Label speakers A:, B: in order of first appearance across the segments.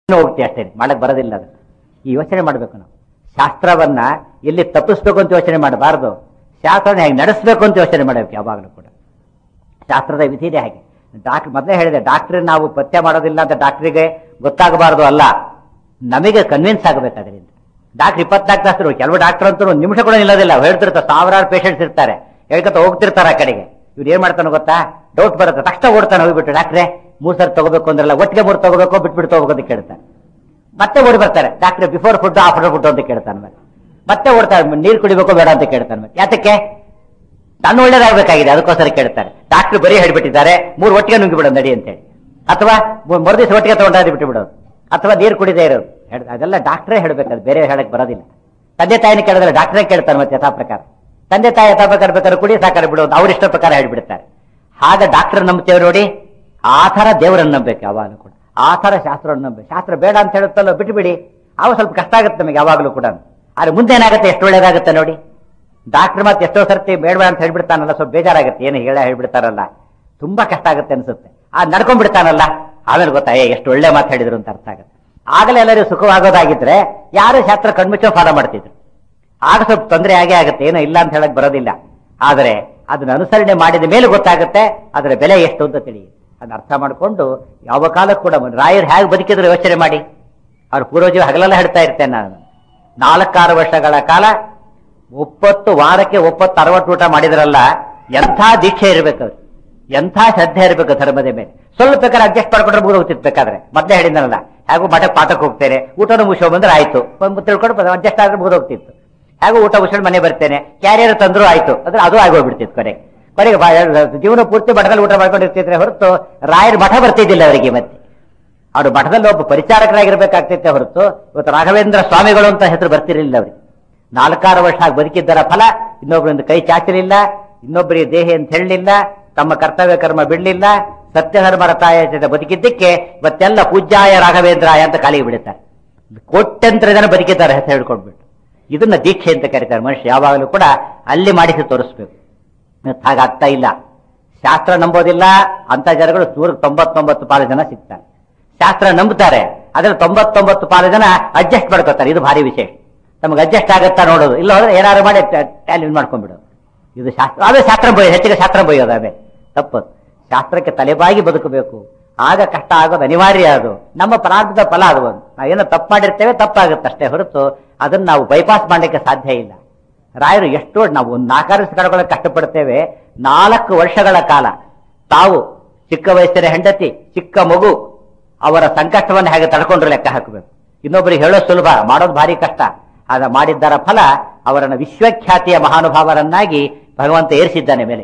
A: ಹೋಗ್ತೀವಿ ಅಷ್ಟೇ ಮಾಡಕ್ ಬರೋದಿಲ್ಲ ಅದು ಈ ಯೋಚನೆ ಮಾಡ್ಬೇಕು ನಾವು ಶಾಸ್ತ್ರವನ್ನ ಎಲ್ಲಿ ತಪ್ಪಿಸ್ಬೇಕು ಅಂತ ಯೋಚನೆ ಮಾಡಬಾರ್ದು ಶಾಸ್ತ್ರನ ಹೇಗೆ ನಡೆಸಬೇಕು ಅಂತ ಯೋಚನೆ ಮಾಡಬೇಕು ಯಾವಾಗಲೂ ಕೂಡ ಶಾಸ್ತ್ರದ ವಿಧಿನೇ ಹಾಗೆ ಡಾಕ್ಟರ್ ಮೊದಲೇ ಹೇಳಿದೆ ಡಾಕ್ಟರ್ ನಾವು ಪಥ್ಯ ಮಾಡೋದಿಲ್ಲ ಅಂತ ಡಾಕ್ಟರಿಗೆ ಗೊತ್ತಾಗಬಾರ್ದು ಅಲ್ಲ ನಮಗೆ ಕನ್ವಿನ್ಸ್ ಆಗಬೇಕು ಅದರಿಂದ ಡಾಕ್ಟರ್ ಇಪ್ಪತ್ನಾಲ್ಕು ತಾಸು ಕೆಲವು ಡಾಕ್ಟರ್ ಅಂತೂ ಒಂದು ನಿಮಿಷ ಕೂಡ ನಿಲ್ಲೋದಿಲ್ಲ ಹೇಳ್ತಿರ್ತಾರೆ ಸಾವಿರಾರು ಪೇಷಂಟ್ಸ್ ಇರ್ತಾರೆ ಹೇಳ್ಕೊತ ಹೋಗ್ತಿರ್ತಾರೆ ಆ ಕಡೆಗೆ ಇವ್ರು ಏನ್ ಮಾಡ್ತಾನೆ ಗೊತ್ತಾ ಡೌಟ್ ಬರುತ್ತೆ ತಕ್ಷಣ ಓಡ್ತಾನೆ ಹೋಗ್ಬಿಟ್ಟು ಡಾಕ್ಟ್ರೆ ಮೂರ್ ಸರ್ ತಗೋಬೇಕು ಅಂದ್ರಲ್ಲ ಒಟ್ಟಿಗೆ ಮೂರು ತಗೋಬೇಕು ಬಿಟ್ಬಿಟ್ಟು ತಗೋಬೇಕು ಅಂತ ಕೇಳ್ತಾನೆ ಮತ್ತೆ ಓಡಿ ಬರ್ತಾರೆ ಡಾಕ್ಟ್ರೆ ಬಿಫೋರ್ ಫುಡ್ ಆಫ್ಟರ್ ಫುಡ್ ಅಂತ ಕೇಳ್ತಾನೆ ಮತ್ತೆ ಮತ್ತೆ ಓಡ್ತಾರೆ ನೀರು ಕುಡಿಬೇಕು ಬೇಡ ಅಂತ ಕೇಳ್ತಾನೆ ಮತ್ತೆ ಯಾತಕ್ಕೆ ನಾನು ಒಳ್ಳೇದಾಗಬೇಕಾಗಿದೆ ಅದಕ್ಕೋಸ್ಕರ ಕೇಳ್ತಾರೆ ಡಾಕ್ಟರ್ ಬರೀ ಹೇಳ್ಬಿಟ್ಟಿದ್ದಾರೆ ಮೂರು ಒಟ್ಟಿಗೆ ನುಂಗಿ ಬಿಡೋದು ನಡಿ ಅಂತೇಳಿ ಅಥವಾ ಮರುದಿವಸ ಒಟ್ಟಿಗೆ ತಗೊಂಡಾದ್ರೆ ಬಿಟ್ಟು ಬಿಡೋದು ಅಥವಾ ನೀರು ಕುಡಿದೇ ಇರೋದು ಹೇಳ್- ಅದೆಲ್ಲ ಡಾಕ್ಟ್ರೇ ಹೇಳ್ಬೇಕು ಅದು ಬೇರೆ ಹೇಳಕ್ ಬರೋದಿಲ್ಲ ತಂದೆ ತಾಯಿನ ಕೇಳಿದ್ರೆ ಡಾಕ್ಟ್ರೇ ಕೇಳ್ತಾರೆ ಮತ್ತೆ ಯಥಾ ಪ್ರಕಾರ ತಂದೆ ತಾಯಿ ಯಥಾ ಪ್ರಕಾರ ಬೇಕಾದ್ರೆ ಕುಡಿ ಸಾಕಾರ ಬಿಡೋದು ಅವ್ರ ಇಷ್ಟ ಪ್ರಕಾರ ಹೇಳ್ಬಿಡ್ತಾರೆ ಹಾಗ ಡಾಕ್ಟರ್ ನಂಬ್ತೇವೆ ನೋಡಿ ಆ ಥರ ದೇವರನ್ನ ನಂಬಬೇಕು ಯಾವಾಗಲೂ ಕೂಡ ಆ ಥರ ಶಾಸ್ತ್ರವನ್ನು ನಂಬಬೇಕು ಶಾಸ್ತ್ರ ಬೇಡ ಅಂತ ಹೇಳುತ್ತಲ್ಲೋ ಬಿಟ್ಬಿಡಿ ಅವಾಗ ಸ್ವಲ್ಪ ಕಷ್ಟ ಆಗುತ್ತೆ ನಮಗೆ ಯಾವಾಗಲೂ ಕೂಡ ಆದ್ರೆ ಮುಂದೆ ಏನಾಗುತ್ತೆ ಎಷ್ಟು ಒಳ್ಳೇದಾಗುತ್ತೆ ನೋಡಿ ಡಾಕ್ಟರ್ ಮತ್ತೆ ಎಷ್ಟೋ ಸರ್ತಿ ಬೇಡಬೇಡ ಅಂತ ಹೇಳ್ಬಿಡ್ತಾನಲ್ಲ ಸ್ವಲ್ಪ ಬೇಜಾರಾಗುತ್ತೆ ಏನು ಹೇಳ ಹೇಳ್ಬಿಡ್ತಾರಲ್ಲ ತುಂಬಾ ಕಷ್ಟ ಆಗುತ್ತೆ ಅನ್ಸುತ್ತೆ ಆ ನಡ್ಕೊಂಡ್ಬಿಡ್ತಾನಲ್ಲ ಆಮೇಲೆ ಗೊತ್ತಾ ಏ ಎಷ್ಟು ಒಳ್ಳೆ ಮಾತು ಹೇಳಿದ್ರು ಅಂತ ಅರ್ಥ ಆಗುತ್ತೆ ಆಗಲೇ ಎಲ್ಲರೂ ಸುಖವಾಗೋದಾಗಿದ್ರೆ ಯಾರು ಶಾಸ್ತ್ರ ಕಣ್ಮುಚ್ಚೋ ಫಾಲೋ ಮಾಡ್ತಿದ್ರು ಆಗ ಸ್ವಲ್ಪ ತೊಂದರೆ ಆಗೇ ಆಗುತ್ತೆ ಏನೋ ಇಲ್ಲ ಅಂತ ಹೇಳಕ್ ಬರೋದಿಲ್ಲ ಆದರೆ ಅದನ್ನ ಅನುಸರಣೆ ಮಾಡಿದ ಮೇಲೆ ಗೊತ್ತಾಗುತ್ತೆ ಅದರ ಬೆಲೆ ಎಷ್ಟು ಅಂತ ತಿಳಿಯುತ್ತೆ ಅದನ್ನ ಅರ್ಥ ಮಾಡಿಕೊಂಡು ಯಾವ ಕಾಲಕ್ಕೂ ಕೂಡ ರಾಯರು ಹೇಗೆ ಬದುಕಿದ್ರು ಯೋಚನೆ ಮಾಡಿ ಅವ್ರ ಪೂರ್ವಜರು ಹಗಲೆಲ್ಲ ಹೇಳ್ತಾ ಇರ್ತೇನೆ ನಾನು ನಾಲ್ಕಾರು ವರ್ಷಗಳ ಕಾಲ ಒಪ್ಪತ್ತು ವಾರಕ್ಕೆ ಒಪ್ಪತ್ತು ಅರವತ್ತು ಊಟ ಮಾಡಿದ್ರಲ್ಲ ಎಂಥ ದೀಕ್ಷೆ ಇರಬೇಕು ಅವ್ರು ಎಂಥ ಶ್ರದ್ಧೆ ಇರಬೇಕು ಧರ್ಮದ ಮೇಲೆ ಸ್ವಲ್ಪ ಬೇಕಾದ್ರೆ ಅಡ್ಜಸ್ಟ್ ಮಾಡ್ಕೊಂಡ್ರೆ ಮುಗಿದು ಹೋಗ್ತಿತ್ತು ಬೇಕಾದ್ರೆ ಮತ್ತೆ ಹೇಳಿದ್ನಲ್ಲ ಹೇಗೂ ಮಠಕ್ಕೆ ಪಾಠಕ್ಕೆ ಹೋಗ್ತೇನೆ ಊಟನೂ ಮುಗಿಸೋ ಬಂದ್ರೆ ಆಯ್ತು ಬಂದು ತಿಳ್ಕೊಂಡು ಅಡ್ಜಸ್ಟ್ ಆದ್ರೆ ಮುಗಿದು ಹೋಗ್ತಿತ್ತು ಹೇಗೂ ಊಟ ಮುಗಿಸ್ಕೊಂಡು ಮನೆ ಬರ್ತೇನೆ ಕ್ಯಾರಿಯರ್ ತಂದ್ರು ಆಯ್ತು ಅಂದ್ರೆ ಅದು ಆಗೋಗ್ಬಿಡ್ತಿತ್ತು ಕೊನೆಗೆ ಕೊನೆಗೆ ಬಾ- ಜೀವನ ಪೂರ್ತಿ ಮಠದಲ್ಲಿ ಊಟ ಮಾಡ್ಕೊಂಡಿರ್ತಿದ್ರೆ ಹೊರತು ರಾಯರ ಮಠ ಬರ್ತಿದ್ದಿಲ್ಲ ಅವರಿಗೆ ಮತ್ತೆ ಅವರು ಮಠದಲ್ಲಿ ಒಬ್ಬ ಪರಿಚಾರಕರಾಗಿರ್ಬೇಕಾಗ್ತಿತ್ತೆ ಹೊರತು ಇವತ್ತು ರಾಘವೇಂದ್ರ ಸ್ವಾಮಿಗಳು ಅಂತ ಹೆಸರು ಬರ್ತಿರಲಿಲ್ಲ ಅವರಿಗೆ ನಾಲ್ಕಾರು ವರ್ಷ ಆಗಿ ಬದುಕಿದ್ದರ ಫಲ ಇನ್ನೊಬ್ಬರಿಂದ ಕೈ ಚಾಚಲಿಲ್ಲ ಇನ್ನೊಬ್ಬರಿಗೆ ದೇಹ ಅಂತ ಹೇಳಲಿಲ್ಲ ತಮ್ಮ ಕರ್ತವ್ಯ ಕರ್ಮ ಬಿಡಲಿಲ್ಲ ಸತ್ಯಧರ್ಮರ ತಾಯ ಜೊತೆ ಬದುಕಿದ್ದಕ್ಕೆ ಇವತ್ತೆಲ್ಲ ಪೂಜ್ಯಾಯ ರಾಘವೇಂದ್ರಾಯ ಅಂತ ಕಾಲಿಗೆ ಬಿಡುತ್ತಾರೆ ಕೋಟ್ಯಂತರ ಜನ ಬದುಕಿದ್ದಾರೆ ಹೆಸರು ಹೇಳ್ಕೊಂಡ್ಬಿಟ್ಟು ಇದನ್ನ ದೀಕ್ಷೆ ಅಂತ ಕರೀತಾರೆ ಮನುಷ್ಯ ಯಾವಾಗಲೂ ಕೂಡ ಅಲ್ಲಿ ಮಾಡಿಸಿ ತೋರಿಸ್ಬೇಕು ಇವತ್ತು ಹಾಗಾಗ್ತಾ ಇಲ್ಲ ಶಾಸ್ತ್ರ ನಂಬೋದಿಲ್ಲ ಅಂತ ಜನಗಳು ನೂರ ತೊಂಬತ್ತೊಂಬತ್ತು ಪಾಲು ಜನ ಸಿಗ್ತಾರೆ ಶಾಸ್ತ್ರ ನಂಬುತ್ತಾರೆ ಅದ್ರಲ್ಲಿ ತೊಂಬತ್ತೊಂಬತ್ತು ಪಾಲು ಜನ ಅಡ್ಜಸ್ಟ್ ಮಾಡ್ಕೋತಾರೆ ಇದು ಭಾರಿ ವಿಶೇಷ ನಮಗೆ ಅಡ್ಜಸ್ಟ್ ಆಗತ್ತಾ ನೋಡೋದು ಇಲ್ಲ ಹೋದ್ರೆ ಏನಾದ್ರು ಮಾಡಿ ಟ್ಯಾಲೆಂಟ್ ಮಾಡ್ಕೊಂಡ್ಬಿಡೋದು ಇದು ಶಾಸ್ತ್ರ ಅದೇ ಶಾಸ್ತ್ರ ಬೈಯೋದು ಹೆಚ್ಚಿಗೆ ಶಾಸ್ತ್ರ ಬೈಯೋದು ಅದೇ ತಪ್ಪದು ಶಾಸ್ತ್ರಕ್ಕೆ ತಲೆಬಾಗಿ ಬದುಕಬೇಕು ಆಗ ಕಷ್ಟ ಆಗೋದು ಅನಿವಾರ್ಯ ಅದು ನಮ್ಮ ಪ್ರಾರ್ಥದ ಫಲ ಅದು ಒಂದು ನಾವೇನೋ ತಪ್ಪು ಮಾಡಿರ್ತೇವೆ ತಪ್ಪಾಗುತ್ತೆ ಅಷ್ಟೇ ಹೊರತು ಅದನ್ನ ನಾವು ಬೈಪಾಸ್ ಮಾಡಲಿಕ್ಕೆ ಸಾಧ್ಯ ಇಲ್ಲ ರಾಯರು ಎಷ್ಟೋ ನಾವು ಒಂದು ನಾಲ್ಕಾರು ಕಡೆಗಳಿಗೆ ಕಷ್ಟಪಡ್ತೇವೆ ನಾಲ್ಕು ವರ್ಷಗಳ ಕಾಲ ತಾವು ಚಿಕ್ಕ ವಯಸ್ಸಿನ ಹೆಂಡತಿ ಚಿಕ್ಕ ಮಗು ಅವರ ಸಂಕಷ್ಟವನ್ನು ಹೇಗೆ ತಡ್ಕೊಂಡ್ರೆ ಲೆಕ್ಕ ಹಾಕಬೇಕು ಇನ್ನೊಬ್ಬರಿಗೆ ಹೇಳೋ ಸುಲಭ ಮಾಡೋದು ಭಾರಿ ಕಷ್ಟ ಆದ ಮಾಡಿದ್ದರ ಫಲ ಅವರನ್ನು ವಿಶ್ವಖ್ಯಾತಿಯ ಮಹಾನುಭಾವರನ್ನಾಗಿ ಭಗವಂತ ಏರಿಸಿದ್ದಾನೆ ಮೇಲೆ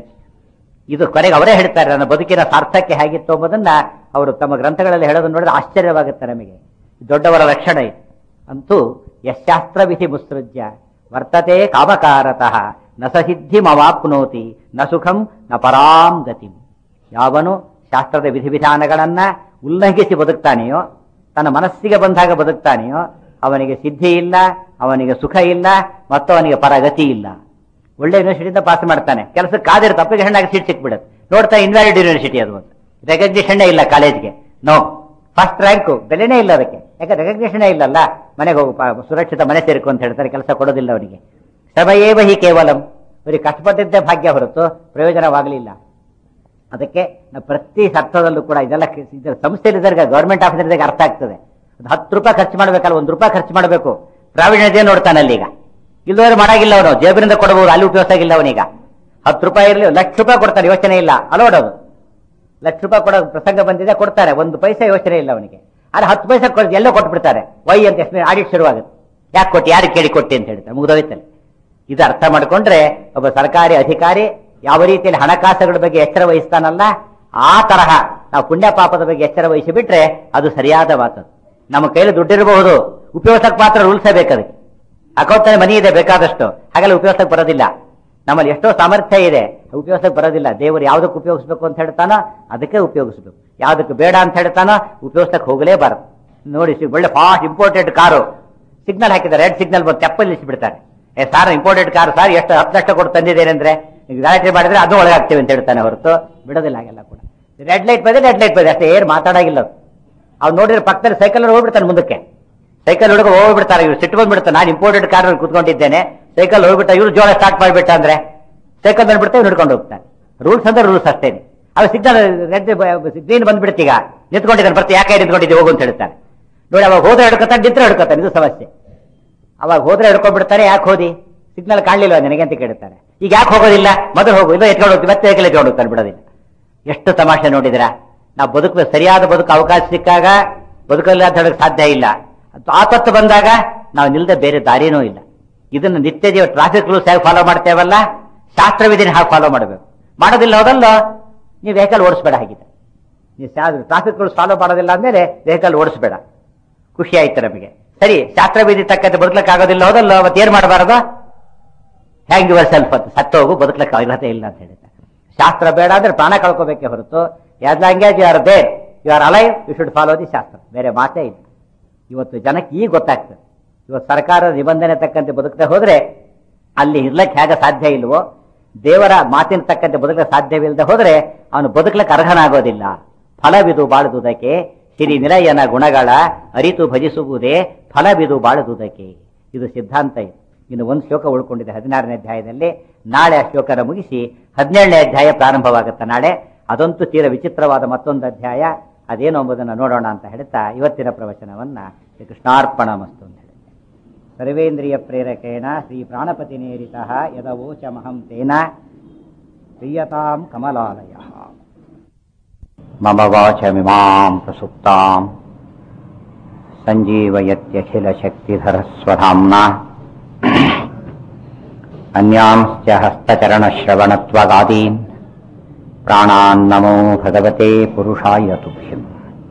A: ಇದು ಕೊನೆಗೆ ಅವರೇ ಹೇಳ್ತಾರೆ ನನ್ನ ಬದುಕಿನ ಸಾರ್ಥಕ್ಯ ಹೇಗಿತ್ತು ಎಂಬುದನ್ನ ಅವರು ತಮ್ಮ ಗ್ರಂಥಗಳಲ್ಲಿ ಹೇಳೋದನ್ನು ನೋಡಿದ್ರೆ ಆಶ್ಚರ್ಯವಾಗುತ್ತೆ ನಮಗೆ ದೊಡ್ಡವರ ಲಕ್ಷಣ ಇದು ಅಂತೂ ಯಶಾಸ್ತ್ರ ವಿಧಿ ಮುತ್ಸೃಜ್ಯ ವರ್ತತೆ ಕಾಮಕಾರತಃ ನ ಸಸಿದ್ಧಿಮವಾಪ್ನೋತಿ ನ ಸುಖಂ ನ ಪರಾಂ ಗತಿಂ ಯಾವನು ಶಾಸ್ತ್ರದ ವಿಧಿವಿಧಾನಗಳನ್ನ ಉಲ್ಲಂಘಿಸಿ ಬದುಕ್ತಾನೆಯೋ ತನ್ನ ಮನಸ್ಸಿಗೆ ಬಂದಾಗ ಬದುಕ್ತಾನೆಯೋ ಅವನಿಗೆ ಸಿದ್ಧಿ ಇಲ್ಲ ಅವನಿಗೆ ಸುಖ ಇಲ್ಲ ಮತ್ತು ಅವನಿಗೆ ಪರಗತಿ ಇಲ್ಲ ಒಳ್ಳೆ ಯೂನಿವರ್ಸಿಟಿಯಿಂದ ಪಾಸ್ ಮಾಡ್ತಾನೆ ಕೆಲಸಕ್ಕೆ ಕಾದಿರುತ್ತೆ ಅಪ್ಲಿಕೇಶನ್ ಹೆಣ್ಣಾಗಿ ಸೀಟ್ ಸಿಕ್ಬಿಡುತ್ತೆ ನೋಡ್ತಾ ಇನ್ವ್ಯಾಲಿಡ್ ಯೂನಿವರ್ಸಿಟಿ ಅದು ಅಂತ ರೆಕಗ್ನಿಷನ್ನೇ ಇಲ್ಲ ಕಾಲೇಜ್ಗೆ ನೋ ಫಸ್ಟ್ ರ್ಯಾಂಕು ಬೆಲೆನೇ ಇಲ್ಲ ಅದಕ್ಕೆ ಯಾಕೆ ರೆಕಗ್ನಿಷನ್ನೇ ಇಲ್ಲಲ್ಲ ಮನೆಗೆ ಹೋಗು ಪ- ಸುರಕ್ಷಿತ ಮನೆ ಸೇರಿಕು ಅಂತ ಹೇಳ್ತಾರೆ ಕೆಲಸ ಕೊಡೋದಿಲ್ಲ ಅವನಿಗೆ ಶ್ರಮಯೇವ ಹಿ ಕೇವಲಂ ಅವರಿಗೆ ಕಷ್ಟಪಟ್ಟಿದ್ದೇ ಭಾಗ್ಯ ಹೊರತು ಪ್ರಯೋಜನವಾಗಲಿಲ್ಲ ಅದಕ್ಕೆ ನಾವು ಪ್ರತಿ ಅರ್ಥದಲ್ಲೂ ಕೂಡ ಇದೆಲ್ಲ ಕ- ಇದರ ಸಂಸ್ಥೆಲಿದ್ದರಿಗೆ ಗೌರ್ಮೆಂಟ್ ಆಫೀಸರ್ಗೆ ಅರ್ಥ ಆಗ್ತದೆ ಅದು ಹತ್ತು ರೂಪಾಯಿ ಖರ್ಚು ಮಾಡಬೇಕಲ್ಲ ಒಂದು ರೂಪಾಯಿ ಖರ್ಚು ಮಾಡಬೇಕು ಪ್ರಾವೀಣ್ಯತೆ ನೋಡ್ತಾನೆ ಅಲ್ಲೀಗ ಇಲ್ಲದವ್ರು ಮಾಡಾಗಿಲ್ಲ ಅವನು ಜೇಬಿನಿಂದ ಕೊಡಬಹುದು ಅಲ್ಲಿ ಉಪಯೋಗ ಆಗಿಲ್ಲ ಅವನೀಗ ಹತ್ತು ರೂಪಾಯಿ ಇರಲಿ ಲಕ್ಷ ರೂಪಾಯಿ ಕೊಡ್ತಾನೆ ಯೋಚನೆ ಇಲ್ಲ ಅಲೋಡೋದು ಲಕ್ಷ ರೂಪಾಯಿ ಕೊಡೋ ಪ್ರಸಂಗ ಬಂದಿದೆ ಕೊಡ್ತಾರೆ ಒಂದು ಪೈಸೆ ಯೋಚನೆ ಇಲ್ಲ ಅವನಿಗೆ ಆದ್ರೆ ಹತ್ತು ಪೈಸೆ ಕೊಡ್ ಎಲ್ಲೋ ಕೊಟ್ಬಿಡ್ತಾರೆ ವೈ ಅಂತ ಎಷ್ಟು ಆಡಿಟ್ ಶುರುವಾಗುತ್ತೆ ಯಾಕೆ ಕೊಟ್ಟು ಯಾರಿಗೆ ಕೇಳಿ ಕೊಟ್ಟಿ ಅಂತ ಹೇಳ್ತಾರೆ ಮುಗಿದೋಯ್ತಲ್ಲ ಇದು ಅರ್ಥ ಮಾಡ್ಕೊಂಡ್ರೆ ಒಬ್ಬ ಸರ್ಕಾರಿ ಅಧಿಕಾರಿ ಯಾವ ರೀತಿಯಲ್ಲಿ ಹಣಕಾಸುಗಳ ಬಗ್ಗೆ ಎಚ್ಚರ ವಹಿಸ್ತಾನಲ್ಲ ಆ ತರಹ ನಾವು ಪುಣ್ಯ ಪಾಪದ ಬಗ್ಗೆ ಎಚ್ಚರ ವಹಿಸಿ ಬಿಟ್ರೆ ಅದು ಸರಿಯಾದ ಮಾತು ನಮ್ಮ ಕೈಲಿ ದುಡ್ಡಿರಬಹುದು ಉಪಯೋಗಕ್ಕೆ ಮಾತ್ರ ರೂಲ್ಸೇ ಬೇಕದಕ್ಕೆ ಅಕೌಂಟ್ ಮನಿ ಇದೆ ಬೇಕಾದಷ್ಟು ಹಾಗೆಲ್ಲ ಉಪಯೋಗಕ್ಕೆ ಬರೋದಿಲ್ಲ ನಮ್ಮಲ್ಲಿ ಎಷ್ಟೋ ಸಾಮರ್ಥ್ಯ ಇದೆ ಉಪಯೋಗಕ್ಕೆ ಬರೋದಿಲ್ಲ ದೇವರು ಯಾವ್ದಕ್ಕೆ ಉಪಯೋಗಿಸ್ಬೇಕು ಅಂತ ಹೇಳ್ತಾನೋ ಅದಕ್ಕೆ ಉಪಯೋಗಿಸ್ಬೇಕು ಯಾವ್ದಕ್ಕೆ ಬೇಡ ಅಂತ ಹೇಳ್ತಾನೋ ಉಪಯೋಗಿಸಕ್ಕೆ ಹೋಗಲೇಬಾರದು ನೋಡಿ ಸಿ- ಒಳ್ಳೆ ಫಾಸ್ಟ್ ಇಂಪೋರ್ಟೆಡ್ ಕಾರು ಸಿಗ್ನಲ್ ಹಾಕಿದ್ದಾರೆ ರೆಡ್ ಸಿಗ್ನಲ್ ಬಂದು ತೆಪ್ಪಲ್ಲಿ ನಿಲ್ಲಿಸ್ಬಿಡ್ತಾರೆ ಏ ಸಾರ್ ಇಂಪೋರ್ಟೆಡ್ ಕಾರ್ ಸರ್ ಎಷ್ಟು ಹತ್ತು ಲಕ್ಷ ಕೊಟ್ಟು ತಂದಿದ್ದೇನೆ ಅಂದ್ರೆ ಈಗ ಗಲಾಟೆ ಮಾಡಿದ್ರೆ ಅದು ಒಳಗೆ ಹಾಕ್ತೀವಿ ಅಂತ ಹೇಳ್ತಾನೆ ಹೊರತು ಬಿಡೋದಿಲ್ಲ ಹಾಗೆಲ್ಲ ಕೂಡ ರೆಡ್ ಲೈಟ್ ಬಂದ್ರೆ ರೆಡ್ ಲೈಟ್ ಬಂದ್ರೆ ಅಷ್ಟೇ ಏನು ಮಾತಾಡಾಗಿಲ್ಲ ಅದು ಅವ್ನು ನೋಡಿದ್ರೆ ಪಕ್ಕದಲ್ಲಿ ಸೈಕಲ್ ಹೋಗ್ಬಿಡ್ತಾನೆ ಮುಂದಕ್ಕೆ ಸೈಕಲ್ ಹುಡುಗ ಹೋಗ್ಬಿಡ್ತಾರೆ ಇವ್ರು ಸಿಟ್ಟು ಬಂದ್ಬಿಡ್ತಾನೆ ನಾನು ಇಂಪೋರ್ಟೆಡ್ ಕಾರ್ ಕೂತ್ಕೊಂಡಿದ್ದೇನೆ ಸೈಕಲ್ ಹೋಗ್ಬಿಟ್ಟ ಇವ್ರು ಜೋಳ ಸ್ಟಾರ್ಟ್ ಮಾಡಿಬಿಟ್ಟ ಅಂದ್ರೆ ಸೈಕಲ್ ಬಂದ್ಬಿಡ್ತಾ ಇವ್ನು ಹಿಡ್ಕೊಂಡು ಹೋಗ್ತಾನೆ ರೂಲ್ಸ್ ಅಂದ್ರೆ ರೂಲ್ಸ್ ಅಷ್ಟೇನೆ ಅವ ಸಿಗ್ನಲ್ ರೆಡ್ ಗ್ರೀನ್ ಬಂದ್ಬಿಡ್ತೀಗ ನಿಂತ್ಕೊಂಡಿದ್ದಾನೆ ಬರ್ತಿ ಯಾಕೆ ನಿಂತ್ಕೊಂಡಿದ್ದೆ ಹೋಗು ಅಂತ ಹೇಳ್ತಾನೆ ನೋಡಿ ಅವಾಗ ಹೋದ್ರೆ ಹಿಡ್ಕೊತಾನೆ ನಿಂತ್ರೆ ಹಿಡ್ಕೊತಾನೆ ಇದು ಸಮಸ್ಯೆ ಅವಾಗ ಹೋದ್ರೆ ಹಿಡ್ಕೊಂಡ್ಬಿಡ್ತಾರೆ ಯಾಕೆ ಹೋದಿ ಸಿಗ್ನಲ್ ಕಾಣಲಿಲ್ಲ ನನಗೆ ಅಂತ ಕೇಳ್ತಾರೆ ಈಗ ಯಾಕೆ ಹೋಗೋದಿಲ್ಲ ಮೊದಲು ಹೋಗು ಇಲ್ಲ ಎತ್ಕೊಂಡು ಹೋಗ್ತೀವಿ ಮತ್ತೆ ಏಕಲೆ ಎತ್ಕೊಂಡು ಹೋಗ್ತಾನೆ ಬಿಡೋದಿಲ್ಲ ಎಷ್ಟು ತಮಾಷೆ ನೋಡಿದಿರಾ ನಾವು ಬದುಕಬೇಕು ಸರಿಯಾದ ಬದುಕು ಅವಕಾಶ ಸಿಕ್ಕಾಗ ಬದುಕಲ್ಲ ಅಂತ ಹೇಳಕ್ ಸಾಧ್ಯ ಇಲ್ಲ ಆಪತ್ತು ಬಂದಾಗ ನಾವು ನಿಲ್ದ ಬೇರೆ ದಾರಿನೂ ಇಲ್ಲ ಇದನ್ನು ನಿತ್ಯ ಜೀವ ಟ್ರಾಫಿಕ್ ರೂಲ್ಸ್ ಹೇಗೆ ಫಾಲೋ ಮಾಡ್ತೇವಲ್ಲ ಶಾಸ್ತ್ರ ವಿಧಿನ ಹಾಗೆ ಫಾಲೋ ಮಾಡಬೇಕು ಮಾಡೋದಿಲ್ಲ ಹೋದಲ್ಲ ನೀವು ವೆಹಿಕಲ್ ಓಡಿಸ್ಬೇಡ ಹಾಗಿದೆ ನೀವು ಟ್ರಾಫಿಕ್ ರೂಲ್ಸ್ ಫಾಲೋ ಮಾಡೋದಿಲ್ಲ ಅಂದ್ಮೇಲೆ ವೆಹಿಕಲ್ ಓಡಿಸ್ಬೇಡ ಖುಷಿ ಆಯ್ತು ನಮಗೆ ಸರಿ ಶಾಸ್ತ್ರ ವಿಧಿ ತಕ್ಕಂತೆ ಬದುಕಲಿಕ್ಕೆ ಆಗೋದಿಲ್ಲ ಹೋದಲ್ಲ ಅವತ್ತು ಏನ್ ಮಾಡಬಾರದು ಹ್ಯಾಂಗ್ ಯುವರ್ ಸೆಲ್ಫ್ ಅಂತ ಸತ್ತೋಗು ಬದುಕಲಿಕ್ಕೆ ಅರ್ಹತೆ ಇಲ್ಲ ಅಂತ ಹೇಳಿದ್ದಾರೆ ಶಾಸ್ತ್ರ ಬೇಡ ಅಂದ್ರೆ ಪ್ರಾಣ ಕಳ್ಕೋಬೇಕೇ ಹೊರತು as language you are there you are alive you should follow the shastra ಬೇರೆ ಮಾತೇ ಇಲ್ಲ ಇವತ್ತು ಜನಕ್ಕೆ ಈಗ ಗೊತ್ತಾಗ್ತದೆ ಇವತ್ತು ಸರ್ಕಾರದ ನಿಬಂಧನೆ ತಕ್ಕಂತೆ ಬದುಕದೆ ಹೋದ್ರೆ ಅಲ್ಲಿ ಇರ್ಲಕ್ಕೆ ಹೇಗೆ ಸಾಧ್ಯ ಇಲ್ವೋ ದೇವರ ಮಾತಿನ ತಕ್ಕಂತೆ ಬದುಕಲು ಸಾಧ್ಯವಿಲ್ಲದೆ ಹೋದ್ರೆ ಅವನು ಬದುಕಲಿಕ್ಕೆ ಅರ್ಹನಾಗೋದಿಲ್ಲ ಫಲವಿದು ಬಾಳುವುದಕ್ಕೆ ಸಿರಿ ನಿಲಯನ ಗುಣಗಳ ಅರಿತು ಭಜಿಸುವುದೇ ಫಲವಿದು ಬಾಳುವುದಕ್ಕೆ ಇದು ಸಿದ್ಧಾಂತ ಇದು ಇನ್ನು ಒಂದು ಶ್ಲೋಕ ಉಳ್ಕೊಂಡಿದೆ ಹದಿನಾರನೇ ಅಧ್ಯಾಯದಲ್ಲಿ ನಾಳೆ ಆ ಶ್ಲೋಕನ ಮುಗಿಸಿ ಹದಿನೇಳನೇ ಅಧ್ಯಾಯ ಪ್ರಾರಂಭವಾಗುತ್ತೆ ನಾಳೆ ಅದಂತೂ ತೀರ ವಿಚಿತ್ರವಾದ ಮತ್ತೊಂದು ಅಧ್ಯಾಯ ಅದೇನು ಎಂಬುದನ್ನು ನೋಡೋಣ ಅಂತ ಹೇಳ್ತಾ ಇವತ್ತಿನ ಪ್ರವಚನವನ್ನ ಶ್ರೀ ಕೃಷ್ಣಾರ್ಪಣ ಮಸ್ತು ಅಂತ ಹೇಳಿ ಸರ್ವೇಂದ್ರಿಯ ಪ್ರೇರಕೇಣ ಶ್ರೀ ಪ್ರಾಣಪತಿ ನೇರಿತ ಯದವೋಚಮಹಂ ತೇನ ಪ್ರಿಯತಾಂ ಕಮಲಾಲಯ ಮಮ ವಾಚಮಿಮಾಂ ಪ್ರಸುಪ್ತಾಂ ಸಂಜೀವಯತ್ಯಖಿಲಶಕ್ತಿಧರಸ್ವಧಾಮ್ನಾ अन्यांश्च हस्तचरणश्रवणत्वगादीन् प्राणान्नमो भगवते पुरुषाय तुभ्यम्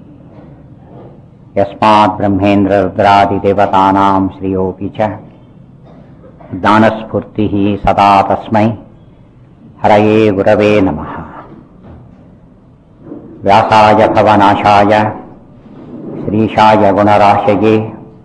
A: यस्मात् ब्रह्मेन्द्ररुद्रादिदेवतानां श्रियोऽपि च ज्ञानस्फूर्तिः सदा तस्मै हरये गुरवे नमः व्यासाय भवनाशाय श्रीशाय गुणराशये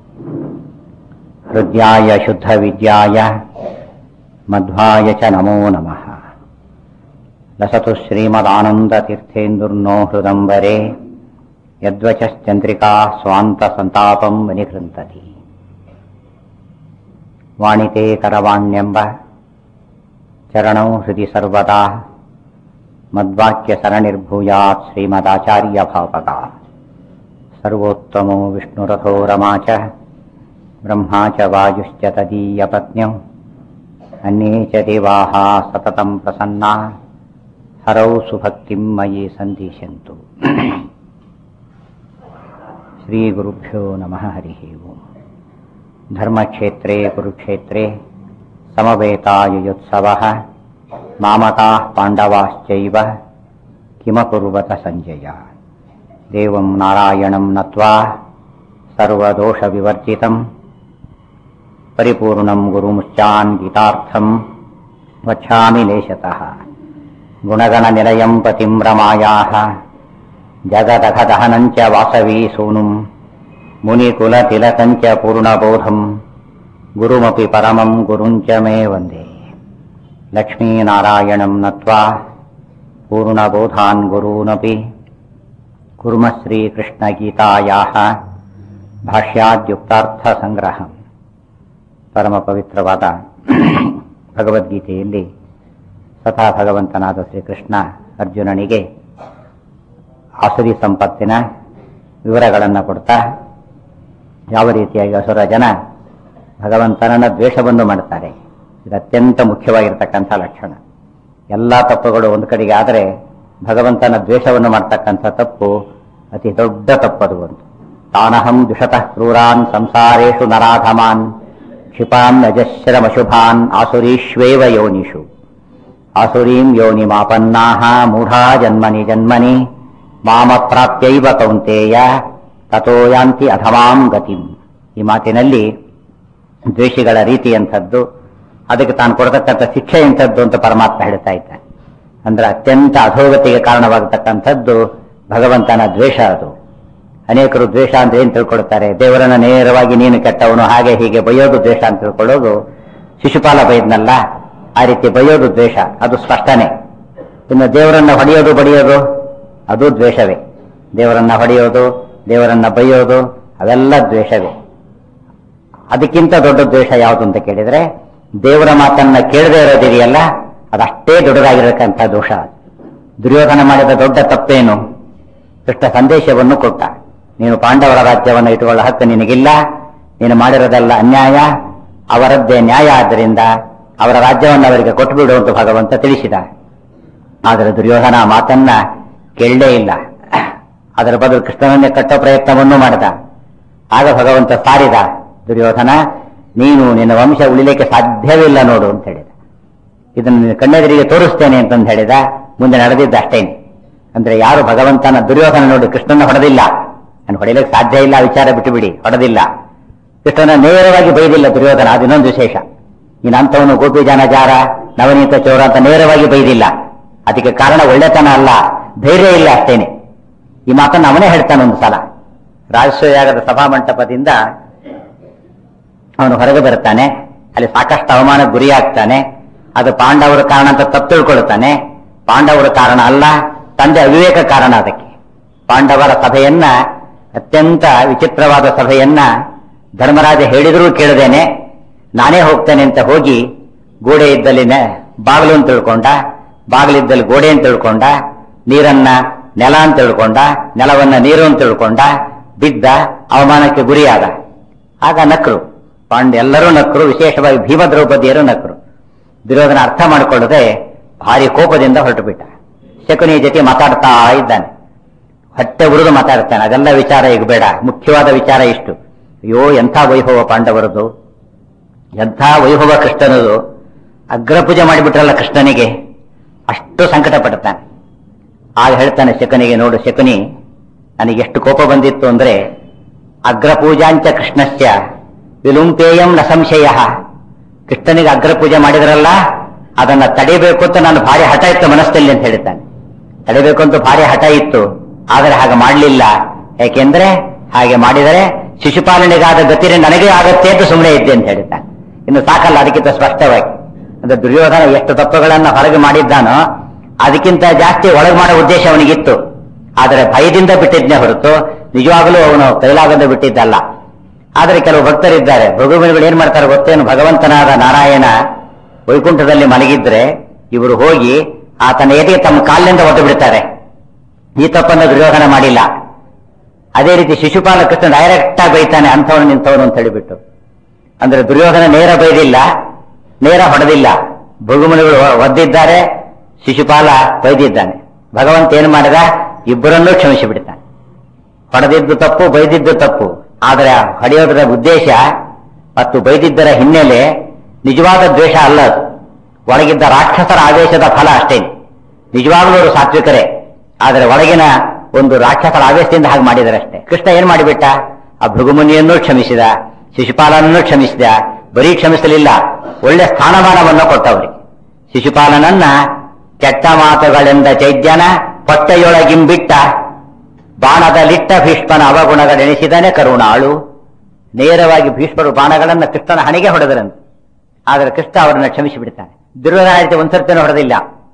A: हृद्याय शुद्धविद्याय मध्वाय च नमो नमः लसतु श्रीमदानन्दतीर्थेन्दुर्नो हृदम्बरे यद्वचश्चन्द्रिका स्वान्तसन्तापम् विनिकृन्तति वाणिते करवाण्यम्ब चरणौ हृदि सर्वदा मद्वाक्यसरणिर्भूयात् श्रीमदाचार्यभावका सर्वोत्तमो विष्णुरथो रमा च ब्रह्मा च वायुश्च तदीयपत्न्यौ अन्ये च देवाः सततं प्रसन्ना हरौ सुभक्तिं मयि सन्दिशन्तु श्रीगुरुभ्यो नमः हरिः ओम् धर्मक्षेत्रे कुरुक्षेत्रे समवेतायुयुत्सवः मामकाः पाण्डवाश्चैव किमकुर्वत सञ्जय देवं नारायणं नत्वा सर्वदोषविवर्जितं परिपूर्णं गुरुमुच्चान् गीतार्थं वच्छामि लेशतः गुणगणनिलयं पतिं रमायाः जगदघदहनं च वासवी सूनुं मुनिकुलतिलकं च पूर्णबोधं गुरुमपि परमं गुरुं च मे वन्दे लक्ष्मीनारायणं नत्वा पूर्णबोधान् गुरूनपि कुर्मः श्रीकृष्णगीतायाः ಭಾಷ್ಯಾದ್ಯುಕ್ತಾರ್ಥಸಂಗ್ರಹ ಪರಮ ಪವಿತ್ರವಾದ ಭಗವದ್ಗೀತೆಯಲ್ಲಿ ಸ್ವತಃ ಭಗವಂತನಾದ ಶ್ರೀಕೃಷ್ಣ ಅರ್ಜುನನಿಗೆ ಆಸುರಿ ಸಂಪತ್ತಿನ ವಿವರಗಳನ್ನು ಕೊಡ್ತಾ ಯಾವ ರೀತಿಯಾಗಿ ಅಸುರ ಜನ ಭಗವಂತನನ್ನ ದ್ವೇಷವನ್ನು ಮಾಡ್ತಾರೆ ಇದು ಅತ್ಯಂತ ಮುಖ್ಯವಾಗಿರ್ತಕ್ಕಂಥ ಲಕ್ಷಣ ಎಲ್ಲ ತಪ್ಪುಗಳು ಒಂದು ಕಡೆಗೆ ಆದರೆ ಭಗವಂತನ ದ್ವೇಷವನ್ನು ಮಾಡ್ತಕ್ಕಂಥ ತಪ್ಪು ಅತಿ ದೊಡ್ಡ ತಪ್ಪದು ಒಂದು ತಾನಹಂ ದುಷತಃ ಕ್ರೂರಾನ್ ಸಂಸಾರೇಷು ನರಾಧಮಾನ್ ಕ್ಷಿಪಾನ್ ಅಜಶ್ರಮಶುಭಾನ್ ಆಸುರೀಶ್ವೇವ ಯೋನಿಷು ಆಸುರೀಂ ಯೋನಿಮಾಪನ್ನಾಹ ಮೂಢಾ ಜನ್ಮನಿ ಜನ್ಮನಿ ಮಾಮ ಪ್ರಾಪ್ಯೈವ ಕೌಂತೇಯ ತಥೋ ಯಾಂತಿ ಅಧಮಾಂ ಗತಿಂ ಈ ಮಾತಿನಲ್ಲಿ ದ್ವೇಷಿಗಳ ರೀತಿ ಎಂಥದ್ದು ಅದಕ್ಕೆ ತಾನು ಕೊಡತಕ್ಕಂಥ ಶಿಕ್ಷೆ ಎಂಥದ್ದು ಅಂತ ಪರಮಾತ್ಮ ಹೇಳ್ತಾ ಇದ್ದಾನೆ ಅಂದ್ರೆ ಅತ್ಯಂತ ಅಧೋಗತಿಗೆ ಕಾರಣವಾಗತಕ್ಕಂಥದ್ದು ಭಗವಂತನ ದ್ವೇಷ ಅದು ಅನೇಕರು ದ್ವೇಷ ಅಂತ ಏನ್ ತಿಳ್ಕೊಳ್ತಾರೆ ದೇವರನ್ನ ನೇರವಾಗಿ ನೀನು ಕೆಟ್ಟವನು ಹಾಗೆ ಹೀಗೆ ಬೈಯೋದು ದ್ವೇಷ ಅಂತ ತಿಳ್ಕೊಳ್ಳೋದು ಶಿಶುಪಾಲ ಬೈದ್ನಲ್ಲ ಆ ರೀತಿ ಬೈಯೋದು ದ್ವೇಷ ಅದು ಸ್ಪಷ್ಟನೆ ಇನ್ನು ದೇವರನ್ನ ಹೊಡೆಯೋದು ಬಡಿಯೋದು ಅದು ದ್ವೇಷವೇ ದೇವರನ್ನ ಹೊಡೆಯೋದು ದೇವರನ್ನ ಬೈಯೋದು ಅವೆಲ್ಲ ದ್ವೇಷವೇ ಅದಕ್ಕಿಂತ ದೊಡ್ಡ ದ್ವೇಷ ಯಾವುದು ಅಂತ ಕೇಳಿದ್ರೆ ದೇವರ ಮಾತನ್ನ ಕೇಳದೇ ಇರೋದಿದೆಯಲ್ಲ ಅದಷ್ಟೇ ದೊಡ್ಡದಾಗಿರತಕ್ಕಂಥ ದೋಷ ದುರ್ಯೋಧನ ಮಾಡಿದ ದೊಡ್ಡ ತಪ್ಪೇನು ಕೃಷ್ಣ ಸಂದೇಶವನ್ನು ಕೊಟ್ಟ ನೀನು ಪಾಂಡವರ ರಾಜ್ಯವನ್ನು ಇಟ್ಟುಕೊಳ್ಳೋ ಹಕ್ಕು ನಿನಗಿಲ್ಲ ನೀನು ಮಾಡಿರೋದೆಲ್ಲ ಅನ್ಯಾಯ ಅವರದ್ದೇ ನ್ಯಾಯ ಆದ್ದರಿಂದ ಅವರ ರಾಜ್ಯವನ್ನು ಅವರಿಗೆ ಕೊಟ್ಟುಬಿಡು ಅಂತ ಭಗವಂತ ತಿಳಿಸಿದ ಆದರೆ ದುರ್ಯೋಧನ ಆ ಮಾತನ್ನ ಕೇಳಲೇ ಇಲ್ಲ ಅದರ ಬದಲು ಕೃಷ್ಣನನ್ನೇ ಕಟ್ಟೋ ಪ್ರಯತ್ನವನ್ನು ಮಾಡಿದ ಆಗ ಭಗವಂತ ಸಾರಿದ ದುರ್ಯೋಧನ ನೀನು ನಿನ್ನ ವಂಶ ಉಳಿಲಿಕ್ಕೆ ಸಾಧ್ಯವಿಲ್ಲ ನೋಡು ಅಂತ ಹೇಳಿದ ಇದನ್ನು ನಿನ್ನ ಕಣ್ಣೆದುರಿಗೆ ತೋರಿಸ್ತೇನೆ ಅಂತಂದು ಹೇಳಿದ ಮುಂದೆ ನಡೆದಿದ್ದ ಅಷ್ಟೇನೆ ಅಂದ್ರೆ ಯಾರು ಭಗವಂತನ ದುರ್ಯೋಧನ ನೋಡಿ ಕೃಷ್ಣನ ಹೊಡೆದಿಲ್ಲ ನಾನು ಹೊಡೆಯಲಿಕ್ಕೆ ಸಾಧ್ಯ ಇಲ್ಲ ಆ ವಿಚಾರ ಬಿಟ್ಟು ಬಿಡಿ ಹೊಡೆದಿಲ್ಲ ಕೃಷ್ಣನ ನೇರವಾಗಿ ಬೈದಿಲ್ಲ ದುರ್ಯೋಧನ ಅದಿನ್ನೊಂದು ವಿಶೇಷ ನೀನು ಅಂಥವನು ಗೋಪಿ ಜನ ಜಾರ ನವನೀತ ಚೋರ ಅಂತ ನೇರವಾಗಿ ಬೈದಿಲ್ಲ ಅದಕ್ಕೆ ಕಾರಣ ಒಳ್ಳೆತನ ಅಲ್ಲ ಧೈರ್ಯ ಇಲ್ಲ ಅಷ್ಟೇನೆ ಈ ಮಾತನ್ನು ಅವನೇ ಹೇಳ್ತಾನೆ ಒಂದು ಸಲ ರಾಜಸ್ವಯಾಗದ ಸಭಾ ಮಂಟಪದಿಂದ ಅವನು ಹೊರಗೆ ಬರ್ತಾನೆ ಅಲ್ಲಿ ಸಾಕಷ್ಟು ಅವಮಾನ ಗುರಿಯಾಗ್ತಾನೆ ಅದು ಪಾಂಡವರ ಕಾರಣ ಅಂತ ತಪ್ಪು ತಿಳ್ಕೊಳ್ತಾನೆ ಪಾಂಡವರ ಕಾರಣ ಅಲ್ಲ ತಂದೆ ಅವಿವೇಕ ಕಾರಣ ಅದಕ್ಕೆ ಪಾಂಡವರ ಸಭೆಯನ್ನ ಅತ್ಯಂತ ವಿಚಿತ್ರವಾದ ಸಭೆಯನ್ನ ಧರ್ಮರಾಜ ಹೇಳಿದರೂ ಕೇಳದೇನೆ ನಾನೇ ಹೋಗ್ತೇನೆ ಅಂತ ಹೋಗಿ ಗೋಡೆ ಇದ್ದಲ್ಲಿ ನೆ- ಬಾಗಿಲು ಅಂತ ತಿಳ್ಕೊಂಡ ಬಾಗಿಲಿದ್ದಲ್ಲಿ ಗೋಡೆ ಅಂತ ತಿಳ್ಕೊಂಡ ನೀರನ್ನ ನೆಲ ಅಂತ ತಿಳ್ಕೊಂಡ ನೆಲವನ್ನ ನೀರು ಅಂತ ತಿಳ್ಕೊಂಡ ಬಿದ್ದ ಅವಮಾನಕ್ಕೆ ಗುರಿಯಾದ ಆಗ ನಕ್ರು ಪಾಂಡ ಎಲ್ಲರೂ ನಕ್ರು ವಿಶೇಷವಾಗಿ ಭೀಮ ದ್ರೌಪದಿಯರು ನಕ್ರು ದುರ್ಯೋಧನ ಅರ್ಥ ಮಾಡಿಕೊಳ್ಳದೆ ಭಾರಿ ಕೋಪದಿಂದ ಹೊರಟು ಬಿಟ್ಟ ಶಕುನಿಯ ಜೊತೆ ಮಾತಾಡ್ತಾ ಇದ್ದಾನೆ ಹೊಟ್ಟೆ ಉರಿದು ಮಾತಾಡ್ತಾನೆ ಅದೆಲ್ಲ ವಿಚಾರ ಈಗ ಬೇಡ ಮುಖ್ಯವಾದ ವಿಚಾರ ಇಷ್ಟು ಅಯ್ಯೋ ಎಂಥ ವೈಭವ ಪಾಂಡವರದು ಎಂಥ ವೈಭವ ಕೃಷ್ಣನದು ಅಗ್ರಪೂಜೆ ಮಾಡಿಬಿಟ್ರಲ್ಲ ಕೃಷ್ಣನಿಗೆ ಅಷ್ಟು ಸಂಕಟ ಪಡ್ತಾನೆ ಆಗ ಹೇಳ್ತಾನೆ ಶಕನಿಗೆ ನೋಡು ಶಕುನಿ ನನಗೆ ಎಷ್ಟು ಕೋಪ ಬಂದಿತ್ತು ಅಂದ್ರೆ ಅಗ್ರಪೂಜಾಂಚ ಕೃಷ್ಣಸ್ಯ ವಿಲುಂಪೇಯಂ ನ ಸಂಶಯ ಕೃಷ್ಣನಿಗೆ ಅಗ್ರಪೂಜೆ ಮಾಡಿದ್ರಲ್ಲ ಅದನ್ನ ತಡಿಬೇಕು ಅಂತ ನಾನು ಭಾರಿ ಹಠ ಇತ್ತು ಮನಸ್ಸಲ್ಲಿ ಅಂತ ಹೇಳ್ತಾನೆ ತಡಿಬೇಕು ಅಂತ ಭಾರಿ ಹಠ ಇತ್ತು ಆದರೆ ಹಾಗೆ ಮಾಡಲಿಲ್ಲ ಯಾಕೆಂದ್ರೆ ಹಾಗೆ ಮಾಡಿದರೆ ಶಿಶುಪಾಲನೆಗಾದ ಗತಿರೆ ನನಗೆ ಆಗತ್ತೆ ಅಂತ ಸುಮ್ಮನೆ ಇದ್ದೆ ಅಂತ ಹೇಳ್ತಾನೆ ಇನ್ನು ಸಾಕಲ್ಲ ಅದಕ್ಕಿಂತ ಸ್ಪಷ್ಟವಾಗಿ ಅಂದ್ರೆ ದುರ್ಯೋಧನ ಎಷ್ಟು ತಪ್ಪುಗಳನ್ನ ಹೊರಗೆ ಮಾಡಿದ್ದಾನೋ ಅದಕ್ಕಿಂತ ಜಾಸ್ತಿ ಒಳಗೆ ಮಾಡೋ ಉದ್ದೇಶ ಅವನಿಗಿತ್ತು ಆದರೆ ಭಯದಿಂದ ಬಿಟ್ಟಿದ್ನೇ ಹೊರತು ನಿಜವಾಗಲೂ ಅವನು ಕೈಲಾಗದ ಬಿಟ್ಟಿದ್ದಲ್ಲ ಆದರೆ ಕೆಲವು ಭಕ್ತರಿದ್ದಾರೆ ಭಗವಾನ್ಗಳು ಏನ್ ಮಾಡ್ತಾರೆ ಗೊತ್ತೇನು ಭಗವಂತನಾದ ನಾರಾಯಣ ವೈಕುಂಠದಲ್ಲಿ ಮಲಗಿದ್ರೆ ಇವರು ಹೋಗಿ ಆತನ ಎದೆಗೆ ತಮ್ಮ ಕಾಲಿನಿಂದ ಒದ್ದು ಬಿಡ್ತಾರೆ ಈ ತಪ್ಪನ್ನು ದುರ್ಯೋಧನ ಮಾಡಿಲ್ಲ ಅದೇ ರೀತಿ ಶಿಶುಪಾಲ ಕೃಷ್ಣ ಡೈರೆಕ್ಟ್ ಆಗಿ ಬೈತಾನೆ ಅಂಥವನು ನಿಂತವನು ಅಂತ ಹೇಳಿಬಿಟ್ಟು ಅಂದ್ರೆ ದುರ್ಯೋಧನ ನೇರ ಬೈದಿಲ್ಲ ನೇರ ಹೊಡೆದಿಲ್ಲ ಭಗುಮನಿಗಳು ಒದ್ದಿದ್ದಾರೆ ಶಿಶುಪಾಲ ಬೈದಿದ್ದಾನೆ ಭಗವಂತ ಏನು ಮಾಡಿದ ಇಬ್ಬರನ್ನೂ ಕ್ಷಮಿಸಿ ಬಿಡ್ತಾನೆ ಹೊಡೆದಿದ್ದು ತಪ್ಪು ಬೈದಿದ್ದು ತಪ್ಪು ಆದರೆ ಹೊಡೆಯೋದರ ಉದ್ದೇಶ ಮತ್ತು ಬೈದಿದ್ದರ ಹಿನ್ನೆಲೆ ನಿಜವಾದ ದ್ವೇಷ ಅಲ್ಲ ಅದು ಒಳಗಿದ್ದ ರಾಕ್ಷಸರ ಆವೇಶದ ಫಲ ಅಷ್ಟೇ ನಿಜವಾಗ್ಲೂ ಅವರು ಸಾತ್ವಿಕರೇ ಆದರೆ ಒಳಗಿನ ಒಂದು ರಾಕ್ಷಸರ ಆವೇಶದಿಂದ ಹಾಗೆ ಮಾಡಿದರೆ ಅಷ್ಟೇ ಕೃಷ್ಣ ಏನ್ ಮಾಡಿಬಿಟ್ಟ ಆ ಭೃಗುಮುನಿಯನ್ನೂ ಕ್ಷಮಿಸಿದ ಶಿಶುಪಾಲನನ್ನು ಕ್ಷಮಿಸಿದ ಬರೀ ಕ್ಷಮಿಸಲಿಲ್ಲ ಒಳ್ಳೆ ಸ್ಥಾನಮಾನವನ್ನು ಕೊಟ್ಟವರಿಗೆ ಶಿಶುಪಾಲನನ್ನ ಕೆಟ್ಟ ಮಾತುಗಳೆಂದ ಚೈದ್ಯನ ಹೊಟ್ಟೆಯೊಳಗಿಂಬಿಟ್ಟ ಬಾಣದಲ್ಲಿಟ್ಟ ಭೀಷ್ಮನ ಅವಗುಣಗಳೆಣಿಸಿದನೆ ಕರುಣಾಳು ನೇರವಾಗಿ ಭೀಷ್ಮರು ಬಾಣಗಳನ್ನ ಕೃಷ್ಣನ ಹಣೆಗೆ ಹೊಡೆದರಂತೆ ಆದರೆ ಕೃಷ್ಣ ಅವರನ್ನ ಕ್ಷಮಿಸಿ ಬಿಡ್ತಾನೆ ದುರ್ಯೋಧನ ರೀತಿ ಒಂದ್ಸರ್ತಿನೂ ಹೊಡೆದಿಲ್ಲ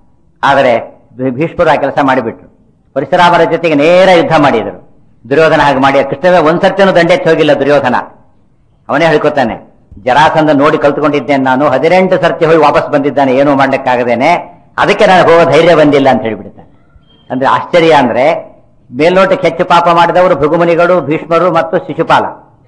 A: ಆದರೆ ಭೀ- ಭೀಷ್ಮರು ಆ ಕೆಲಸ ಮಾಡಿಬಿಟ್ರು ಪರಶುರಾಮರ ಜೊತೆಗೆ ನೇರ ಯುದ್ಧ ಮಾಡಿದರು ದುರ್ಯೋಧನ ಹಾಗೆ ಮಾಡಿ ಕೃಷ್ಣವೇ ಒಂದ್ಸರ್ತಿನೂ ದಂಡೆತ್ತಿ ಹೋಗಿಲ್ಲ ದುರ್ಯೋಧನ ಅವನೇ ಹೇಳ್ಕೊತಾನೆ ಜರಾಸಂಧ ನೋಡಿ ಕಲ್ತ್ಕೊಂಡಿದ್ದೇನೆ ನಾನು ಹದಿನೆಂಟು ಸರ್ತಿ ಹೋಗಿ ವಾಪಸ್ ಬಂದಿದ್ದಾನೆ ಏನೂ ಮಾಡ್ಲಿಕ್ಕಾಗದೇನೆ ಅದಕ್ಕೆ ನಾನು ಹೋಗೋ ಧೈರ್ಯ ಬಂದಿಲ್ಲ ಅಂತ ಹೇಳಿಬಿಡ್ತಾನೆ ಅಂದ್ರೆ ಆಶ್ಚರ್ಯ ಅಂದ್ರೆ ಮೇಲ್ನೋಟಕ್ಕೆ ಹೆಚ್ಚು ಪಾಪ ಮಾಡಿದವರು ಭೃಗುಮುನಿಗಳು ಭೀಷ್ಮರು ಮತ್ತು ಶಿಶುಪಾಲ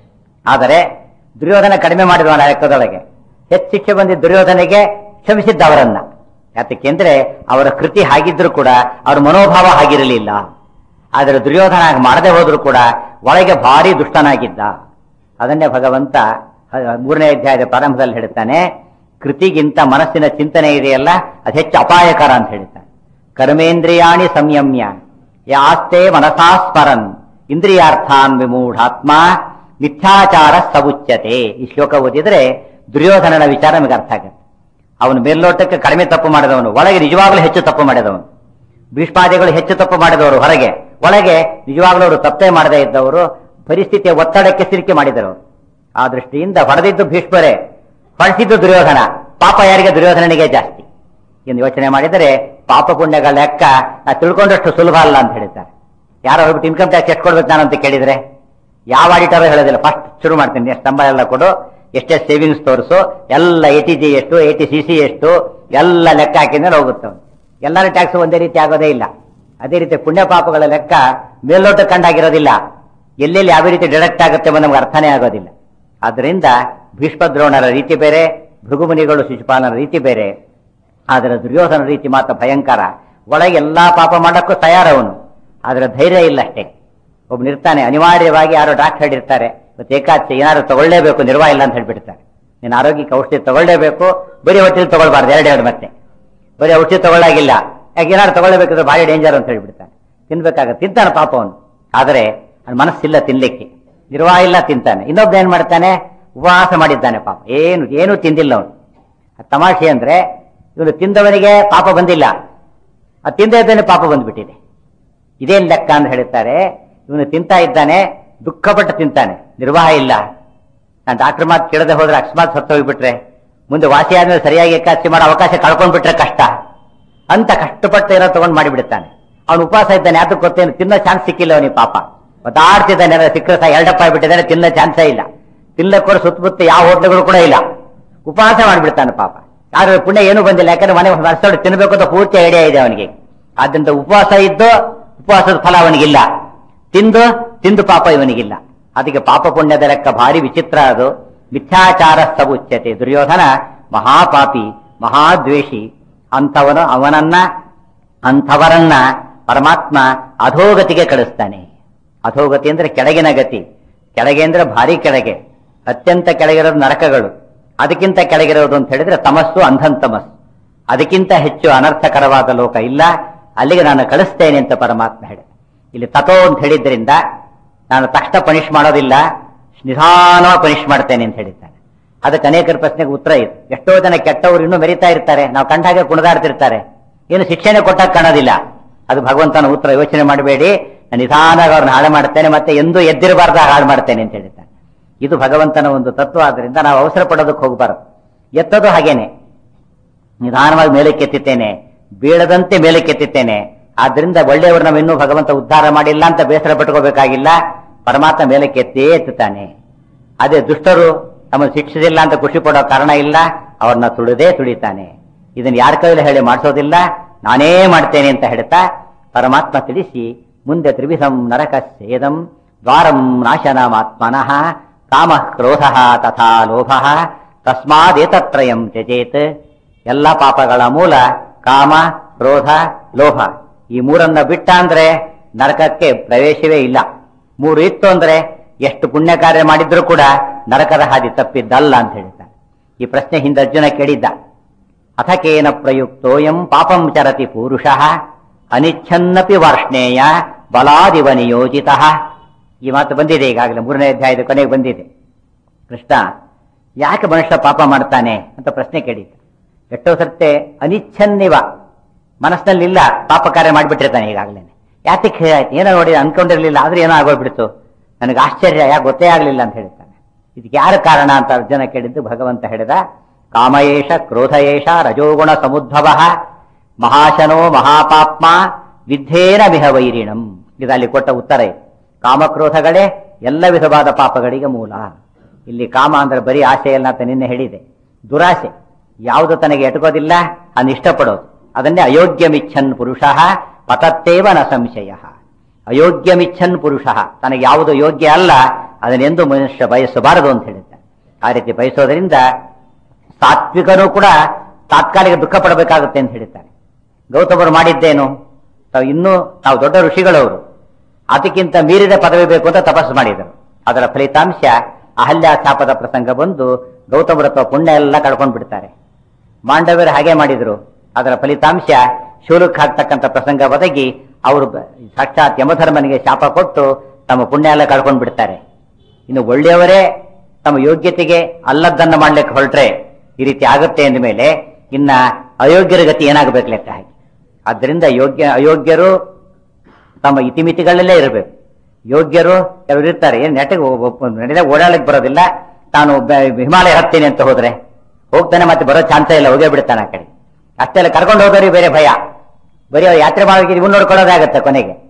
A: ಆದರೆ ದುರ್ಯೋಧನ ಕಡಿಮೆ ಮಾಡಿದವನ ಲೆಕ್ಕದೊಳಗೆ ಹೆಚ್ಚು ಶಿಕ್ಷೆ ಬಂದಿದ್ದ ದುರ್ಯೋಧನಿಗೆ ಕ್ಷಮಿಸಿದ್ದ ಅವರನ್ನ ಯಾತಕ್ಕೆಂದ್ರೆ ಅವರ ಕೃತಿ ಹಾಗಿದ್ರು ಕೂಡ ಅವರ ಮನೋಭಾವ ಹಾಗಿರಲಿಲ್ಲ ಆದರೆ ದುರ್ಯೋಧನ ಹಾಗೆ ಮಾಡದೆ ಹೋದ್ರು ಕೂಡ ಒಳಗೆ ಭಾರಿ ದುಷ್ಟನಾಗಿದ್ದ ಅದನ್ನೇ ಭಗವಂತ ಹ- ಮೂರನೇ ಅಧ್ಯಾಯದ ಪ್ರಾರಂಭದಲ್ಲಿ ಹೇಳ್ತಾನೆ ಕೃತಿಗಿಂತ ಮನಸ್ಸಿನ ಚಿಂತನೆ ಇದೆಯಲ್ಲ ಅದು ಹೆಚ್ಚು ಅಪಾಯಕರ ಅಂತ ಹೇಳ್ತಾನೆ ಕರ್ಮೇಂದ್ರಿಯಾಣಿ ಸಂಯಮ್ಯ ಯಾಸ್ತೆ ಮನಸಾ ಸ್ಮರನ್ ಇಂದ್ರಿಯಾರ್ಥಾನ್ ವಿಮೂಢಾತ್ಮ ಮಿಥ್ಯಾಚಾರ ಸವುಚ್ಯತೆ ಈ ಶ್ಲೋಕ ಓದಿದ್ರೆ ದುರ್ಯೋಧನನ ವಿಚಾರ ನಮಗೆ ಅರ್ಥ ಆಗುತ್ತೆ ಅವನು ಮೇಲ್ನೋಟಕ್ಕೆ ಕಡಿಮೆ ತಪ್ಪು ಮಾಡಿದವನು ಒಳಗೆ ನಿಜವಾಗ್ಲೂ ಹೆಚ್ಚು ತಪ್ಪು ಮಾಡಿದವನು ಭೀಷ್ಮಾದಿಗಳು ಹೆಚ್ಚು ತಪ್ಪು ಮಾಡಿದವರು ಹೊರಗೆ ಒಳಗೆ ನಿಜವಾಗ್ಲೂ ಅವರು ತಪ್ಪೇ ಮಾಡದೇ ಇದ್ದವರು ಪರಿಸ್ಥಿತಿಯ ಒತ್ತಡಕ್ಕೆ ಸಿಲುಕಿ ಮಾಡಿದರು ಆ ದೃಷ್ಟಿಯಿಂದ ಹೊಡೆದಿದ್ದು ಭೀಷ್ಮರೇ ಹೊಡೆಸಿದ್ದು ದುರ್ಯೋಧನ ಪಾಪ ಯಾರಿಗೆ ದುರ್ಯೋಧನನಿಗೆ ಜಾಸ್ತಿ ಎಂದು ಯೋಚನೆ ಮಾಡಿದರೆ ಪಾಪ ಪುಣ್ಯಗಳ ಲೆಕ್ಕ ನಾ ತಿಳ್ಕೊಂಡಷ್ಟು ಸುಲಭ ಅಲ್ಲ ಅಂತ ಹೇಳ್ತಾರೆ ಯಾರೋ ಹೋಗ್ಬಿಟ್ಟು ಇನ್ಕಮ್ ಟ್ಯಾಕ್ಸ್ ಎಷ್ಟು ಕೊಡ್ಬೇಕು ನಾನು ಅಂತ ಕೇಳಿದ್ರೆ ಯಾವ ಆಡಿಟರ್ ಹೇಳೋದಿಲ್ಲ ಫಸ್ಟ್ ಶುರು ಮಾಡ್ತೀನಿ ಎಷ್ಟು ಸಂಬಳ ಎಲ್ಲ ಕೊಡು ಎಷ್ಟೇ ಸೇವಿಂಗ್ಸ್ ತೋರಿಸು ಎಲ್ಲ ಎ ಟಿ ಜಿ ಎಷ್ಟು ಎ ಟಿ ಸಿ ಸಿ ಎಷ್ಟು ಎಲ್ಲ ಲೆಕ್ಕ ಹಾಕಿದ್ರೆ ಹೋಗುತ್ತೆ ಅವ್ನು. ಎಲ್ಲರ ಟ್ಯಾಕ್ಸ್ ಒಂದೇ ರೀತಿ ಆಗೋದೇ ಇಲ್ಲ ಅದೇ ರೀತಿ ಪುಣ್ಯ ಪಾಪಗಳ ಲೆಕ್ಕ ಮೇಲ್ನೋಟ ಕಂಡಾಗಿರೋದಿಲ್ಲ ಎಲ್ಲೆಲ್ಲಿ ಯಾವ ರೀತಿ ಡಿಡಕ್ಟ್ ಆಗುತ್ತೆ ಎಂಬ ನಮ್ಗೆ ಅರ್ಥನೇ ಆಗೋದಿಲ್ಲ ಆದ್ರಿಂದ ಭೀಷ್ಮದ್ರೋಣರ ರೀತಿ ಬೇರೆ ಭೃಗುಮುನಿಗಳು ಶಿಶುಪಾಲನ ರೀತಿ ಬೇರೆ ಆದರೆ ದುರ್ಯೋಧನ ರೀತಿ ಮಾತ್ರ ಭಯಂಕರ ಒಳಗೆ ಎಲ್ಲಾ ಪಾಪ ಮಾಡಕ್ಕೂ ತಯಾರವನು ಆದ್ರೆ ಧೈರ್ಯ ಇಲ್ಲ ಅಷ್ಟೇ ಒಬ್ಬನಿರ್ತಾನೆ ಅನಿವಾರ್ಯವಾಗಿ ಯಾರೋ ಡಾಕ್ಟರ್ ಹೇಳಿರ್ತಾರೆ ಇವತ್ತು ಏಕಾಚೆ ಏನಾದ್ರು ತಗೊಳ್ಳೇಬೇಕು ನಿರ್ವಾಹ ಇಲ್ಲ ಅಂತ ಹೇಳ್ಬಿಡ್ತಾರೆ ನೀನು ಆರೋಗ್ಯಕ್ಕೆ ಔಷಧಿ ತಗೊಳ್ಳೇಬೇಕು ಬರೀ ಹೊಟ್ಟೆಲಿ ತಗೊಳ್ಬಾರ್ದು ಎರಡೆರಡು ಮತ್ತೆ ಬರೀ ಔಷಧಿ ತಗೊಳ್ಳಾಗಿಲ್ಲ ಯಾಕೆ ಏನಾದ್ರು ತಗೊಳ್ಳೇಬೇಕಿದ್ರೆ ಭಾರಿ ಡೇಂಜರ್ ಅಂತ ಹೇಳ್ಬಿಡ್ತಾನೆ ತಿನ್ಬೇಕಾಗ ತಿಂತಾನೆ ಪಾಪ ಅವನು ಆದರೆ ಅವ್ನ ಮನಸ್ಸಿಲ್ಲ ತಿನ್ಲಿಕ್ಕೆ ನಿರ್ವಾಹ ಇಲ್ಲ ತಿಂತಾನೆ ಇನ್ನೊಬ್ಬ ಏನ್ ಮಾಡ್ತಾನೆ ಉಪವಾಸ ಮಾಡಿದ್ದಾನೆ ಪಾಪ ಏನು ಏನು ತಿಂದಿಲ್ಲ ಅವನು ತಮಾಷೆ ಅಂದ್ರೆ ಇವನು ತಿಂದವನಿಗೆ ಪಾಪ ಬಂದಿಲ್ಲ ಆ ತಿಂದ ಇದ್ದಾನೆ ಪಾಪ ಬಂದ್ಬಿಟ್ಟಿದೆ ಇದೇನ್ ಲೆಕ್ಕ ಅಂತ ಹೇಳ್ತಾರೆ ಇವನು ತಿಂತಾ ಇದ್ದಾನೆ ದುಃಖಪಟ್ಟು ತಿಂತಾನೆ ನಿರ್ವಾಹ ಇಲ್ಲ ನಾನು ಡಾಕ್ಟರ್ ಮಾತು ಕೇಳದೆ ಹೋದ್ರೆ ಅಕಸ್ಮಾತ್ ಸತ್ತು ಹೋಗ್ಬಿಟ್ರೆ ಮುಂದೆ ವಾಸಿ ಆದ್ಮೇಲೆ ಸರಿಯಾಗಿ ಏಕಾದಶಿ ಮಾಡೋ ಅವಕಾಶ ಕಳ್ಕೊಂಡ್ಬಿಟ್ರೆ ಕಷ್ಟ ಅಂತ ಕಷ್ಟಪಟ್ಟು ಏನೋ ತಗೊಂಡ್ ಮಾಡಿಬಿಡ್ತಾನೆ ಅವನು ಉಪವಾಸ ಇದ್ದಾನೆ ಯಾತಕ್ಕೆ ಗೊತ್ತೇನು ತಿನ್ನೋ ಚಾನ್ಸ್ ಸಿಕ್ಕಿಲ್ಲ ಅವನಿಗೆ ಪಾಪ ಒದ್ದಾಡ್ತಿದ್ದಾನೆ ಏನಾದ್ರು ಸಿಕ್ಕರೆ ಸಹ ಎರಡಪ್ಪ ಆಗ್ಬಿಟ್ಟಿದ್ದಾನೆ ತಿನ್ನೋ ಚಾನ್ಸೇ ಇಲ್ಲ ತಿನ್ನಕ್ಕೋರು ಸುತ್ತಮುತ್ತ ಯಾವ ಹೋಟ್ಲುಗಳು ಕೂಡ ಇಲ್ಲ ಉಪವಾಸ ಮಾಡಿಬಿಡ್ತಾನೆ ಪಾಪ ಆದ್ರೆ ಪುಣ್ಯ ಏನು ಬಂದಿಲ್ಲ ಯಾಕಂದ್ರೆ ಮನೆ ವರ್ಷದೊಳಗೆ ತಿನ್ನಬೇಕು ಅಂತ ಪೂರ್ತಿ ಐಡಿಯಾ ಇದೆ ಅವನಿಗೆ ಆದ್ರಿಂದ ಉಪವಾಸ ಇದ್ದು ಉಪವಾಸದ ಫಲ ಅವನಿಗಿಲ್ಲ ತಿಂದು ತಿಂದು ಪಾಪ ಇವನಿಗಿಲ್ಲ ಅದಕ್ಕೆ ಪಾಪ ಪುಣ್ಯದ ಲೆಕ್ಕ ಭಾರಿ ವಿಚಿತ್ರ ಅದು ಮಿಥ್ಯಾಚಾರ ಸಬುಚ್ಯತೆ ದುರ್ಯೋಧನ ಮಹಾಪಾಪಿ ಮಹಾದ್ವೇಷಿ ಅಂಥವನು ಅವನನ್ನ ಅಂಥವರನ್ನ ಪರಮಾತ್ಮ ಅಧೋಗತಿಗೆ ಕಳಿಸ್ತಾನೆ ಅಧೋಗತಿ ಅಂದ್ರೆ ಕೆಳಗಿನ ಗತಿ ಕೆಳಗೆ ಅಂದ್ರೆ ಭಾರಿ ಕೆಳಗೆ ಅತ್ಯಂತ ಕೆಳಗಿರೋದು ನರಕಗಳು ಅದಕ್ಕಿಂತ ಕೆಳಗಿರೋದು ಅಂತ ಹೇಳಿದ್ರೆ ತಮಸ್ಸು ಅಂಧನ್ ತಮಸ್ಸು ಅದಕ್ಕಿಂತ ಹೆಚ್ಚು ಅನರ್ಥಕರವಾದ ಲೋಕ ಇಲ್ಲ ಅಲ್ಲಿಗೆ ನಾನು ಕಳಿಸ್ತೇನೆ ಅಂತ ಪರಮಾತ್ಮ ಹೇಳ ಇಲ್ಲಿ ತಥೋ ಅಂತ ಹೇಳಿದ್ರಿಂದ ನಾನು ತಕ್ಷಣ ಪನಿಷ್ ಮಾಡೋದಿಲ್ಲ ನಿಧಾನವಾಗಿ ಪನಿಷ್ ಮಾಡ್ತೇನೆ ಅಂತ ಹೇಳಿದ್ದಾನೆ ಅದಕ್ಕೆ ಅನೇಕರ ಪ್ರಶ್ನೆಗೆ ಉತ್ತರ ಇದೆ ಎಷ್ಟೋ ಜನ ಕೆಟ್ಟವರು ಇನ್ನೂ ಮೆರಿತಾ ಇರ್ತಾರೆ ನಾವು ಕಂಡಾಗೆ ಕುಣಿದಾಡ್ತಿರ್ತಾರೆ ಏನು ಶಿಕ್ಷಣ ಕೊಟ್ಟಾಗ ಕಾಣೋದಿಲ್ಲ ಅದು ಭಗವಂತನ ಉತ್ತರ ಯೋಚನೆ ಮಾಡಬೇಡಿ ನಾನು ನಿಧಾನವಾಗಿ ಅವ್ರನ್ನ ಹಾಳು ಮಾಡ್ತೇನೆ ಮತ್ತೆ ಎಂದೂ ಎದ್ದಿರಬಾರ್ದ ಹಾಳು ಮಾಡ್ತೇನೆ ಅಂತ ಹೇಳಿದ್ದಾನೆ ಇದು ಭಗವಂತನ ಒಂದು ತತ್ವ ಆದ್ರಿಂದ ನಾವು ಅವಸರ ಪಡೋದಕ್ಕೆ ಹೋಗಬಾರದು ಎತ್ತದು ಹಾಗೇನೆ ನಿಧಾನವಾಗಿ ಮೇಲಕ್ಕೆ ಎತ್ತಿದ್ದೇನೆ ಬೀಳದಂತೆ ಮೇಲಕ್ಕೆ ಎತ್ತಿದ್ದೇನೆ ಆದ್ರಿಂದ ಒಳ್ಳೆಯವರು ನಾವು ಇನ್ನೂ ಭಗವಂತ ಉದ್ಧಾರ ಮಾಡಿಲ್ಲ ಅಂತ ಬೇಸರ ಪಟ್ಕೋಬೇಕಾಗಿಲ್ಲ ಪರಮಾತ್ಮ ಮೇಲಕ್ಕೆ ಎತ್ತೇ ಎತ್ತುತ್ತಾನೆ ಅದೇ ದುಷ್ಟರು ತಮ್ಮ ಶಿಕ್ಷಿಸಿಲ್ಲ ಅಂತ ಖುಷಿ ಪಡೋ ಕಾರಣ ಇಲ್ಲ ಅವ್ರನ್ನ ತುಳಿದೇ ತುಳಿತಾನೆ ಇದನ್ನ ಯಾರ ಕೈಯಲ್ಲಿ ಹೇಳಿ ಮಾಡಿಸೋದಿಲ್ಲ ನಾನೇ ಮಾಡ್ತೇನೆ ಅಂತ ಹೇಳ್ತಾ ಪರಮಾತ್ಮ ತಿಳಿಸಿ ಮುಂದೆ ತ್ರಿವಿಧಂ ನರಕ ಸೇದಂ ದ್ವಾರಂ ನಾಶನಮಾತ್ಮನಃ ಕಾಮ ಕ್ರೋಧ ತಥಾ ಲೋಭ ತಸ್ಮಾದೇತತ್ರಯಂ ತ್ಯಜೇತ್ ಎಲ್ಲ ಪಾಪಗಳ ಮೂಲ ಕಾಮ ಕ್ರೋಧ ಲೋಭ ಈ ಮೂರನ್ನ ಬಿಟ್ಟ ಅಂದ್ರೆ ನರಕಕ್ಕೆ ಪ್ರವೇಶವೇ ಇಲ್ಲ ಮೂರು ಇತ್ತು ಅಂದ್ರೆ ಎಷ್ಟು ಪುಣ್ಯ ಕಾರ್ಯ ಮಾಡಿದ್ರೂ ಕೂಡ ನರಕದ ಹಾದಿ ತಪ್ಪಿದ್ದಲ್ಲ ಅಂತ ಹೇಳ್ತಾನೆ ಈ ಪ್ರಶ್ನೆ ಹಿಂದೆ ಅರ್ಜುನ ಕೇಳಿದ್ದ ಅಥಕೇನ ಪ್ರಯುಕ್ತೋಯಂ ಪಾಪಂ ಚರತಿ ಪೂರುಷ ಅನಿಚ್ಛನ್ನಪಿ ವಾರ್ಷ್ಣೇಯ ಬಲಾದಿವ ನಿಯೋಜಿತ ಈ ಮಾತು ಬಂದಿದೆ ಈಗಾಗಲೇ ಮೂರನೇ ಅಧ್ಯಾಯದ ಕೊನೆಗೆ ಬಂದಿದೆ ಕೃಷ್ಣ ಯಾಕೆ ಮನುಷ್ಯ ಪಾಪ ಮಾಡ್ತಾನೆ ಅಂತ ಪ್ರಶ್ನೆ ಕೇಳಿದ್ದ ಎಷ್ಟೋ ಸರ್ತೆ ಅನಿಚ್ಛನ್ನಿವ ಮನಸ್ಸಿನಲ್ಲಿಲ್ಲ ಪಾಪ ಕಾರ್ಯ ಮಾಡಿಬಿಟ್ಟಿರ್ತಾನೆ ಈಗಾಗಲೇ ಯಾತಕ್ಕೆ ಏನೋ ನೋಡಿ ಅನ್ಕೊಂಡಿರ್ಲಿಲ್ಲ ಆದ್ರೆ ಏನೋ ಆಗೋಗ್ಬಿಡ್ತು ನನಗೆ ಆಶ್ಚರ್ಯ ಯಾಕೆ ಗೊತ್ತೇ ಆಗ್ಲಿಲ್ಲ ಅಂತ ಹೇಳ್ತಾನೆ ಇದಕ್ಕೆ ಯಾರು ಕಾರಣ ಅಂತ ಅರ್ಜುನ ಕೇಳಿದ್ದು ಭಗವಂತ ಹೇಳಿದ ಕಾಮಯೇಷ ಕ್ರೋಧಯೇಷ ರಜೋಗುಣ ಸಮುದ್ಭವ ಮಹಾಶನೋ ಮಹಾಪಾಪ್ಮ ವಿದ್ಧೇನ ಮಿಹ ವೈರಿಣಂ ಇದರಲ್ಲಿ ಕೊಟ್ಟ ಉತ್ತರ ಇದೆ ಕಾಮಕ್ರೋಧಗಳೇ ಎಲ್ಲ ವಿಧವಾದ ಪಾಪಗಳಿಗೆ ಮೂಲ ಇಲ್ಲಿ ಕಾಮ ಅಂದ್ರೆ ಬರೀ ಆಸೆ ಇಲ್ಲ ಅಂತ ನಿನ್ನೆ ಹೇಳಿದೆ ದುರಾಸೆ ಯಾವುದು ತನಗೆ ಎಟಕೋದಿಲ್ಲ ಅದನ್ನ ಇಷ್ಟಪಡೋದು ಅದನ್ನೇ ಅಯೋಗ್ಯಮಿಚ್ಛನ್ ಪುರುಷ ಪತತ್ತೇವ ನ ಸಂಶಯ ಅಯೋಗ್ಯಮಿಚ್ಛನ್ ಪುರುಷ ತನಗೆ ಯಾವುದು ಯೋಗ್ಯ ಅಲ್ಲ ಅದನ್ನೆಂದು ಮನುಷ್ಯ ಬಯಸಬಾರದು ಅಂತ ಹೇಳಿದ್ದ ಆ ರೀತಿ ಬಯಸೋದ್ರಿಂದ ಸಾತ್ವಿಕನು ಕೂಡ ತಾತ್ಕಾಲಿಕ ದುಃಖ ಪಡಬೇಕಾಗುತ್ತೆ ಅಂತ ಹೇಳ್ತಾರೆ ಗೌತಮರು ಮಾಡಿದ್ದೇನು ತಾವು ಇನ್ನೂ ತಾವು ದೊಡ್ಡ ಋಷಿಗಳವರು ಅದಕ್ಕಿಂತ ಮೀರಿದ ಪದವಿ ಬೇಕು ಅಂತ ತಪಸ್ಸು ಮಾಡಿದರು ಅದರ ಫಲಿತಾಂಶ ಅಹಲ್ಯ ಶಾಪದ ಪ್ರಸಂಗ ಬಂದು ಗೌತಮರ ಅಥವಾ ಪುಣ್ಯ ಎಲ್ಲ ಕಳ್ಕೊಂಡು ಬಿಡ್ತಾರೆ ಮಾಂಡವ್ಯರು ಹಾಗೆ ಮಾಡಿದ್ರು ಅದರ ಫಲಿತಾಂಶ ಶೂಲಕ್ಕೆ ಹಾಕ್ತಕ್ಕಂಥ ಪ್ರಸಂಗ ಒದಗಿ ಅವರು ಬ- ಸಾಕ್ಷಾತ್ ಯಮಧರ್ಮನಿಗೆ ಶಾಪ ಕೊಟ್ಟು ತಮ್ಮ ಪುಣ್ಯ ಎಲ್ಲ ಕಳ್ಕೊಂಡು ಬಿಡ್ತಾರೆ ಇನ್ನು ಒಳ್ಳೆಯವರೇ ತಮ್ಮ ಯೋಗ್ಯತೆಗೆ ಅಲ್ಲದ್ದನ್ನ ಮಾಡ್ಲಿಕ್ಕೆ ಹೊರಟ್ರೆ ಈ ರೀತಿ ಆಗುತ್ತೆ ಅಂದ ಮೇಲೆ ಇನ್ನ ಅಯೋಗ್ಯರ ಗತಿ ಏನಾಗಬೇಕು ಲೆಕ್ಕ ಹಾಕಿ ಆದ್ದರಿಂದ ಯೋಗ್ಯ ಅಯೋಗ್ಯರು ತಮ್ಮ ಇತಿಮಿತಿಗಳಲ್ಲೇ ಇರಬೇಕು ಯೋಗ್ಯರು ಕೆಲವರು ಇರ್ತಾರೆ ಏನ್ ನೆಟ್ಟಿಗೆ ನಡೆದ ಓಡಾಡಲಿಕ್ಕೆ ಬರೋದಿಲ್ಲ ತಾನು ಬ- ಹಿಮಾಲಯ ಹತ್ತೀನಿ ಅಂತ ಹೋದ್ರೆ ಹೋಗ್ತಾನೆ ಮತ್ತೆ ಬರೋ ಚಾನ್ಸೇ ಇಲ್ಲ ಹೋಗೇ ಬಿಡ್ತಾನೆ ಆ ಕಡೆ ಅಷ್ಟೆಲ್ಲ ಕರ್ಕೊಂಡು ಹೋದವ್ರಿಗೆ ಬೇರೆ ಭಯ ಬರೀ ಅವ್ರು ಯಾತ್ರೆ ಮಾಡೋಕೆ ಇವನ್ ನೋಡ್ಕೊಳ್ಳೋದಾಗತ್ತೆ ಕೊನೆಗೆ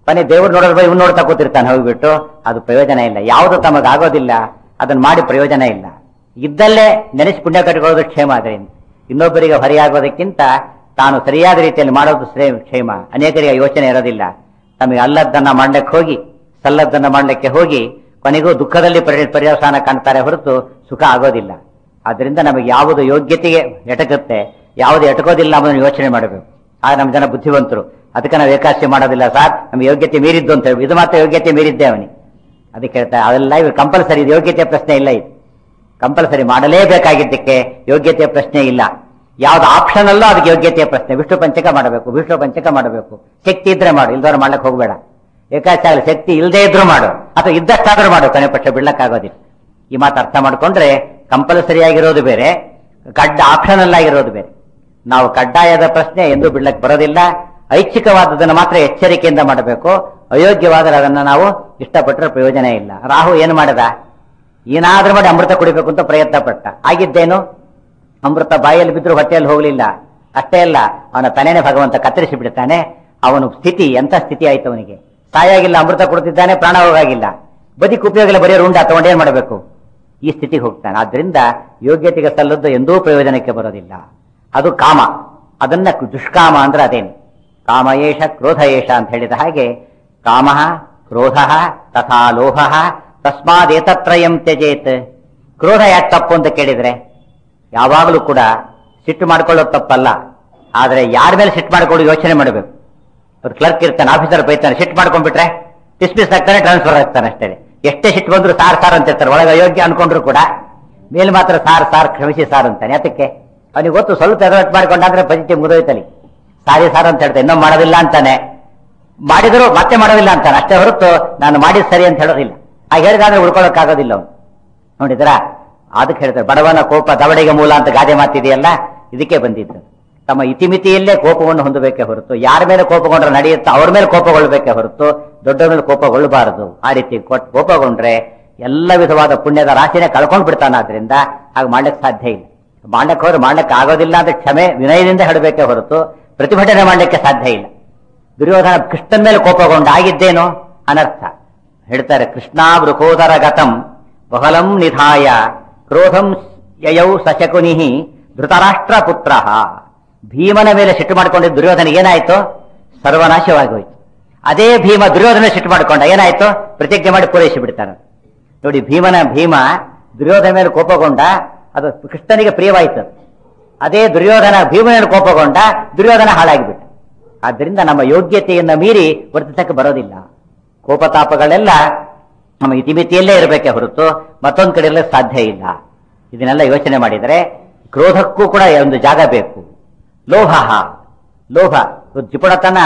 A: ಕೊನೆ ದೇವ್ರು ನೋಡೋದ್ರ ಇವ್ನು ನೋಡ್ತಾ ಕೂತಿರ್ತಾನೆ ಹೋಗ್ಬಿಟ್ಟು ಅದು ಪ್ರಯೋಜನ ಇಲ್ಲ ಯಾವುದು ತಮಗಾಗೋದಿಲ್ಲ ಅದನ್ನ ಮಾಡಿ ಪ್ರಯೋಜನ ಇಲ್ಲ ಇದ್ದಲ್ಲೇ ನೆನೆಸಿ ಪುಣ್ಯ ಕಟ್ಟಿಕೊಳ್ಳೋದು ಕ್ಷೇಮ ಅದರಿಂದ ಇನ್ನೊಬ್ಬರಿಗೆ ಹೊರೆಯಾಗೋದಕ್ಕಿಂತ ತಾನು ಸರಿಯಾದ ರೀತಿಯಲ್ಲಿ ಮಾಡೋದು ಶ್ರೇ ಕ್ಷೇಮ ಅನೇಕರಿಗೆ ಯೋಚನೆ ಇರೋದಿಲ್ಲ ತಮಗೆ ಅಲ್ಲದ್ದನ್ನ ಮಾಡ್ಲಿಕ್ಕೆ ಹೋಗಿ ಸಲ್ಲದ್ದನ್ನ ಮಾಡ್ಲಿಕ್ಕೆ ಹೋಗಿ ಕೊನೆಗೂ ದುಃಖದಲ್ಲಿ ಪರಿ ಪರ್ಯವಸಾನ ಕಾಣ್ತಾರೆ ಹೊರತು ಸುಖ ಆಗೋದಿಲ್ಲ ಆದ್ರಿಂದ ನಮಗೆ ಯಾವುದು ಯೋಗ್ಯತೆಗೆ ಎಟಕುತ್ತೆ ಯಾವುದು ಎಟಕೋದಿಲ್ಲ ಅನ್ನೋದನ್ನು ಯೋಚನೆ ಮಾಡಬೇಕು ಆಗ ನಮ್ಮ ಜನ ಬುದ್ಧಿವಂತರು ಅದಕ್ಕೆ ನಾವು ಏಕಾಸ್ತಿ ಮಾಡೋದಿಲ್ಲ ಸರ್ ನಮ್ಮ ಯೋಗ್ಯತೆ ಮೀರಿದ್ದು ಅಂತ ಹೇಳಿ ಇದು ಮಾತ್ರ ಯೋಗ್ಯತೆ ಮೀರಿದ್ದೆ ಅವನಿಗೆ ಅದಕ್ಕೆ ಹೇಳ್ತಾರೆ ಅದೆಲ್ಲ ಇವರು ಕಂಪಲ್ಸರಿ ಇದು ಯೋಗ್ಯತೆಯ ಪ್ರಶ್ನೆ ಇಲ್ಲ ಇದು ಕಂಪಲ್ಸರಿ ಮಾಡಲೇಬೇಕಾಗಿದ್ದಕ್ಕೆ ಯೋಗ್ಯತೆಯ ಪ್ರಶ್ನೆ ಇಲ್ಲ ಯಾವ್ದು ಆಪ್ಷನ್ ಅಲ್ಲೋ ಅದಕ್ಕೆ ಯೋಗ್ಯತೆಯ ಪ್ರಶ್ನೆ ವಿಷ್ಣು ಪಂಚಕ ಮಾಡಬೇಕು ವಿಷ್ಣು ಪಂಚಕ ಮಾಡಬೇಕು ಶಕ್ತಿ ಇದ್ರೆ ಮಾಡು ಇಲ್ದವ್ರು ಮಾಡ್ಲಿಕ್ಕೆ ಹೋಗ್ಬೇಡ ಏಕಾಚ ಆಗಲಿ ಶಕ್ತಿ ಇಲ್ಲದೆ ಇದ್ರೂ ಮಾಡು ಅಥವಾ ಇದ್ದಷ್ಟಾದ್ರೂ ಮಾಡು ಕೊನೆ ಪಕ್ಷ ಬಿಡ್ಲಕ್ಕಾಗೋದಿಲ್ಲ ಈ ಮಾತು ಅರ್ಥ ಮಾಡ್ಕೊಂಡ್ರೆ ಕಂಪಲ್ಸರಿ ಆಗಿರೋದು ಬೇರೆ ಕಡ್ಡ ಆಪ್ಷನಲ್ ಆಗಿರೋದು ಬೇರೆ ನಾವು ಕಡ್ಡಾಯದ ಪ್ರಶ್ನೆ ಎಂದು ಬಿಡ್ಲಕ್ಕೆ ಬರೋದಿಲ್ಲ ಐಚ್ಛಿಕವಾದದನ್ನು ಮಾತ್ರ ಎಚ್ಚರಿಕೆಯಿಂದ ಮಾಡಬೇಕು ಅಯೋಗ್ಯವಾದರೆ ಅದನ್ನ ನಾವು ಇಷ್ಟಪಟ್ಟರೆ ಪ್ರಯೋಜನ ಇಲ್ಲ ರಾಹು ಏನು ಮಾಡಿದ ಏನಾದ್ರೂ ಮಾಡಿ ಅಮೃತ ಕುಡಿಬೇಕು ಅಂತ ಪ್ರಯತ್ನ ಪಟ್ಟ ಆಗಿದ್ದೇನು ಅಮೃತ ಬಾಯಲ್ಲಿ ಬಿದ್ದರೂ ಹೊಟ್ಟೆಯಲ್ಲಿ ಹೋಗಲಿಲ್ಲ ಅಷ್ಟೇ ಅಲ್ಲ ಅವನ ತನೇನೆ ಭಗವಂತ ಕತ್ತರಿಸಿ ಬಿಡ್ತಾನೆ ಅವನು ಸ್ಥಿತಿ ಎಂತ ಸ್ಥಿತಿ ಆಯ್ತು ಅವನಿಗೆ ಸಾಯಾಗಿಲ್ಲ ಅಮೃತ ಕೊಡ್ತಿದ್ದಾನೆ ಪ್ರಾಣ ಹೋಗಾಗಿಲ್ಲ ಬದುಕು ಉಪಯೋಗ ಇಲ್ಲ ಬರೀ ರುಂಡ ತಗೊಂಡು ಏನ್ ಮಾಡಬೇಕು ಈ ಸ್ಥಿತಿಗೆ ಹೋಗ್ತಾನೆ ಆದ್ರಿಂದ ಯೋಗ್ಯತೆಗೆ ಸಲ್ಲದ್ದು ಎಂದೂ ಪ್ರಯೋಜನಕ್ಕೆ ಬರೋದಿಲ್ಲ ಅದು ಕಾಮ ಅದನ್ನ ದುಷ್ಕಾಮ ಅಂದ್ರೆ ಅದೇನು ಕಾಮ ಏಷ ಕ್ರೋಧ ಏಷ ಅಂತ ಹೇಳಿದ ಹಾಗೆ ಕಾಮ ಕ್ರೋಧ ತಥಾ ಲೋಹ ತಸ್ಮಾದೇತತ್ರಯಂ ತ್ಯಜೇತ್ ಕ್ರೋಧ ಯಾಕೆ ತಪ್ಪು ಅಂತ ಕೇಳಿದ್ರೆ ಯಾವಾಗಲೂ ಕೂಡ ಸಿಟ್ಟು ಮಾಡ್ಕೊಳ್ಳೋದು ತಪ್ಪಲ್ಲ ಆದ್ರೆ ಯಾರ ಮೇಲೆ ಸಿಟ್ಟು ಮಾಡ್ಕೊಂಡು ಯೋಚನೆ ಮಾಡಬೇಕು ಅವ್ರು ಕ್ಲರ್ಕ್ ಇರ್ತಾನೆ ಆಫೀಸರ್ ಬೈತಾನೆ ಸಿಟ್ಟು ಮಾಡ್ಕೊಂಡ್ಬಿಟ್ರೆ ಡಿಸ್ಮಿಸ್ ಆಗ್ತಾನೆ ಟ್ರಾನ್ಸ್ಫರ್ ಆಗ್ತಾನೆ ಅಷ್ಟೇ ಎಷ್ಟೇ ಸಿಟ್ಟು ಬಂದ್ರು ಸಾರ್ ಸಾರ್ ಅಂತ ಇರ್ತಾರೆ ಒಳಗೆ ಅಯೋಗ್ಯ ಅನ್ಕೊಂಡ್ರು ಕೂಡ ಮೇಲೆ ಮಾತ್ರ ಸಾರ್ ಸಾರ್ ಕ್ಷಮಿಸಿ ಸಾರ್ ಅಂತಾನೆ ಅದಕ್ಕೆ ಅವನಿಗೆ ಗೊತ್ತು ಸ್ವಲ್ಪ ಎಡವಟ್ ಮಾಡ್ಕೊಂಡಾದ್ರೆ ಪಜಿಟಿವ್ ಮುದೋಯ್ತಲಿ ಸಾರಿ ಸಾರ್ ಅಂತ ಹೇಳ್ತಾನೆ ಇನ್ನೂ ಮಾಡೋದಿಲ್ಲ ಅಂತಾನೆ ಮಾಡಿದ್ರು ಮತ್ತೆ ಮಾಡೋದಿಲ್ಲ ಅಂತಾನೆ ಅಷ್ಟೇ ಹೊರತು ನಾನು ಮಾಡಿದ್ ಸರಿ ಅಂತ ಹೇಳೋದಿಲ್ಲ ಆ ಹೇಳಿದಾದ್ರೆ ಉಳ್ಕೊಳ್ಳೋಕ್ಕಾಗೋದಿಲ್ಲ ಅವನು ನೋಡಿದ್ರ ಅದಕ್ಕೆ ಹೇಳ್ತಾರೆ ಬಡವನ ಕೋಪ ದವಡೆಗೆ ಮೂಲ ಅಂತ ಗಾದೆ ಮಾತಿದೆಯಲ್ಲ ಇದಕ್ಕೆ ಬಂದಿದ್ದು ತಮ್ಮ ಇತಿಮಿತಿಯಲ್ಲೇ ಕೋಪವನ್ನು ಹೊಂದಬೇಕೇ ಹೊರತು ಯಾರ ಮೇಲೆ ಕೋಪಗೊಂಡ್ರೆ ನಡೆಯುತ್ತೋ ಅವ್ರ ಮೇಲೆ ಕೋಪಗೊಳ್ಬೇಕೇ ಹೊರತು ದೊಡ್ಡವ್ರ ಮೇಲೆ ಕೋಪಗೊಳ್ಳಬಾರದು ಆ ರೀತಿ ಕೊಟ್- ಕೋಪಗೊಂಡ್ರೆ ಎಲ್ಲ ವಿಧವಾದ ಪುಣ್ಯದ ರಾಶಿನೇ ಕಳ್ಕೊಂಡು ಬಿಡ್ತಾನಾದ್ರಿಂದ ಹಾಗೆ ಮಾಡ್ಲಿಕ್ಕೆ ಸಾಧ್ಯ ಇಲ್ಲ ಮಾಡ್ಲಿಕ್ಕೆ ಹೋದ್ರೆ ಮಾಡ್ಲಿಕ್ಕೆ ಆಗೋದಿಲ್ಲ ಅಂತ ಕ್ಷಮೆ ವಿನಯದಿಂದ ಹೇಳಬೇಕೇ ಹೊರತು ಪ್ರತಿಭಟನೆ ಮಾಡ್ಲಿಕ್ಕೆ ಸಾಧ್ಯ ಇಲ್ಲ ದುರ್ಯೋಧನ ಕೃಷ್ಣನ ಮೇಲೆ ಕೋಪಗೊಂಡ ಆಗಿದ್ದೇನು ಅನರ್ಥ ಹೇಳ್ತಾರೆ ಕೃಷ್ಣ ವೃಕೋದರ ಗತಂ ಬಹಳಂ ನಿಧಾಯ ಕ್ರೋಧಂ ಯಯೌ ಸಶಕುನಿ ಧೃತರಾಷ್ಟ್ರ ಪುತ್ರ ಭೀಮನ ಮೇಲೆ ಸಿಟ್ಟು ಮಾಡಿಕೊಂಡಿದ್ದ ದುರ್ಯೋಧನಿಗೆ ಏನಾಯ್ತು ಸರ್ವನಾಶವಾಗಿ ಹೋಯ್ತು ಅದೇ ಭೀಮ ದುರ್ಯೋಧನ ಸಿಟ್ಟು ಮಾಡಿಕೊಂಡ ಏನಾಯ್ತು ಪ್ರತಿಜ್ಞೆ ಮಾಡಿ ಪೂರೈಸಿ ಬಿಡ್ತಾನೆ ನೋಡಿ ಭೀಮನ ಭೀಮ ದುರ್ಯೋಧನ ಮೇಲೆ ಕೋಪಗೊಂಡ ಅದು ಕೃಷ್ಣನಿಗೆ ಪ್ರಿಯವಾಯಿತು ಅದೇ ದುರ್ಯೋಧನ ಭೀಮನ ಕೋಪಗೊಂಡ ದುರ್ಯೋಧನ ಹಾಳಾಗಿಬಿಟ್ಟ ಆದ್ದರಿಂದ ನಮ್ಮ ಯೋಗ್ಯತೆಯನ್ನ ಮೀರಿ ವರ್ತಿಸಕ್ಕೆ ಬರೋದಿಲ್ಲ ಕೋಪತಾಪಗಳೆಲ್ಲ ನಮ್ಮ ಇತಿಮಿತಿಯಲ್ಲೇ ಇರಬೇಕೆ ಹೊರತು ಮತ್ತೊಂದು ಕಡೆ ಇರಲಿಕ್ಕೆ ಸಾಧ್ಯ ಇಲ್ಲ ಇದನ್ನೆಲ್ಲ ಯೋಚನೆ ಮಾಡಿದರೆ ಕ್ರೋಧಕ್ಕೂ ಕೂಡ ಒಂದು ಜಾಗ ಬೇಕು ಲೋಹ ಲೋಹ ಇವತ್ತು ಜಿಪುಣತನ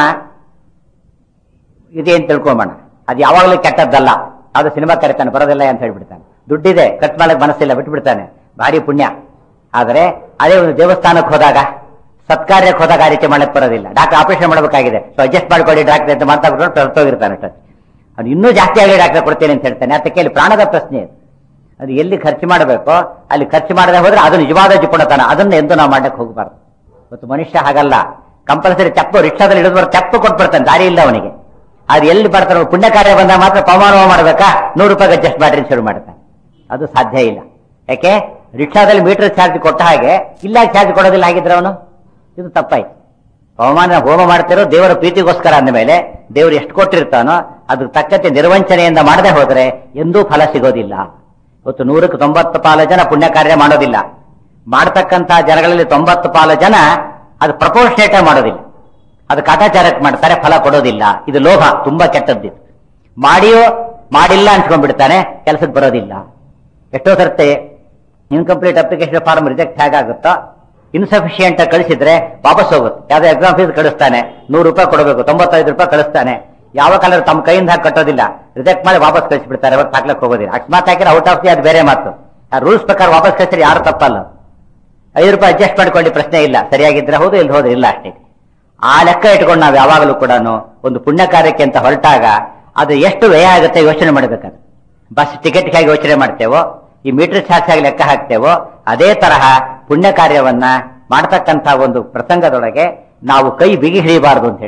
A: ಇದೆ ಅಂತ ತಿಳ್ಕೊಂಬೋಣ ಅದು ಯಾವಾಗಲೂ ಕೆಟ್ಟದ್ದಲ್ಲ ಯಾವ್ದು ಸಿನಿಮಾ ಕರಿತಾನೆ ಬರೋದಿಲ್ಲ ಅಂತ ಹೇಳ್ಬಿಡ್ತಾನೆ ದುಡ್ಡಿದೆ ಖರ್ಚು ಮಾಡಕ್ ಮನಸ್ಸಿಲ್ಲ ಬಿಟ್ಬಿಡ್ತಾನೆ ಭಾರಿ ಪುಣ್ಯ ಆದರೆ ಅದೇ ಒಂದು ದೇವಸ್ಥಾನಕ್ಕೆ ಹೋದಾಗ ಸತ್ಕಾರ್ಯಕ್ಕೆ ಹೋದಾಗ ಆ ರೀತಿ ಮಾಡಕ್ ಬರೋದಿಲ್ಲ ಡಾಕ್ಟರ್ ಆಪರೇಷನ್ ಮಾಡಬೇಕಾಗಿದೆ ಸೊ ಅಡ್ಜಸ್ಟ್ ಮಾಡ್ಕೊಳ್ಳಿ ಡಾಕ್ಟರ್ ಅಂತ ಮಾತಾಡ್ಕೊಂಡು ಹೊರಟೋಗಿರ್ತಾನೆ ಅಷ್ಟೇ ಅವ್ನು ಇನ್ನೂ ಜಾಸ್ತಿ ಆಗಿ ಡಾಕ್ಟರ್ ಕೊಡ್ತೇನೆ ಅಂತ ಹೇಳ್ತಾನೆ ಅದಕ್ಕೆ ಅಲ್ಲಿ ಪ್ರಾಣದ ಪ್ರಶ್ನೆ ಅದು ಅದು ಎಲ್ಲಿ ಖರ್ಚು ಮಾಡಬೇಕೋ ಅಲ್ಲಿ ಖರ್ಚು ಮಾಡದೆ ಹೋದ್ರೆ ಅದು ನಿಜವಾದ ಜಿಪುಣತನ ಅದನ್ನ ಎಂದು ನಾವು ಮಾಡಕ್ಕೆ ಹೋಗಬಾರ್ದು ಇವತ್ತು ಮನುಷ್ಯ ಹಾಗಲ್ಲ ಕಂಪಲ್ಸರಿ ಚಪ್ಪು ರಿಕ್ಷಾದಲ್ಲಿ ಹಿಡಿದು ಬರೋ ಚಪ್ಪು ಕೊಟ್ಬಿಡ್ತಾನೆ ದಾರಿ ಇಲ್ಲ ಅವನಿಗೆ ಅದು ಎಲ್ಲಿ ಬರ್ತಾನೆ ಪುಣ್ಯ ಕಾರ್ಯ ಬಂದಾಗ ಮಾತ್ರ ಪವಮಾನವ ಮಾಡಬೇಕಾ ನೂರು ರೂಪಾಯಿಗೆ ಅಡ್ಜಸ್ಟ್ ಮಾಡ್ರಿ ಅಂತ ಶುರು ಮಾಡ್ತಾನೆ ಅದು ಸಾಧ್ಯ ಇಲ್ಲ ಯಾಕೆ ರಿಕ್ಷಾದಲ್ಲಿ ಮೀಟರ್ ಚಾರ್ಜ್ ಕೊಟ್ಟ ಹಾಗೆ ಇಲ್ಲ ಚಾರ್ಜ್ ಕೊಡೋದಿಲ್ಲ ಆಗಿದ್ರೆ ಅವನು ಇದು ತಪ್ಪಾಯ್ತು ಪವಮಾನ ಹೋಮ ಮಾಡ್ತಿರೋ ದೇವರ ಪ್ರೀತಿಗೋಸ್ಕರ ಅಂದ ಮೇಲೆ ದೇವರು ಎಷ್ಟು ಕೊಟ್ಟಿರ್ತಾನೋ ಅದ್ರ ತಕ್ಕಂತೆ ನಿರ್ವಂಚನೆಯಿಂದ ಮಾಡದೆ ಹೋದ್ರೆ ಎಂದೂ ಫಲ ಸಿಗೋದಿಲ್ಲ ಇವತ್ತು ನೂರಕ್ಕೆ ತೊಂಬತ್ತು ಪಾಲು ಜನ ಪುಣ್ಯ ಕಾರ್ಯ ಮಾಡೋದಿಲ್ಲ ಮಾಡ್ತಕ್ಕಂತ ಜನಗಳಲ್ಲಿ ತೊಂಬತ್ತು ಪಾಲು ಜನ ಅದು ಪ್ರಪೋರ್ಷನೇಟ್ ಮಾಡೋದಿಲ್ಲ ಅದು ಕಾಟಾಚಾರಕ್ಕೆ ಮಾಡ್ತಾರೆ ಫಲ ಕೊಡೋದಿಲ್ಲ ಇದು ಲೋಭ ತುಂಬಾ ಕೆಟ್ಟದ್ದು ಮಾಡಿಯೋ ಮಾಡಿಲ್ಲ ಅನ್ಸ್ಕೊಂಡ್ಬಿಡ್ತಾನೆ ಕೆಲಸಕ್ಕೆ ಬರೋದಿಲ್ಲ ಎಷ್ಟೋ ಸರ್ತೆ ಇನ್ಕಂಪ್ಲೀಟ್ ಅಪ್ಲಿಕೇಶನ್ ಫಾರ್ಮ್ ರಿಜೆಕ್ಟ್ ಹೇಗಾಗುತ್ತೋ ಇನ್ಸಫಿಷಿಯಂಟ್ ಕಳಿಸಿದ್ರೆ ವಾಪಸ್ ಹೋಗುತ್ತೆ ಯಾವ್ದೋ ಎಕ್ಸಾಮ್ ಫೀಸ್ ಕಳಿಸ್ತಾನೆ ನೂರು ರೂಪಾಯಿ ಕೊಡಬೇಕು ತೊಂಬತ್ತೈದು ರೂಪಾಯಿ ಕಳಿಸ್ತಾನೆ ಯಾವ ಕಾಲ ತಮ್ಮ ಕೈಯಿಂದ ಹಾಕಿ ಕಟ್ಟೋದಿಲ್ಲ ರಿಜೆಕ್ಟ್ ಮಾಡಿ ವಾಪಸ್ ಕಳಿಸ್ಬಿಡ್ತಾರೆ ಅವತ್ತು ಹಾಕ್ಲಕ್ಕೆ ಹೋಗೋದಿಲ್ಲ ಅಕಸ್ಮಾತ್ ಹಾಕಿದ್ರೆ ಔಟ್ ಆಫ್ ದಿ ಅದು ಬೇರೆ ಮಾತು ಆ ರೂಲ್ಸ್ ಪ್ರಕಾರ ವಾಪಸ್ ಕಳಿಸಿದ್ರೆ ಯಾರು ತಪ್ಪಲ್ಲ ಐದು ರೂಪಾಯಿ ಅಡ್ಜಸ್ಟ್ ಮಾಡ್ಕೊಳ್ಳಿ ಪ್ರಶ್ನೆ ಇಲ್ಲ ಸರಿಯಾಗಿದ್ರೆ ಹೌದು ಇಲ್ಲಿ ಹೋದ್ರೆ ಇಲ್ಲ ಅಷ್ಟೇ ಆ ಲೆಕ್ಕ ಇಟ್ಕೊಂಡು ನಾವು ಯಾವಾಗಲೂ ಕೂಡ ಒಂದು ಪುಣ್ಯ ಕಾರ್ಯಕ್ಕೆ ಅಂತ ಹೊರಟಾಗ ಅದು ಎಷ್ಟು ವ್ಯಯ ಆಗುತ್ತೆ ಯೋಚನೆ ಮಾಡಬೇಕಾದ್ರೆ ಬಸ್ ಟಿಕೆಟ್ಗಾಗಿ ಯೋಚನೆ ಮಾಡ್ತೇವೋ ಈ ಮೀಟರ್ ಚಾರ್ಜ್ ಆಗಿ ಲೆಕ್ಕ ಹಾಕ್ತೇವೋ ಅದೇ ತರಹ ಪುಣ್ಯ ಕಾರ್ಯವನ್ನ ಮಾಡ್ತಕ್ಕಂಥ ಒಂದು ಪ್ರಸಂಗದೊಳಗೆ ನಾವು ಕೈ ಬಿಗಿ ಹಿಡಿಯಬಾರದು ಅಂತ ಹೇಳ್ತಾರೆ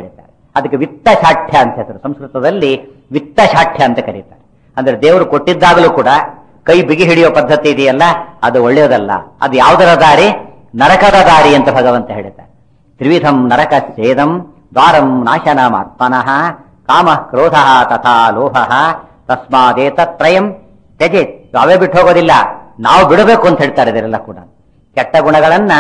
A: ಅದಕ್ಕೆ ವಿತ್ತಶಾಠ್ಯ ಅಂತ ಹೆಸರು ಸಂಸ್ಕೃತದಲ್ಲಿ ವಿತ್ತಶಾಠ್ಯ ಅಂತ ಕರೀತಾರೆ ಅಂದ್ರೆ ದೇವರು ಕೊಟ್ಟಿದ್ದಾಗಲೂ ಕೂಡ ಕೈ ಬಿಗಿ ಹಿಡಿಯೋ ಪದ್ಧತಿ ಇದೆಯಲ್ಲ ಅದು ಒಳ್ಳೆಯದಲ್ಲ ಅದು ಯಾವುದರ ದಾರಿ ನರಕದ ದಾರಿ ಅಂತ ಭಗವಂತ ಹೇಳ್ತಾರೆ ತ್ರಿವಿಧಂ ನರಕ ಛೇದಂ ದ್ವಾರಂ ನಾಶನಮಾತ್ಮನಃ ಕಾಮ ಕ್ರೋಧ ತಥಾ ಲೋಭ ತಸ್ಮಾದೇತತ್ರಯಂ ತ್ಯಜೇತ್ ನಾವೇ ಬಿಟ್ಟು ಹೋಗೋದಿಲ್ಲ ನಾವು ಬಿಡಬೇಕು ಅಂತ ಹೇಳ್ತಾರೆ ಇದರೆಲ್ಲ ಕೂಡ ಕೆಟ್ಟ ಗುಣಗಳನ್ನ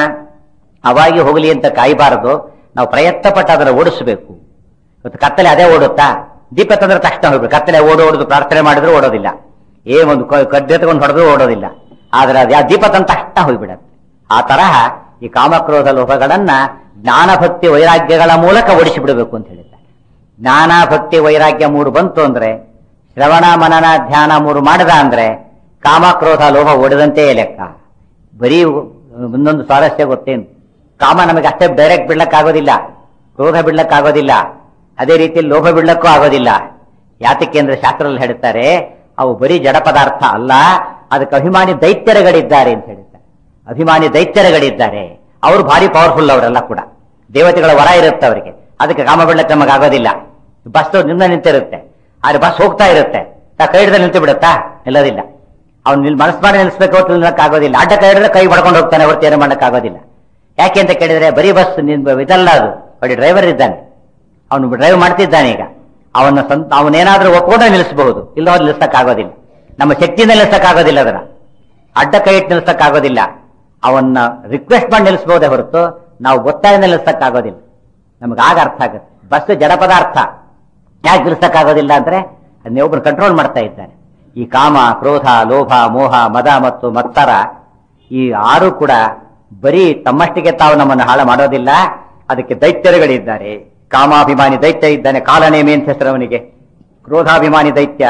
A: ಅವಾಗಿ ಹೋಗಲಿ ಅಂತ ಕಾಯಬಾರದು ನಾವು ಪ್ರಯತ್ನ ಪಟ್ಟು ಅದನ್ನು ಓಡಿಸಬೇಕು ಇವತ್ತು ಕತ್ತಲೆ ಅದೇ ಓಡುತ್ತಾ ದೀಪ ತಂದ್ರೆ ತಕ್ಷಣ ಹೋಗ್ಬೇಕು ಕತ್ತಲೆ ಓಡು ಓಡುದು ಪ್ರಾರ್ಥನೆ ಮಾಡಿದ್ರು ಓಡೋದಿಲ್ಲ ಏ ಒಂದು ಕಡ್ಡೆ ತಗೊಂಡು ಹೊಡೆದ್ರು ಓಡೋದಿಲ್ಲ ಆದ್ರೆ ಅದು ಯಾವ ದೀಪ ತಂದ ತಕ್ಷಣ ಹೋಗ್ಬಿಡತ್ತೆ ಆ ತರಹ ಈ ಕಾಮಕ್ರೋಧ ಲೋಭಗಳನ್ನ ಜ್ಞಾನ ಭಕ್ತಿ ವೈರಾಗ್ಯಗಳ ಮೂಲಕ ಓಡಿಸಿ ಬಿಡಬೇಕು ಅಂತ ಹೇಳಿದ್ದಾರೆ ಜ್ಞಾನ ಭಕ್ತಿ ವೈರಾಗ್ಯ ಮೂರು ಬಂತು ಅಂದ್ರೆ ಶ್ರವಣ ಮನನ ಧ್ಯಾನ ಮೂರು ಮಾಡಿದ ಅಂದ್ರೆ ಕಾಮಕ್ರೋಧ ಲೋಭ ಓಡದಂತೆ ಲೆಕ್ಕ ಬರೀ ಒಂದೊಂದು ಸ್ವಾರಸ್ಯ ಗೊತ್ತೇನು ಕಾಮ ನಮಗೆ ಅಷ್ಟೇ ಡೈರೆಕ್ಟ್ ಬಿಡ್ಲಕ್ಕಾಗೋದಿಲ್ಲ ಕ್ರೋಧ ಬಿಡ್ಲಕ್ಕಾಗೋದಿಲ್ಲ ಅದೇ ರೀತಿ ಲೋಭ ಬಿಡ್ಲಕ್ಕೂ ಆಗೋದಿಲ್ಲ ಯಾತಕ್ಕೆ ಅಂದ್ರೆ ಶಾಸ್ತ್ರದಲ್ಲಿ ಹೇಳ್ತಾರೆ ಅವು ಬರೀ ಜಡ ಪದಾರ್ಥ ಅಲ್ಲ ಅದಕ್ಕೆ ಅಭಿಮಾನಿ ದೈತ್ಯರುಗಳಿದ್ದಾರೆ ಅಂತ ಹೇಳ್ತಾರೆ ಅಭಿಮಾನಿ ದೈತ್ಯರುಗಳಿದ್ದಾರೆ ಅವರು ಭಾರಿ ಪವರ್ಫುಲ್ ಅವರೆಲ್ಲ ಕೂಡ ದೇವತೆಗಳ ವರ ಇರುತ್ತೆ ಅವರಿಗೆ ಅದಕ್ಕೆ ಕಾಮ ಬಿಡ್ಲಕ್ಕೆ ನಮಗೆ ಆಗೋದಿಲ್ಲ ಬಸ್ ನಿಂದ ನಿಂತಿರುತ್ತೆ ಆದ್ರೆ ಬಸ್ ಹೋಗ್ತಾ ಇರುತ್ತೆ ತಾ ಕೈ ಹಿಡಿದ್ರೆ ನಿಂತು ಬಿಡುತ್ತಾ ನಿಲ್ಲೋದಿಲ್ಲ ಅವ್ನು ನಿಲ್ ಮನಸ್ಸು ಮಾಡಿ ನಿಲ್ಲಿಸ್ಬೇಕು ಹೊತ್ತು ನಿಲ್ಲಕ್ಕೆ ಆಗೋದಿಲ್ಲ ಅಡ್ಡ ಕೈ ಹಿಡಿದ್ರೆ ಕೈ ಹೊಡ್ಕೊಂಡು ಹೋಗ್ತಾನೆ ಹೊರತು ಏನು ಮಾಡಕ್ ಆಗೋದಿಲ್ಲ ಯಾಕೆ ಅಂತ ಕೇಳಿದ್ರೆ ಬರೀ ಬಸ್ ನಿನ್ ಇದಲ್ಲ ಅದು ನೋಡಿ ಡ್ರೈವರ್ ಇದ್ದಾನೆ ಅವನು ಡ್ರೈವ್ ಮಾಡ್ತಿದ್ದಾನೆ ಈಗ ಅವನ ಸ್ವಂತ ಅವನೇನಾದ್ರೂ ಒಪ್ಕೊಂಡ್ರೆ ನಿಲ್ಲಿಸಬಹುದು ಇಲ್ಲ ಹೋದ್ರೆ ನಿಲ್ಲಿಸಕ್ ಆಗೋದಿಲ್ಲ ನಮ್ಮ ಶಕ್ತಿಯಿಂದ ನಿಲ್ಲಿಸಕ್ ಆಗೋದಿಲ್ಲ ಅದನ್ನ ಅಡ್ಡ ಕೈ ಇಟ್ಟು ನಿಲ್ಲಿಸಕ್ ಆಗೋದಿಲ್ಲ ಅವನ್ನ ರಿಕ್ವೆಸ್ಟ್ ಮಾಡಿ ನಿಲ್ಲಿಸಬಹುದೇ ಹೊರತು ನಾವು ಒತ್ತಾಯದಿಂದ ನಿಲ್ಲಿಸಕ್ ಆಗೋದಿಲ್ಲ ನಮ್ಗೆ ಆಗ ಅರ್ಥ ಆಗುತ್ತೆ ಬಸ್ ಜಡ ಪದಾರ್ಥ ಯಾಕೆ ನಿಲ್ಲಿಸಕ್ ಆಗೋದಿಲ್ಲ ಅಂದ್ರೆ ಅದನ್ನ ಒಬ್ರು ಕಂಟ್ರೋಲ್ ಮಾಡ್ತಾ ಇದ್ದಾನೆ ಈ ಕಾಮ ಕ್ರೋಧ ಲೋಭ ಮೋಹ ಮದ ಮತ್ತು ಮತ್ತರ ಈ ಆರು ಕೂಡ ಬರೀ ತಮ್ಮಷ್ಟಿಗೆ ತಾವು ನಮ್ಮನ್ನು ಹಾಳು ಮಾಡೋದಿಲ್ಲ ಅದಕ್ಕೆ ದೈತ್ಯರುಗಳಿದ್ದಾರೆ ಕಾಮಾಭಿಮಾನಿ ದೈತ್ಯ ಇದ್ದಾನೆ ಕಾಲನೇಮಿ ಅಂತ ಹೆಸರು ಅವನಿಗೆ ಕ್ರೋಧಾಭಿಮಾನಿ ದೈತ್ಯ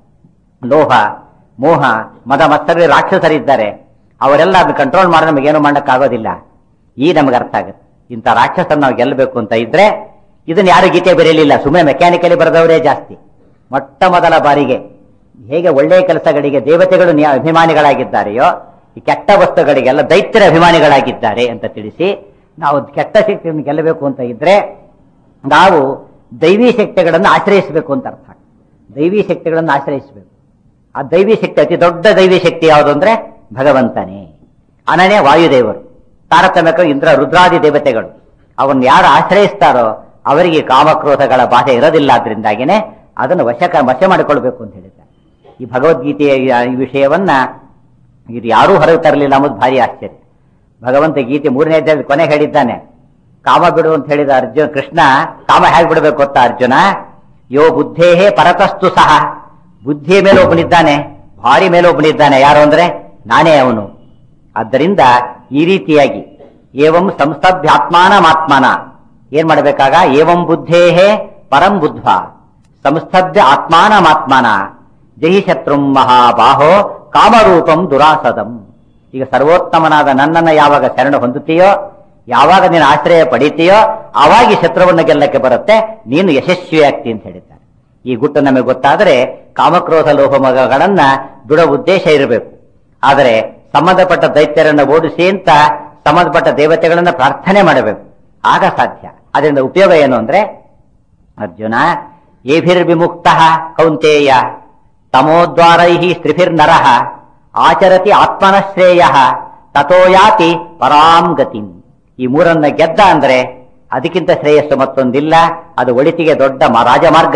A: ಲೋಹ ಮೋಹ ಮದ ಮತ್ಸರ ರಾಕ್ಷಸರಿದ್ದಾರೆ ಅವರೆಲ್ಲ ಅದನ್ನ ಕಂಟ್ರೋಲ್ ಮಾಡಿ ನಮಗೇನು ಮಾಡಕ್ಕಾಗೋದಿಲ್ಲ ಈ ನಮಗೆ ಅರ್ಥ ಆಗುತ್ತೆ ಇಂಥ ರಾಕ್ಷಸನ್ನ ನಾವು ಗೆಲ್ಲಬೇಕು ಅಂತ ಇದ್ರೆ ಇದನ್ನ ಯಾರು ಗೀತೆ ಬರೆಯಲಿಲ್ಲ ಸುಮ್ಮನೆ ಮೆಕ್ಯಾನಿಕಲಿ ಬರೆದವರೇ ಜಾಸ್ತಿ ಮೊಟ್ಟ ಮೊದಲ ಬಾರಿಗೆ ಹೇಗೆ ಒಳ್ಳೆಯ ಕೆಲಸಗಳಿಗೆ ದೇವತೆಗಳು ನ್ಯಾ- ಅಭಿಮಾನಿಗಳಾಗಿದ್ದಾರೆಯೋ ಈ ಕೆಟ್ಟ ವಸ್ತುಗಳಿಗೆಲ್ಲ ದೈತ್ಯರ ಅಭಿಮಾನಿಗಳಾಗಿದ್ದಾರೆ ಅಂತ ತಿಳಿಸಿ ನಾವು ಕೆಟ್ಟ ಶಕ್ತಿಯನ್ನು ಗೆಲ್ಲಬೇಕು ಅಂತ ಇದ್ರೆ ನಾವು ದೈವಿ ಶಕ್ತಿಗಳನ್ನು ಆಶ್ರಯಿಸಬೇಕು ಅಂತ ಅರ್ಥ ದೈವಿ ಶಕ್ತಿಗಳನ್ನು ಆಶ್ರಯಿಸಬೇಕು ಆ ದೈವಿ ಶಕ್ತಿ ಅತಿ ದೊಡ್ಡ ದೈವಿ ಶಕ್ತಿ ಯಾವುದು ಅಂದ್ರೆ ಭಗವಂತನೇ ಅನನೇ ವಾಯುದೇವರು ತಾರತಮ್ಯಕ ಇಂದ್ರ ರುದ್ರಾದಿ ದೇವತೆಗಳು ಅವನ್ನ ಯಾರು ಆಶ್ರಯಿಸ್ತಾರೋ ಅವರಿಗೆ ಕಾಮಕ್ರೋಧಗಳ ಬಾಧೆ ಇರೋದಿಲ್ಲ ಆದ್ರಿಂದಾಗಿನೇ ಅದನ್ನು ವಶಕ ವಶ ಮಾಡಿಕೊಳ್ಬೇಕು ಅಂತ ಹೇಳಿದ್ದಾರೆ ಈ ಭಗವದ್ಗೀತೆಯ ಈ- ಈ ವಿಷಯವನ್ನ ಇದು ಯಾರೂ ಹೊರಗೆ ತರಲಿಲ್ಲ ಅನ್ನೋದು ಭಾರಿ ಆಶ್ಚರ್ಯ ಭಗವಂತ ಗೀತೆ ಮೂರನೇ ಅಧ್ಯಾಯದ ಕೊನೆ ಹೇಳಿದ್ದಾನೆ ಕಾಮ ಬಿಡು ಅಂತ ಹೇಳಿದ ಅರ್ಜುನ ಕೃಷ್ಣ ಕಾಮ ಹೇಗೆ ಬಿಡಬೇಕು ಗೊತ್ತಾ ಅರ್ಜುನ ಯೋ ಬುದ್ಧೇಹೇ ಪರತಸ್ತು ಸಹ ಬುದ್ಧಿಯ ಮೇಲೆ ಒಬ್ಬನಿದ್ದಾನೆ ಭಾರಿ ಮೇಲೆ ಒಬ್ಬನಿದ್ದಾನೆ ಯಾರು ಅಂದ್ರೆ ನಾನೇ ಅವನು ಆದ್ದರಿಂದ ಈ ರೀತಿಯಾಗಿ ಏವಂ ಸಂಸ್ತಭ್ಯಾತ್ಮಾನಮಾತ್ಮನ ಏನ್ ಮಾಡಬೇಕಾಗ ಏವಂ ಬುದ್ಧೇಹೇ ಪರಂ ಬುದ್ಧ ಸಂಸ್ತಭ್ಯ ಆತ್ಮಾನಮಾತ್ಮನ ಜಹಿ ಶತ್ರುಂ ಮಹಾಬಾಹೋ ಕಾಮರೂಪಂ ದುರಾಸದಂ ಈಗ ಸರ್ವೋತ್ತಮನಾದ ನನ್ನನ್ನ ಯಾವಾಗ ಶರಣ ಹೊಂದುತ್ತೀಯೋ ಯಾವಾಗ ನೀನು ಆಶ್ರಯ ಪಡಿತೀಯೋ ಆವಾಗ ಈ ಶತ್ರುವನ್ನು ಗೆಲ್ಲಕ್ಕೆ ಬರುತ್ತೆ ನೀನು ಯಶಸ್ವಿಯಾಗ್ತಿ ಅಂತ ಹೇಳಿದ್ದಾರೆ ಈ ಗುಟ್ಟು ನಮಗೆ ಗೊತ್ತಾದರೆ ಕಾಮಕ್ರೋಧ ಲೋಹಮಗಳನ್ನ ಬಿಡೋ ಉದ್ದೇಶ ಇರಬೇಕು ಆದರೆ ಸಂಬಂಧಪಟ್ಟ ದೈತ್ಯರನ್ನ ಓಡಿಸಿ ಅಂತ ಸಂಬಂಧಪಟ್ಟ ದೇವತೆಗಳನ್ನ ಪ್ರಾರ್ಥನೆ ಮಾಡಬೇಕು ಆಗ ಸಾಧ್ಯ ಅದರಿಂದ ಉಪಯೋಗ ಏನು ಅಂದ್ರೆ ಅರ್ಜುನ ಏಭಿರ್ವಿಮುಕ್ತ ಕೌಂತೇಯ ತಮೋದ್ವಾರೈ ಸ್ತ್ರಿಭಿರ್ನರ ಆಚರತಿ ಆತ್ಮನಶ್ರೇಯ ತಥೋ ಯಾತಿ ಪರಾಂ ಗತಿಂ ಈ ಮೂರನ್ನ ಗೆದ್ದ ಅಂದ್ರೆ ಅದಕ್ಕಿಂತ ಶ್ರೇಯಸ್ಸು ಮತ್ತೊಂದಿಲ್ಲ ಅದು ಒಳಿತಿಗೆ ದೊಡ್ಡ ಮ- ರಾಜಮಾರ್ಗ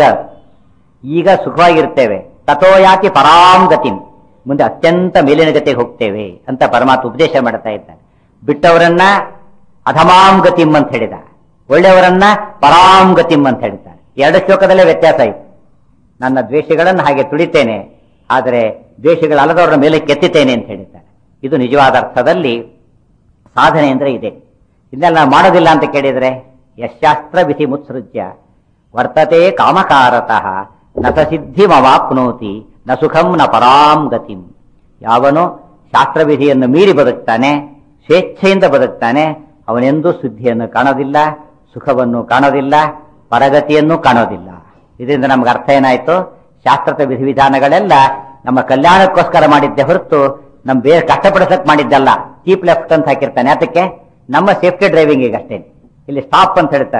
A: ಈಗ ಸುಖವಾಗಿರ್ತೇವೆ ತಥೋ ಯಾತಿ ಪರಾಂ ಗತಿಂ ಮುಂದೆ ಅತ್ಯಂತ ಮೇಲಿನ ಗತಿಗೆ ಹೋಗ್ತೇವೆ ಅಂತ ಪರಮಾತ್ಮ ಉಪದೇಶ ಮಾಡ್ತಾ ಇದ್ದಾನೆ ಬಿಟ್ಟವರನ್ನ ಅಧಮಾಂ ಗತಿಂ ಅಂತ ಹೇಳಿದ ಒಳ್ಳೆಯವರನ್ನ ಪರಾಂ ಗತಿಂ ಅಂತ ಹೇಳಿದ್ದಾರೆ ಎರಡು ಶ್ಲೋಕದಲ್ಲೇ ವ್ಯತ್ಯಾಸ ಇದೆ ನನ್ನ ದ್ವೇಷಗಳನ್ನು ಹಾಗೆ ತುಳಿತೇನೆ ಆದರೆ ದ್ವೇಷಗಳಲ್ಲದವರ ಮೇಲೆ ಕೆತ್ತಿತೇನೆ ಅಂತ ಹೇಳಿದ್ದಾರೆ ಇದು ನಿಜವಾದ ಅರ್ಥದಲ್ಲಿ ಸಾಧನೆ ಅಂದ್ರೆ ಇದೆ ಇದನ್ನೆಲ್ಲ ನಾವು ಮಾಡೋದಿಲ್ಲ ಅಂತ ಕೇಳಿದ್ರೆ ಯಶಾಸ್ತ್ರ ವಿಧಿ ಮುತ್ಸೃಜ್ಯ ವರ್ತತೆ ಕಾಮಕಾರತಃ ನ ಸಿದ್ಧಿಮವಾಪ್ನೋತಿ ನ ಸುಖಂ ನ ಪರಾಂ ಗತಿಂ ಯಾವನು ಶಾಸ್ತ್ರವಿಧಿಯನ್ನು ಮೀರಿ ಬದುಕ್ತಾನೆ ಸ್ವೇಚ್ಛೆಯಿಂದ ಬದುಕ್ತಾನೆ ಅವನೆಂದೂ ಸುದ್ದಿಯನ್ನು ಕಾಣೋದಿಲ್ಲ ಸುಖವನ್ನು ಕಾಣೋದಿಲ್ಲ ಪರಗತಿಯನ್ನು ಕಾಣೋದಿಲ್ಲ ಇದರಿಂದ ನಮ್ಗೆ ಅರ್ಥ ಏನಾಯ್ತು ಶಾಸ್ತ್ರದ ವಿಧಿವಿಧಾನಗಳೆಲ್ಲ ನಮ್ಮ ಕಲ್ಯಾಣಕ್ಕೋಸ್ಕರ ಮಾಡಿದ್ದೆ ಹೊರತು ನಮ್ ಬೇರೆ ಕಷ್ಟಪಡಿಸಕ್ ಮಾಡಿದ್ದಲ್ಲ ಚೀಪ್ ಲೆಫ್ಟ್ ಅಂತ ಹಾಕಿರ್ತಾನೆ ಅದಕ್ಕೆ ನಮ್ಮ ಸೇಫ್ಟಿ ಡ್ರೈವಿಂಗ್ ಈಗ ಅಷ್ಟೇ ಇಲ್ಲಿ ಸ್ಟಾಪ್ ಅಂತ ಹೇಳ್ತಾರೆ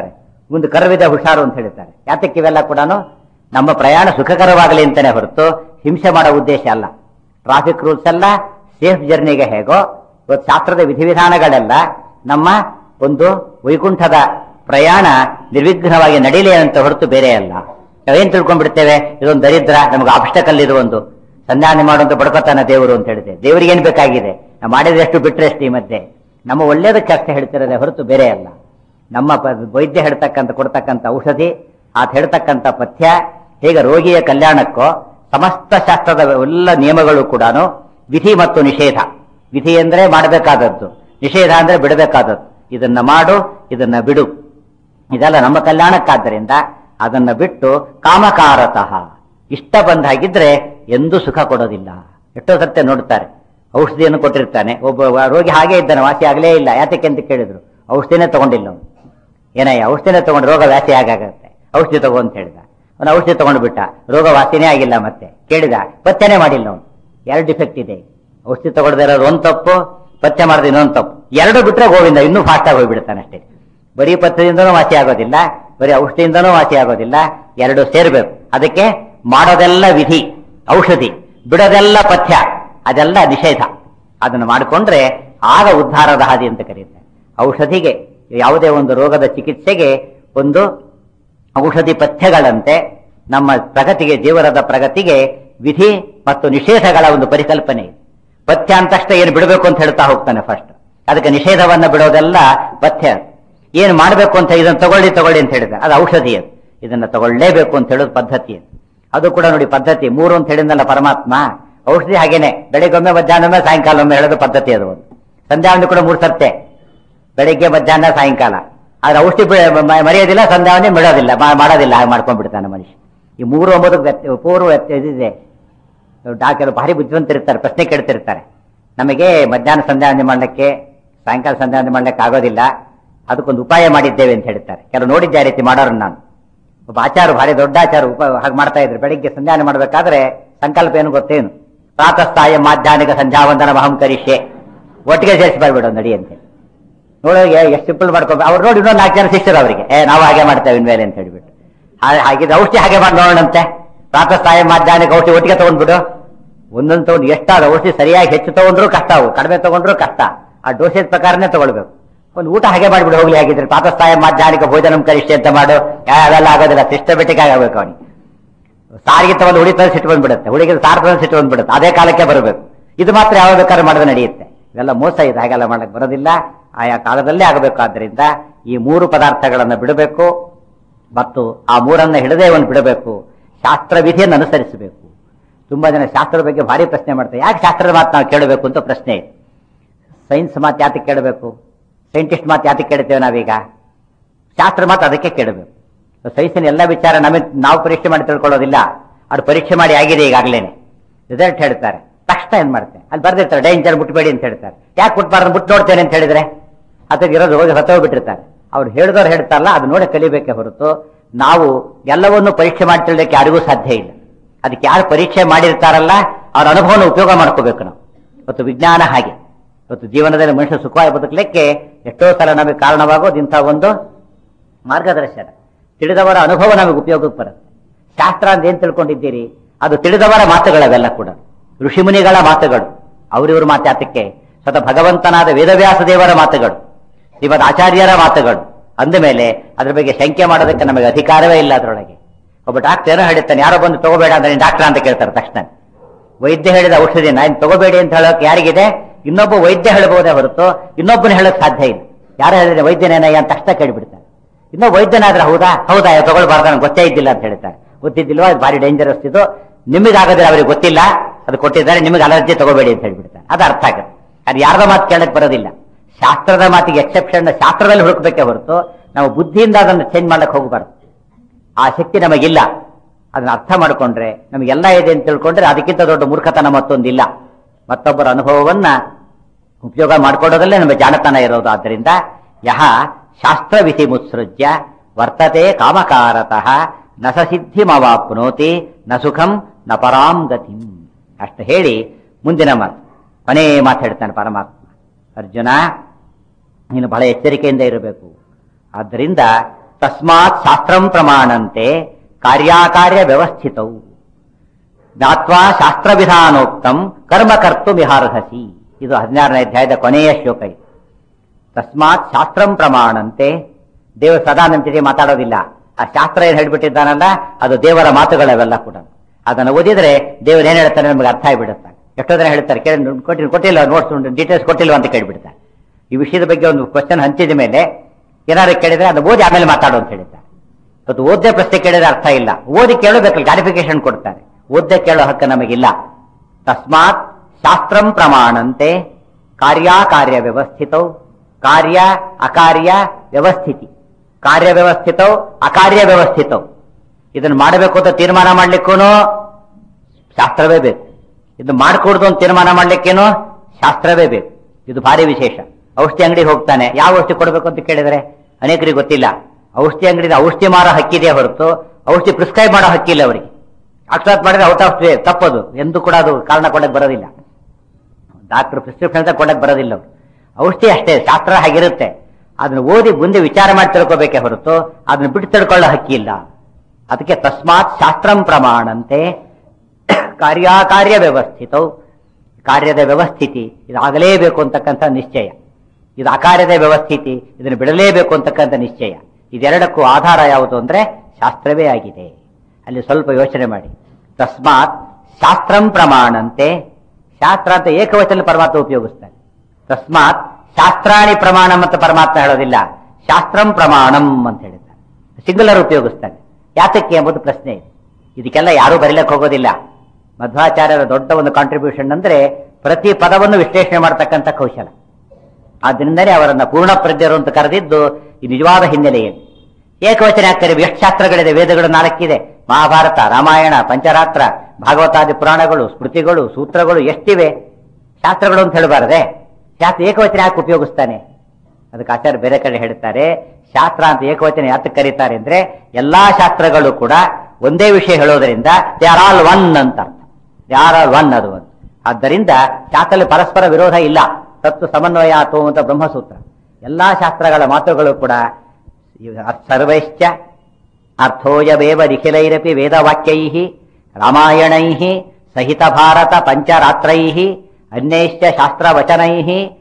A: ಒಂದು ಕರವಿದೆ ಹುಷಾರು ಅಂತ ಹೇಳ್ತಾರೆ ಯಾತಕ್ಕೆ ಇವೆಲ್ಲ ಕೂಡ ನಮ್ಮ ಪ್ರಯಾಣ ಸುಖಕರವಾಗಲಿ ಅಂತಾನೆ ಹೊರತು ಹಿಂಸೆ ಮಾಡೋ ಉದ್ದೇಶ ಅಲ್ಲ ಟ್ರಾಫಿಕ್ ರೂಲ್ಸ್ ಎಲ್ಲ ಸೇಫ್ ಜರ್ನಿಗೆ ಹೇಗೋ ಇವತ್ತು ಶಾಸ್ತ್ರದ ವಿಧಿವಿಧಾನಗಳೆಲ್ಲ ನಮ್ಮ ಒಂದು ವೈಕುಂಠದ ಪ್ರಯಾಣ ನಿರ್ವಿಘ್ನವಾಗಿ ನಡೀಲಿ ಅಂತ ಹೊರತು ಬೇರೆ ಅಲ್ಲ ನಾವೇನ್ ತಿಳ್ಕೊಂಡ್ಬಿಡ್ತೇವೆ ಇದೊಂದು ದರಿದ್ರ ನಮಗೆ ಆಬ್ಸ್ಟಕಲ್ ಇದು ಒಂದು ಸಂಧಾನ ಮಾಡುವಂತ ಬಡ್ಕೋತಾನ ದೇವರು ಅಂತ ಹೇಳಿದೆ ದೇವರಿಗೆ ಏನ್ ಬೇಕಾಗಿದೆ ನಾವು ಮಾಡಿದಷ್ಟು ಬಿಟ್ರೆಷ್ಟು ಈ ಮಧ್ಯೆ ನಮ್ಮ ಒಳ್ಳೇದಕ್ಕೆ ಅಷ್ಟೇ ಹೇಳ್ತಿರೋದೇ ಹೊರತು ಬೇರೆ ಅಲ್ಲ ನಮ್ಮ ಪ- ವೈದ್ಯ ಹೇಳ್ತಕ್ಕಂಥ ಕೊಡ್ತಕ್ಕಂಥ ಔಷಧಿ ಆತ ಹೇಳ್ತಕ್ಕಂಥ ಪಥ್ಯ ಹೇಗೆ ರೋಗಿಯ ಕಲ್ಯಾಣಕ್ಕೋ ಸಮಸ್ತ ಶಾಸ್ತ್ರದ ಎಲ್ಲ ನಿಯಮಗಳು ಕೂಡ ವಿಧಿ ಮತ್ತು ನಿಷೇಧ ವಿಧಿ ಅಂದ್ರೆ ಮಾಡಬೇಕಾದದ್ದು ನಿಷೇಧ ಅಂದ್ರೆ ಬಿಡಬೇಕಾದದ್ದು ಇದನ್ನ ಮಾಡು ಇದನ್ನ ಬಿಡು ಇದೆಲ್ಲ ನಮ್ಮ ಕಲ್ಯಾಣಕ್ಕಾದ್ದರಿಂದ ಅದನ್ನ ಬಿಟ್ಟು ಕಾಮಕಾರತಃ ಇಷ್ಟ ಬಂದ ಹಾಗಿದ್ರೆ ಎಂದೂ ಸುಖ ಕೊಡೋದಿಲ್ಲ ಎಷ್ಟೋ ಸತ್ಯ ನೋಡ್ತಾರೆ ಔಷಧಿಯನ್ನು ಕೊಟ್ಟಿರ್ತಾನೆ ಒಬ್ಬ ರೋಗಿ ಹಾಗೆ ಇದ್ದಾನೆ ವಾಸಿ ಆಗಲೇ ಇಲ್ಲ ಯಾತಕ್ಕೆ ಅಂತ ಕೇಳಿದ್ರು ಔಷಧಿನೇ ತಗೊಂಡಿಲ್ಲ ಅವನು ಏನಯ್ಯ ಔಷಧಿನೇ ತಗೊಂಡು ರೋಗ ವಾಸಿ ಆಗಾಗತ್ತೆ ಔಷಧಿ ತಗೋ ಅಂತ ಹೇಳಿದ ಅವನು ಔಷಧಿ ತಗೊಂಡು ಬಿಟ್ಟ ರೋಗ ವಾಸಿನೇ ಆಗಿಲ್ಲ ಮತ್ತೆ ಕೇಳಿದ ಪತ್ತೆನೇ ಮಾಡಿಲ್ಲ ಅವನು ಎರಡು ಡಿಫೆಕ್ಟ್ ಇದೆ ಔಷಧಿ ತಗೊಳ್ದೇ ಇರೋದು ಒಂದು ತಪ್ಪು ಪತ್ತೆ ಮಾಡೋದು ಇನ್ನೊಂದು ತಪ್ಪು ಎರಡು ಬಿಟ್ರೆ ಗೋವಿಂದ ಇನ್ನೂ ಫಾಸ್ಟ್ ಆಗಿ ಹೋಗ್ಬಿಡ್ತಾನೆ ಅಷ್ಟೇ ಬರೀ ಪಥ್ಯದಿಂದನೂ ವಾಸಿ ಆಗೋದಿಲ್ಲ ಬರೀ ಔಷಧಿಯಿಂದನೂ ವಾಸಿ ಆಗೋದಿಲ್ಲ ಎರಡು ಸೇರ್ಬೇಕು ಅದಕ್ಕೆ ಮಾಡೋದೆಲ್ಲ ವಿಧಿ ಔಷಧಿ ಬಿಡೋದೆಲ್ಲ ಪಥ್ಯ ಅದೆಲ್ಲ ನಿಷೇಧ ಅದನ್ನು ಮಾಡಿಕೊಂಡ್ರೆ ಆಗ ಉದ್ಧಾರದ ಹಾದಿ ಅಂತ ಕರೀತಾರೆ ಔಷಧಿಗೆ ಯಾವುದೇ ಒಂದು ರೋಗದ ಚಿಕಿತ್ಸೆಗೆ ಒಂದು ಔಷಧಿ ಪಥ್ಯಗಳಂತೆ ನಮ್ಮ ಪ್ರಗತಿಗೆ ಜೀವನದ ಪ್ರಗತಿಗೆ ವಿಧಿ ಮತ್ತು ನಿಷೇಧಗಳ ಒಂದು ಪರಿಕಲ್ಪನೆ ಇದೆ ಪಥ್ಯ ಅಂತಷ್ಟೇ ಏನು ಬಿಡಬೇಕು ಅಂತ ಹೇಳ್ತಾ ಹೋಗ್ತಾನೆ ಫಸ್ಟ್ ಅದಕ್ಕೆ ನಿಷೇಧವನ್ನ ಬಿಡೋದೆಲ್ಲ ಪಥ್ಯ ಏನು ಮಾಡಬೇಕು ಅಂತ ಇದನ್ನು ತಗೊಳ್ಳಿ ತಗೊಳ್ಳಿ ಅಂತ ಹೇಳಿದ್ರೆ ಅದು ಔಷಧಿ ಅದು ಇದನ್ನ ತಗೊಳ್ಳೇಬೇಕು ಅಂತ ಹೇಳೋದು ಪದ್ಧತಿ ಅದು ಅದು ಕೂಡ ನೋಡಿ ಪದ್ಧತಿ ಮೂರು ಅಂತ ಹೇಳಿದ್ನಲ್ಲ ಪರಮಾತ್ಮ ಔಷಧಿ ಹಾಗೇನೆ ಬೆಳಿಗ್ಗೊಮ್ಮೆ ಮಧ್ಯಾಹ್ನೊಮ್ಮೆ ಸಾಯಂಕಾಲೊಮ್ಮೆ ಹೇಳೋದು ಪದ್ಧತಿ ಅದು ಒಂದು ಸಂಧ್ಯಾವಂದಿ ಕೂಡ ಮೂರು ಸರ್ತೆ ಬೆಳಿಗ್ಗೆ ಮಧ್ಯಾಹ್ನ ಸಾಯಂಕಾಲ ಆದ್ರೆ ಔಷಧಿ ಬಿ- ಮ- ಮರೆಯೋದಿಲ್ಲ ಸಂಧ್ಯಾವನೆ ಬಿಡೋದಿಲ್ಲ ಮಾ- ಮಾಡೋದಿಲ್ಲ ಹಾಗೆ ಮಾಡ್ಕೊಂಡ್ಬಿಡ್ತಾನೆ ಮನುಷ್ಯ ಈ ಮೂರು ಒಂಬತ್ತು ವ್ಯತ್ಯ- ಪೂರ್ವ ವ್ಯತ್ಯ- ಇದಿದೆ ಡಾ ಕೆಲವು ಭಾರಿ ಬುದ್ಧಿವಂತರಿರ್ತಾರೆ ಪ್ರಶ್ನೆ ಕೇಳ್ತಿರ್ತಾರೆ ನಮಗೆ ಮಧ್ಯಾಹ್ನ ಸಂಧ್ಯಾವಂದನೆ ಮಾಡಲಿಕ್ಕೆ ಸಾಯಂಕಾಲ ಸಂಧ್ಯಾವಂದನೆ ಮಾಡ್ಲಿಕ್ಕೆ ಆಗೋದಿಲ್ಲ ಅದಕ್ಕೊಂದು ಉಪಾಯ ಮಾಡಿದ್ದೇವೆ ಅಂತ ಹೇಳ್ತಾರೆ ಕೆಲವು ನೋಡಿದ್ದೆ ಆ ರೀತಿ ಮಾಡೋರು ನಾನು ಒಬ್ಬ ಆಚಾರ ಭಾರಿ ದೊಡ್ಡ ಆಚಾರ ಉಪ ಹಾಗೆ ಮಾಡ್ತಾ ಇದ್ರು ಬೆಳಿಗ್ಗೆ ಸಂಧ್ಯಾನ ಮಾಡಬೇಕಾದ್ರೆ ಸಂಕಲ್ಪ ಏನು ಗೊತ್ತೇನು ಪ್ರಾತಸ್ಥಾಯ ಮಾಧ್ಯಾಹ್ನಿಕ ಸಂಧ್ಯಾವಂದನ ಮಹಂ ಕರಿಷ್ಯೆ ಒಟ್ಟಿಗೆ ಸೇರಿಸಿ ಬರ್ಬಿಡೋ ನಡಿ ಅಂತ ನೋಡೋಕೆ ಎಷ್ಟು ಸಿಂಪಲ್ ಮಾಡ್ಕೊಂಡು ಅವ್ರು ನೋಡಿ ಇನ್ನೊಂದು ನಾಲ್ಕು ಜನ ಶಿಷ್ಯರು ಅವರಿಗೆ ಏ ನಾವು ಹಾಗೆ ಮಾಡ್ತೇವೆ ಇನ್ಮೇಲೆ ಅಂತ ಹೇಳ್ಬಿಟ್ಟು ಹಾ- ಹಾಗಿದ್ರೆ ಔಷಧಿ ಹಾಗೆ ಮಾಡಿ ನೋಡೋಣಂತೆ ಪ್ರಾತಸ್ಥಾಯ ಮಾಧ್ಯಾಹ್ನಿಕ ಔಷಧಿ ಒಟ್ಟಿಗೆ ತಗೊಂಡ್ಬಿಡು ಒಂದೊಂದು ತಗೊಂಡು ಎಷ್ಟಾದ ಔಷಧಿ ಸರಿಯಾಗಿ ಹೆಚ್ಚು ತಗೊಂಡ್ರು ಕಷ್ಟ ಅವು ಕಡಿಮೆ ತಗೊಂಡ್ರು ಕಷ್ಟ ಆ ಡೋಸೇಜ್ ಪ್ರಕಾರನೇ ತಗೊಳ್ಬೇಕು ಒಂದು ಊಟ ಹಾಗೆ ಮಾಡಿಬಿಡು ಹೋಗ್ಲಿ ಹಾಗಿದ್ರೆ ಪ್ರಾತಸ್ಥಾಯ ಮಾಧ್ಯಾಹ್ನಿಕ ಭೋಜನಂ ಕರಿಷ್ಠೆ ಅಂತ ಮಾಡು ಏ, ಅವೆಲ್ಲ ಆಗೋದಿಲ್ಲ ಸಿಸ್ಟಮೆಟಿಕ್ ಆಗಬೇಕು ಅವನಿಗೆ ಸಾರಿಗೆ ತಗೊಂಡು ಹುಡಿ ತಂದು ಸಿಟ್ಟು ಬಂದ್ಬಿಡುತ್ತೆ ಹುಡುಗಿ ಸಾರು ತಂದು ಸಿಟ್ಟು ಬಂದ್ಬಿಡುತ್ತೆ ಅದೇ ಕಾಲಕ್ಕೆ ಬರಬೇಕು ಇದು ಮಾತ್ರ ಯಾವ ಬೇಕಾದ್ರೂ ಮಾಡಿದ್ರೆ ನಡೆಯುತ್ತೆ ಇವೆಲ್ಲ ಮೋಸ ಇದೆ ಹಾಗೆಲ್ಲ ಮಾಡಕ್ ಬರೋದಿಲ್ಲ ಆಯಾ ಕಾಲದಲ್ಲೇ ಆಗಬೇಕಾದ್ರಿಂದ ಈ ಮೂರು ಪದಾರ್ಥಗಳನ್ನು ಬಿಡಬೇಕು ಮತ್ತು ಆ ಮೂರನ್ನ ಹಿಡದೆ ಒಂದು ಬಿಡಬೇಕು ಶಾಸ್ತ್ರ ವಿಧಿಯನ್ನು ಅನುಸರಿಸಬೇಕು ತುಂಬಾ ಜನ ಶಾಸ್ತ್ರದ ಬಗ್ಗೆ ಭಾರಿ ಪ್ರಶ್ನೆ ಮಾಡ್ತಾರೆ ಯಾಕೆ ಶಾಸ್ತ್ರದ ಮಾತು ನಾವು ಕೇಳಬೇಕು ಅಂತ ಪ್ರಶ್ನೆ ಇದೆ ಸೈನ್ಸ್ ಮಾತು ಯಾತಕ್ಕೆ ಕೇಳಬೇಕು ಸೈಂಟಿಸ್ಟ್ ಮಾತು ಯಾತಕ್ಕೆ ಕೇಳ್ತೇವೆ ನಾವೀಗ ಶಾಸ್ತ್ರ ಮಾತು ಅದಕ್ಕೆ ಕೇಳಬೇಕು ಸೈನ್ಸಿನ ಎಲ್ಲ ವಿಚಾರ ನಮಗೆ ನಾವು ಪರೀಕ್ಷೆ ಮಾಡಿ ತಿಳ್ಕೊಳ್ಳೋದಿಲ್ಲ ಅದು ಪರೀಕ್ಷೆ ಮಾಡಿ ಆಗಿದೆ ಈಗಾಗಲೇನೆ ರಿಸಲ್ಟ್ ಹೇಳ್ತಾರೆ ತಕ್ಷಣ ಏನ್ ಮಾಡ್ತಾರೆ ಅಲ್ಲಿ ಬರ್ದಿರ್ತಾರೆ ಡೇಂಜರ್ ಮುಟ್ಬೇಡಿ ಅಂತ ಹೇಳ್ತಾರೆ ಯಾಕೆ ಮುಟ್ಬಾರ್ದು ಮುಟ್ಟು ನೋಡ್ತೇನೆ ಅಂತ ಹೇಳಿದ್ರೆ ಅದಕ್ಕೆ ಇರೋದು ಹೋಗಿ ಹೊತ್ತೋಗ್ಬಿಟ್ಟಿರ್ತಾರೆ ಅವ್ರು ಹೇಳಿದವ್ರು ಹೇಳ್ತಾರಲ್ಲ ಅದು ನೋಡಿ ಕಲಿಬೇಕೆ ಹೊರತು ನಾವು ಎಲ್ಲವನ್ನೂ ಪರೀಕ್ಷೆ ಮಾಡಿ ತಿಳಿಯೋಕೆ ಯಾರಿಗೂ ಸಾಧ್ಯ ಇಲ್ಲ ಅದಕ್ಕೆ ಯಾರು ಪರೀಕ್ಷೆ ಮಾಡಿರ್ತಾರಲ್ಲ ಅವ್ರ ಅನುಭವನ ಉಪಯೋಗ ಮಾಡ್ಕೋಬೇಕು ನಾವು ಇವತ್ತು ವಿಜ್ಞಾನ ಹಾಗೆ ಇವತ್ತು ಜೀವನದಲ್ಲಿ ಮನುಷ್ಯ ಸುಖವಾಗಿ ಬದುಕಲಿಕ್ಕೆ ಎಷ್ಟೋ ಸಲ ನಮಗೆ ಕಾರಣವಾಗೋದು ಇಂಥ ಒಂದು ಮಾರ್ಗದರ್ಶನ ತಿಳಿದವರ ಅನುಭವ ನಮಗೆ ಉಪಯೋಗಕ್ಕೆ ಬರುತ್ತೆ ಶಾಸ್ತ್ರ ಅಂತ ಏನ್ ತಿಳ್ಕೊಂಡಿದ್ದೀರಿ ಅದು ತಿಳಿದವರ ಮಾತುಗಳವೆಲ್ಲ ಕೂಡ ಋಷಿಮುನಿಗಳ ಮಾತುಗಳು ಅವರಿವ್ರ ಮಾತಾತಕ್ಕೆ ಸ್ವತಃ ಭಗವಂತನಾದ ವೇದವ್ಯಾಸ ದೇವರ ಮಾತುಗಳು ಶ್ರೀಮದ್ ಆಚಾರ್ಯರ ಮಾತುಗಳು ಅಂದ ಮೇಲೆ ಅದ್ರ ಬಗ್ಗೆ ಶಂಕೆ ಮಾಡೋದಕ್ಕೆ ನಮಗೆ ಅಧಿಕಾರವೇ ಇಲ್ಲ ಅದರೊಳಗೆ ಒಬ್ಬ ಡಾಕ್ಟರ್ ಏನೋ ಹೇಳ್ತಾನೆ ಯಾರೋ ಬಂದು ತಗೋಬೇಡ ಅಂದ್ರೆ ಡಾಕ್ಟರ್ ಅಂತ ಕೇಳ್ತಾರೆ ತಕ್ಷಣ ವೈದ್ಯ ಹೇಳಿದ ಔಷಧಿ ನಾನು ತಗೋಬೇಡಿ ಅಂತ ಹೇಳೋಕೆ ಯಾರಿಗಿದೆ ಇನ್ನೊಬ್ಬ ವೈದ್ಯ ಹೇಳಬಹುದೇ ಹೊರತು ಇನ್ನೊಬ್ಬನ ಹೇಳಕ್ ಸಾಧ್ಯ ಇಲ್ಲ ಯಾರು ಹೇಳಿದ್ರೆ ವೈದ್ಯನೇನಯ್ಯ ಅಂತ ತಕ್ಷಣ ಕೇಳಿಬಿಡ್ತಾರೆ ಇನ್ನೊಬ್ಬ ವೈದ್ಯನಾದ್ರೆ ಹೌದಾ ಹೌದಾ ಇವ್ ತಗೊಳ್ಬಾರ್ದು ನನಗೆ ಗೊತ್ತೇ ಇದ್ದಿಲ್ಲ ಅಂತ ಹೇಳ್ತಾರೆ ಗೊತ್ತಿದ್ದಿಲ್ವಾ ಅದು ಭಾರಿ ಡೇಂಜರಸ್ ಇದು ನಿಮಗಾಗದ್ರೆ ಅವ್ರಿಗೆ ಗೊತ್ತಿಲ್ಲ ಅದು ಕೊಟ್ಟಿದ್ದಾರೆ ನಿಮಗೆ ಅಲರ್ಜಿ ತಗೋಬೇಡಿ ಅಂತ ಹೇಳ್ಬಿಡ್ತಾರೆ ಅದು ಅರ್ಥ ಆಗುತ್ತೆ ಅದು ಯಾರದ ಮಾತು ಕೇಳಕ್ ಬರೋದಿಲ್ಲ ಶಾಸ್ತ್ರದ ಮಾತಿಗೆ ಎಕ್ಸೆಪ್ಷನ್ ಶಾಸ್ತ್ರದಲ್ಲಿ ಹುಡುಕ್ಬೇಕೇ ಹೊರತು ನಾವು ಬುದ್ಧಿಯಿಂದ ಅದನ್ನು ಚೇಂಜ್ ಮಾಡಕ್ ಹೋಗಬಾರ್ದು ಆ ಶಕ್ತಿ ನಮಗಿಲ್ಲ ಅದನ್ನ ಅರ್ಥ ಮಾಡಿಕೊಂಡ್ರೆ ನಮಗೆಲ್ಲ ಇದೆ ಅಂತ ತಿಳ್ಕೊಂಡ್ರೆ ಅದಕ್ಕಿಂತ ದೊಡ್ಡ ಮೂರ್ಖತನ ಮತ್ತೊಂದಿಲ್ಲ ಮತ್ತೊಬ್ಬರ ಅನುಭವವನ್ನ ಉಪಯೋಗ ಮಾಡಿಕೊಳ್ಳೋದಲ್ಲೇ ನಮ್ಮ ಜಾಣತನ ಇರೋದು ಆದ್ದರಿಂದ ಯಹ ಶಾಸ್ತ್ರ ವಿಧಿ ಮುತ್ಸೃಜ್ಯ ವರ್ತತೆ ಕಾಮಕಾರತಃ ನ ಸ ಸಿದ್ಧಿಮವಾಪ್ನೋತಿ ನ ಸುಖಂ ನ ಪರಾಂ ಗತಿಂ ಅಷ್ಟು ಹೇಳಿ ಮುಂದಿನ ಮಾತು ಕೊನೆ ಮಾತು ಹೇಳ್ತಾನೆ ಪರಮಾತ್ಮ ಅರ್ಜುನ ನೀನು ಬಹಳ ಎಚ್ಚರಿಕೆಯಿಂದ ಇರಬೇಕು ಆದ್ದರಿಂದ ತಸ್ಮಾತ್ ಶಾಸ್ತ್ರಂ ಪ್ರಮಾಣಂತೆ ಕಾರ್ಯಾಕಾರ್ಯ ವ್ಯವಸ್ಥಿತವು ಜ್ಞಾತ್ವಾ ಶಾಸ್ತ್ರ ವಿಧಾನೋಕ್ತಂ ಕರ್ಮ ಕರ್ತು ವಿಹಾರ್ಹಸಿ ಇದು ಹದಿನಾರನೇ ಅಧ್ಯಾಯದ ಕೊನೆಯ ಶ್ಲೋಕ ಇದು ತಸ್ಮಾತ್ ಶಾಸ್ತ್ರಂ ಪ್ರಮಾಣಂತೆ ದೇವರು ಸದಾ ನಮ್ಮ ಜೊತೆ ಮಾತಾಡೋದಿಲ್ಲ ಆ ಶಾಸ್ತ್ರ ಏನ್ ಹೇಳ್ಬಿಟ್ಟಿದ್ದಾನಲ್ಲ ಅದು ದೇವರ ಮಾತುಗಳವೆಲ್ಲ ಕೂಡ ಅದನ್ನು ಓದಿದ್ರೆ ದೇವರು ಏನ್ ಹೇಳ್ತಾನೆ ನಮಗೆ ಅರ್ಥ ಆಗಿಬಿಡುತ್ತೆ ಎಷ್ಟೋ ಜನ ಹೇಳ್ತಾರೆ ಕೇಳಿ ಕೊಟ್ಟಿಲ್ಲ ಕೊಟ್ಟಿಲ್ಲ ನೋಟ್ಸ್ ಡೀಟೇಲ್ಸ್ ಕೊಟ್ಟಿಲ್ಲ ಅಂತ ಕೇಳ್ಬಿಡ್ತಾರೆ ಈ ವಿಷಯದ ಬಗ್ಗೆ ಒಂದು ಕ್ವಶನ್ ಹಂಚಿದ ಮೇಲೆ ಏನಾದ್ರು ಕೇಳಿದ್ರೆ ಅದು ಓದಿ ಆಮೇಲೆ ಮಾತಾಡು ಅಂತ ಹೇಳಿದ್ದಾರೆ ಇವತ್ತು ಓದ್ದೇ ಪ್ರಶ್ನೆ ಕೇಳಿದ್ರೆ ಅರ್ಥ ಇಲ್ಲ ಓದಿ ಕೇಳಬೇಕಲ್ಲ ಕ್ಲಾರಿಫಿಕೇಶನ್ ಕೊಡ್ತಾರೆ ಓದ್ದೇ ಕೇಳೋ ಹಕ್ಕು ನಮಗಿಲ್ಲ ತಸ್ಮಾತ್ ಶಾಸ್ತ್ರಂ ಪ್ರಮಾಣಂತೆ ಕಾರ್ಯಾಕಾರ್ಯ ವ್ಯವಸ್ಥಿತೌ ಕಾರ್ಯ ಅಕಾರ್ಯ ವ್ಯವಸ್ಥಿತಿ ಕಾರ್ಯ ವ್ಯವಸ್ಥಿತೌ ಅಕಾರ್ಯ ವ್ಯವಸ್ಥಿತೌ ಇದನ್ನು ಮಾಡಬೇಕು ಅಂತ ತೀರ್ಮಾನ ಮಾಡ್ಲಿಕ್ಕೂ ಶಾಸ್ತ್ರವೇ ಬೇಕು ಇದು ಮಾಡ್ಕೊಡ್ದು ಅಂತ ತೀರ್ಮಾನ ಮಾಡ್ಲಿಕ್ಕೇನು ಶಾಸ್ತ್ರವೇ ಬೇಕು ಇದು ಭಾರಿ ವಿಶೇಷ ಔಷಧಿ ಅಂಗಡಿಗೆ ಹೋಗ್ತಾನೆ ಯಾವ ಔಷಧಿ ಕೊಡಬೇಕು ಅಂತ ಕೇಳಿದ್ರೆ ಅನೇಕರಿಗೆ ಗೊತ್ತಿಲ್ಲ ಔಷಧಿ ಅಂಗಡಿ ಔಷಧಿ ಮಾರೋ ಹಕ್ಕಿದೆ ಹೊರತು ಔಷಧಿ ಪ್ರಿಸ್ಕ್ರೈಬ್ ಮಾಡೋ ಹಕ್ಕಿಲ್ಲ ಅವರಿಗೆ ಅಕಸ್ಮಾತ್ ಮಾಡಿದ್ರೆ ಔಟ್ ಆಫ್ ವೇ ತಪ್ಪದು ಎಂದು ಕೂಡ ಅದು ಕಾರಣ ಕೊಡಕ್ ಬರೋದಿಲ್ಲ ಡಾಕ್ಟರ್ ಪ್ರಿಸ್ಕ್ರಿಪ್ಷನ್ ಅಂತ ಕೊಡಕ್ ಬರೋದಿಲ್ಲ ಅವ್ರು ಔಷಧಿ ಅಷ್ಟೇ ಶಾಸ್ತ್ರ ಹಾಗಿರುತ್ತೆ ಅದನ್ನ ಓದಿ ಮುಂದೆ ವಿಚಾರ ಮಾಡಿ ತಿಳ್ಕೋಬೇಕೇ ಹೊರತು ಅದನ್ನ ಬಿಟ್ಟು ತಿಳ್ಕೊಳ್ಳೋ ಹಕ್ಕಿಲ್ಲ ಅದಕ್ಕೆ ತಸ್ಮಾತ್ ಶಾಸ್ತ್ರಂ ಪ್ರಮಾಣಂತೆ ಕಾರ್ಯಾಕಾರ್ಯ ವ್ಯವಸ್ಥಿತವು ಕಾರ್ಯದ ವ್ಯವಸ್ಥಿತಿ ಇದಾಗಲೇಬೇಕು ಅಂತಕ್ಕಂಥ ನಿಶ್ಚಯ ಇದು ಅಕಾರ್ಯದ ವ್ಯವಸ್ಥಿತಿ ಇದನ್ನು ಬಿಡಲೇಬೇಕು ಅಂತಕ್ಕಂಥ ನಿಶ್ಚಯ ಇದೆರಡಕ್ಕೂ ಆಧಾರ ಯಾವುದು ಅಂದ್ರೆ ಶಾಸ್ತ್ರವೇ ಆಗಿದೆ ಅಲ್ಲಿ ಸ್ವಲ್ಪ ಯೋಚನೆ ಮಾಡಿ ತಸ್ಮಾತ್ ಶಾಸ್ತ್ರಂ ಪ್ರಮಾಣಂತೆ ಶಾಸ್ತ್ರ ಅಂತ ಏಕವಚನ ಪರಮಾತ್ಮ ಉಪಯೋಗಿಸ್ತಾನೆ ತಸ್ಮಾತ್ ಶಾಸ್ತ್ರಾಣಿ ಪ್ರಮಾಣ ಅಂತ ಪರಮಾತ್ಮ ಹೇಳೋದಿಲ್ಲ ಶಾಸ್ತ್ರಂ ಪ್ರಮಾಣಂ ಅಂತ ಹೇಳಿದ್ದಾನೆ ಸಿಂಗುಲರ್ ಉಪಯೋಗಿಸ್ತಾನೆ ಯಾತಕ್ಕೆ ಎಂಬುದು ಪ್ರಶ್ನೆ ಇದೆ ಇದಕ್ಕೆಲ್ಲ ಯಾರೂ ಬರೀಲಕ್ಕೆ ಹೋಗೋದಿಲ್ಲ ಮಧ್ವಾಚಾರ್ಯರ ದೊಡ್ಡ ಒಂದು ಕಾಂಟ್ರಿಬ್ಯೂಷನ್ ಅಂದ್ರೆ ಪ್ರತಿ ಪದವನ್ನು ವಿಶ್ಲೇಷಣೆ ಮಾಡತಕ್ಕಂಥ ಕೌಶಲ ಆದ್ರಿಂದಲೇ ಅವರನ್ನ ಪೂರ್ಣ ಪ್ರಜ್ಞರು ಅಂತ ಕರೆದಿದ್ದು ಈ ನಿಜವಾದ ಹಿನ್ನೆಲೆಯಲ್ಲಿ ಏಕವಚನ ಆಗ್ತಾರೆ ಎಷ್ಟು ಶಾಸ್ತ್ರಗಳಿದೆ ವೇದಗಳು ನಾಲ್ಕಿದೆ ಮಹಾಭಾರತ ರಾಮಾಯಣ ಪಂಚರಾತ್ರ ಭಾಗವತಾದಿ ಪುರಾಣಗಳು ಸ್ಮೃತಿಗಳು ಸೂತ್ರಗಳು ಎಷ್ಟಿವೆ ಶಾಸ್ತ್ರಗಳು ಅಂತ ಹೇಳಬಾರದೆ ಶಾಸ್ತ್ರ ಏಕವಚನ ಯಾಕೆ ಉಪಯೋಗಿಸ್ತಾನೆ ಅದಕ್ಕೆ ಆಚಾರ್ಯ ಬೇರೆ ಕಡೆ ಹೇಳ್ತಾರೆ ಶಾಸ್ತ್ರ ಅಂತ ಏಕವಚನ ಯಾತಕ್ಕೆ ಕರೀತಾರೆ ಅಂದ್ರೆ ಎಲ್ಲಾ ಶಾಸ್ತ್ರಗಳು ಕೂಡ ಒಂದೇ ವಿಷಯ ಹೇಳೋದ್ರಿಂದ ದೇ ಆರ್ ಆಲ್ ಒನ್ ಅಂತ ಅರ್ಥ ದೇ ಆರ್ ಆಲ್ ಒನ್ ಅದು ಒಂದು ಆದ್ದರಿಂದ ಶಾಸ್ತ್ರದಲ್ಲಿ ಪರಸ್ಪರ ವಿರೋಧ ಇಲ್ಲ ತತ್ವ ಸಮನ್ವಯ ಅಥೋ ಅಂತ ಬ್ರಹ್ಮಸೂತ್ರ ಎಲ್ಲಾ ಶಾಸ್ತ್ರಗಳ ಮಾತುಗಳು ಕೂಡ ಸರ್ವೈಶ್ಚ ಅರ್ಥೋಯವೇವ ನಿಖಿಲೈರಪಿ ವೇದವಾಕ್ಯೈ ರಾಮಾಯಣೈ ಸಹಿತ ಭಾರತ ಪಂಚರಾತ್ರೈ ಅನ್ಯೈಶ್ಚ ಶಾಸ್ತ್ರವಚನೈ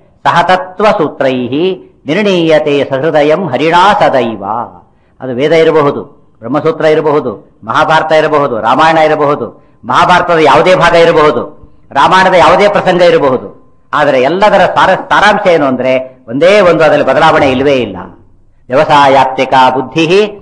A: ಸಹತತ್ವಸೂತ್ರೈ ನಿರ್ಣೀಯತೆ ಸಹೃದಯಂ ಹರಿಣಾ ಸದೈವ ಅದು ವೇದ ಇರಬಹುದು ಬ್ರಹ್ಮಸೂತ್ರ ಇರಬಹುದು ಮಹಾಭಾರತ ಇರಬಹುದು ರಾಮಾಯಣ ಇರಬಹುದು ಮಹಾಭಾರತದ ಯಾವುದೇ ಭಾಗ ಇರಬಹುದು ರಾಮಾಯಣದ ಯಾವುದೇ ಪ್ರಸಂಗ ಇರಬಹುದು ಆದರೆ ಎಲ್ಲದರ ಸಾರ ಸಾರಾಂಶ ಏನು ಅಂದ್ರೆ ಒಂದೇ ಒಂದು ಅದರಲ್ಲಿ ಬದಲಾವಣೆ ಇಲ್ಲವೇ ಇಲ್ಲ ವ್ಯವಸಾಯಾತ್ಮಿಕ ಬುದ್ಧಿ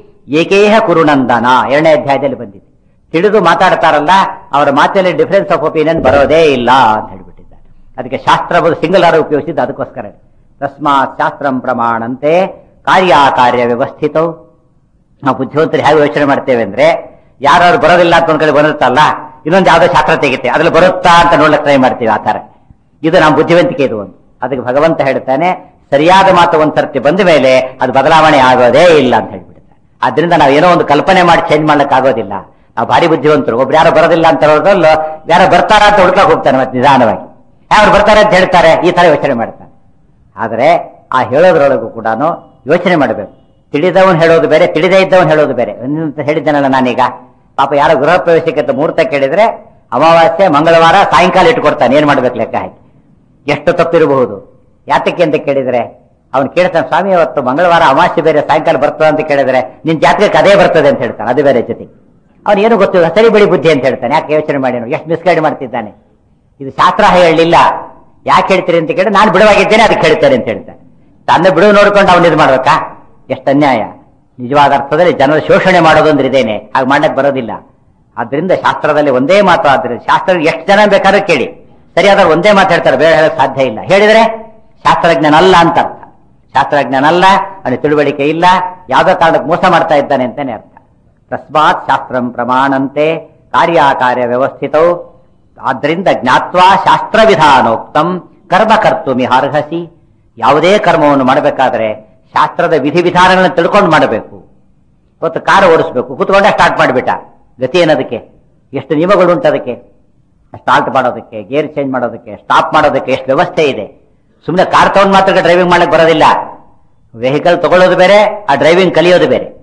A: ಏಕೇಹ ಕುರುನಂದನ ಎರಡನೇ ಅಧ್ಯಾಯದಲ್ಲಿ ಬಂದಿದೆ ತಿಳಿದು ಮಾತಾಡ್ತಾರಲ್ಲ ಅವರ ಮಾತಿನಲ್ಲಿ ಡಿಫರೆನ್ಸ್ ಆಫ್ ಒಪಿನಿಯನ್ ಬರೋದೇ ಇಲ್ಲ ಅಂತ ಹೇಳ್ಬಿಟ್ಟಿದ್ದಾರೆ ಅದಕ್ಕೆ ಶಾಸ್ತ್ರ ಸಿಂಗಲಾರ ಉಪಯೋಗಿಸಿದ್ದು ಅದಕ್ಕೋಸ್ಕರ ತಸ್ಮಾತ್ ಶಾಸ್ತ್ರಂ ಪ್ರಮಾಣಂತೆ ಕಾರ್ಯಾಕಾರ್ಯ ವ್ಯವಸ್ಥಿತವು ನಾವು ಬುದ್ಧಿವಂತರು ಹೇಗೆ ಯೋಚನೆ ಮಾಡ್ತೇವೆ ಅಂದ್ರೆ ಯಾರು ಬರೋದಿಲ್ಲ ಅಂತ ಒಂದ್ ಕಡೆ ಬಂದಿರ್ತಲ್ಲ ಇನ್ನೊಂದು ಯಾವುದೋ ಶಾಸ್ತ್ರ ತೆಗಿತೆ ಅದ್ರಲ್ಲಿ ಬರುತ್ತಾ ಅಂತ ನೋಡ್ಲಿಕ್ಕೆ ಟ್ರೈ ಮಾಡ್ತೀವಿ ಆ ತರ ಇದು ನಮ್ಮ ಬುದ್ಧಿವಂತಿಕೆ ಇದು ಒಂದು ಅದಕ್ಕೆ ಭಗವಂತ ಹೇಳ್ತಾನೆ ಸರಿಯಾದ ಮಾತು ಒಂದ್ ಸರ್ತಿ ಬಂದ ಮೇಲೆ ಅದು ಬದಲಾವಣೆ ಆಗೋದೇ ಇಲ್ಲ ಅಂತ ಹೇಳ್ಬಿಡ್ತಾರೆ ಆದ್ರಿಂದ ನಾವು ಏನೋ ಒಂದು ಕಲ್ಪನೆ ಮಾಡಿ ಚೇಂಜ್ ಮಾಡ್ಲಿಕ್ಕೆ ಆಗೋದಿಲ್ಲ ನಾವು ಭಾರಿ ಬುದ್ಧಿವಂತರು ಒಬ್ರು ಯಾರು ಬರೋದಿಲ್ಲ ಅಂತ ಹೇಳೋದ್ರಲ್ಲೂ ಯಾರೋ ಬರ್ತಾರ ಅಂತ ಹುಡ್ಕಕ್ ಹೋಗ್ತಾನೆ ಮತ್ತೆ ನಿಧಾನವಾಗಿ ಯಾರು ಬರ್ತಾರೆ ಅಂತ ಹೇಳ್ತಾರೆ ಈ ತರ ಯೋಚನೆ ಮಾಡ್ತಾನೆ ಆದರೆ ಆ ಹೇಳೋದ್ರೊಳಗೂ ಕೂಡ ಯೋಚನೆ ಮಾಡಬೇಕು ತಿಳಿದವನ್ ಹೇಳೋದು ಬೇರೆ ತಿಳಿದೇ ಇದ್ದವನ್ ಹೇಳೋದು ಬೇರೆ ಅಂತ ಹೇಳಿದ್ದೇನಲ್ಲ ನಾನೀಗ ಪಾಪ ಯಾರೋ ಗೃಹ ಪ್ರವೇಶಕ್ಕೆ ಅಂತ ಮುಹೂರ್ತ ಕೇಳಿದ್ರೆ ಅಮಾವಾಸ್ಯೆ ಮಂಗಳವಾರ ಸಾಯಂಕಾಲ ಇಟ್ಕೊಡ್ತಾನೆ ಏನ್ ಮಾಡ್ಬೇಕು ಲೆಕ್ಕ ಹಾಕಿ ಎಷ್ಟು ತಪ್ಪಿರಬಹುದು ಯಾತಕ್ಕೆ ಅಂತ ಕೇಳಿದ್ರೆ ಅವ್ನು ಕೇಳ್ತಾನೆ ಸ್ವಾಮಿ ಅವತ್ತು ಮಂಗಳವಾರ ಅಮಾವಾಸ್ಯೆ ಬೇರೆ ಸಾಯಂಕಾಲ ಬರ್ತದೆ ಅಂತ ಕೇಳಿದ್ರೆ ನಿನ್ ಜಾತ್ರೆಗೆ ಅದೇ ಬರ್ತದೆ ಅಂತ ಹೇಳ್ತಾನೆ ಅದು ಬೇರೆ ಜೊತೆ ಅವ್ನು ಏನು ಗೊತ್ತಿಲ್ಲ ಸರಿ ಬಿಡಿ ಬುದ್ಧಿ ಅಂತ ಹೇಳ್ತಾನೆ ಯಾಕೆ ಯೋಚನೆ ಮಾಡಿ ಎಷ್ಟು ಮಿಸ್ಗೈಡ್ ಮಾಡ್ತಿದ್ದಾನೆ ಇದು ಶಾಸ್ತ್ರ ಹೇಳಲಿಲ್ಲ ಯಾಕೆ ಹೇಳ್ತೀರಿ ಅಂತ ಕೇಳಿ ನಾನು ಬಿಡುವಾಗಿದ್ದೇನೆ ಅದಕ್ಕೆ ಹೇಳ್ತಾರೆ ಅಂತ ಹೇಳ್ತಾನೆ ತನ್ನ ಬಿಡುವು ನೋಡ್ಕೊಂಡು ಅವ್ನು ಇದು ಮಾಡ್ಬೇಕಾ ಎಷ್ಟು ಅನ್ಯಾಯ ನಿಜವಾದ ಅರ್ಥದಲ್ಲಿ ಜನರ ಶೋಷಣೆ ಮಾಡೋದು ಅಂದ್ರೆ ಇದೇನೆ ಹಾಗೆ ಮಾಡಕ್ ಬರೋದಿಲ್ಲ ಆದ್ರಿಂದ ಶಾಸ್ತ್ರದಲ್ಲಿ ಒಂದೇ ಮಾತು ಆದ್ರೆ ಶಾಸ್ತ್ರ ಎಷ್ಟು ಜನ ಬೇಕಾದ್ರೂ ಕೇಳಿ ಸರಿಯಾದ ಒಂದೇ ಮಾತು ಹೇಳ್ತಾರೆ ಬೇರೆ ಹೇಳಕ್ ಸಾಧ್ಯ ಇಲ್ಲ ಹೇಳಿದ್ರೆ ಶಾಸ್ತ್ರಜ್ಞಾನ ಅಲ್ಲ ಅಂತ ಅರ್ಥ ಶಾಸ್ತ್ರಜ್ಞಾನ ಅಲ್ಲ ಅವನಿಗೆ ತಿಳುವಳಿಕೆ ಇಲ್ಲ ಯಾವ್ದೋ ಕಾರಣಕ್ಕೆ ಮೋಸ ಮಾಡ್ತಾ ಇದ್ದಾನೆ ಅಂತಾನೆ ಅರ್ಥ ತಸ್ಮಾತ್ ಶಾಸ್ತ್ರಂ ಪ್ರಮಾಣಂತೆ ಕಾರ್ಯಾಕಾರ್ಯ ವ್ಯವಸ್ಥಿತವು ಆದ್ರಿಂದ ಜ್ಞಾತ್ವಾ ಶಾಸ್ತ್ರ ವಿಧಾನೋಕ್ತಂ ಕರ್ಮ ಕರ್ತುಮಿಹಾರ್ಹಸಿ ಯಾವುದೇ ಕರ್ಮವನ್ನು ಮಾಡಬೇಕಾದ್ರೆ ಶಾಸ್ತ್ರದ ವಿಧಿವಿಧಾನಗಳನ್ನು ತಿಳ್ಕೊಂಡು ಮಾಡಬೇಕು ಇವತ್ತು ಕಾರ್ ಓಡಿಸ್ಬೇಕು ಕೂತ್ಕೊಂಡೆ ಸ್ಟಾರ್ಟ್ ಮಾಡಿಬಿಟ್ಟ ಗತಿ ಏನದಕ್ಕೆ ಎಷ್ಟು ನಿಯಮಗಳು ಉಂಟು ಅದಕ್ಕೆ ಸ್ಟಾರ್ಟ್ ಮಾಡೋದಕ್ಕೆ ಗೇರ್ ಚೇಂಜ್ ಮಾಡೋದಕ್ಕೆ ಸ್ಟಾಪ್ ಮಾಡೋದಕ್ಕೆ ಎಷ್ಟು ವ್ಯವಸ್ಥೆ ಇದೆ ಸುಮ್ಮನೆ ಕಾರ್ ತಗೊಂಡು ಮಾತ್ರ ಡ್ರೈವಿಂಗ್ ಮಾಡಕ್ ಬರೋದಿಲ್ಲ ವೆಹಿಕಲ್ ತಗೊಳ್ಳೋದು ಬೇರೆ ಆ ಡ್ರೈವಿಂಗ್ ಕಲಿಯೋದು ಬೇರೆ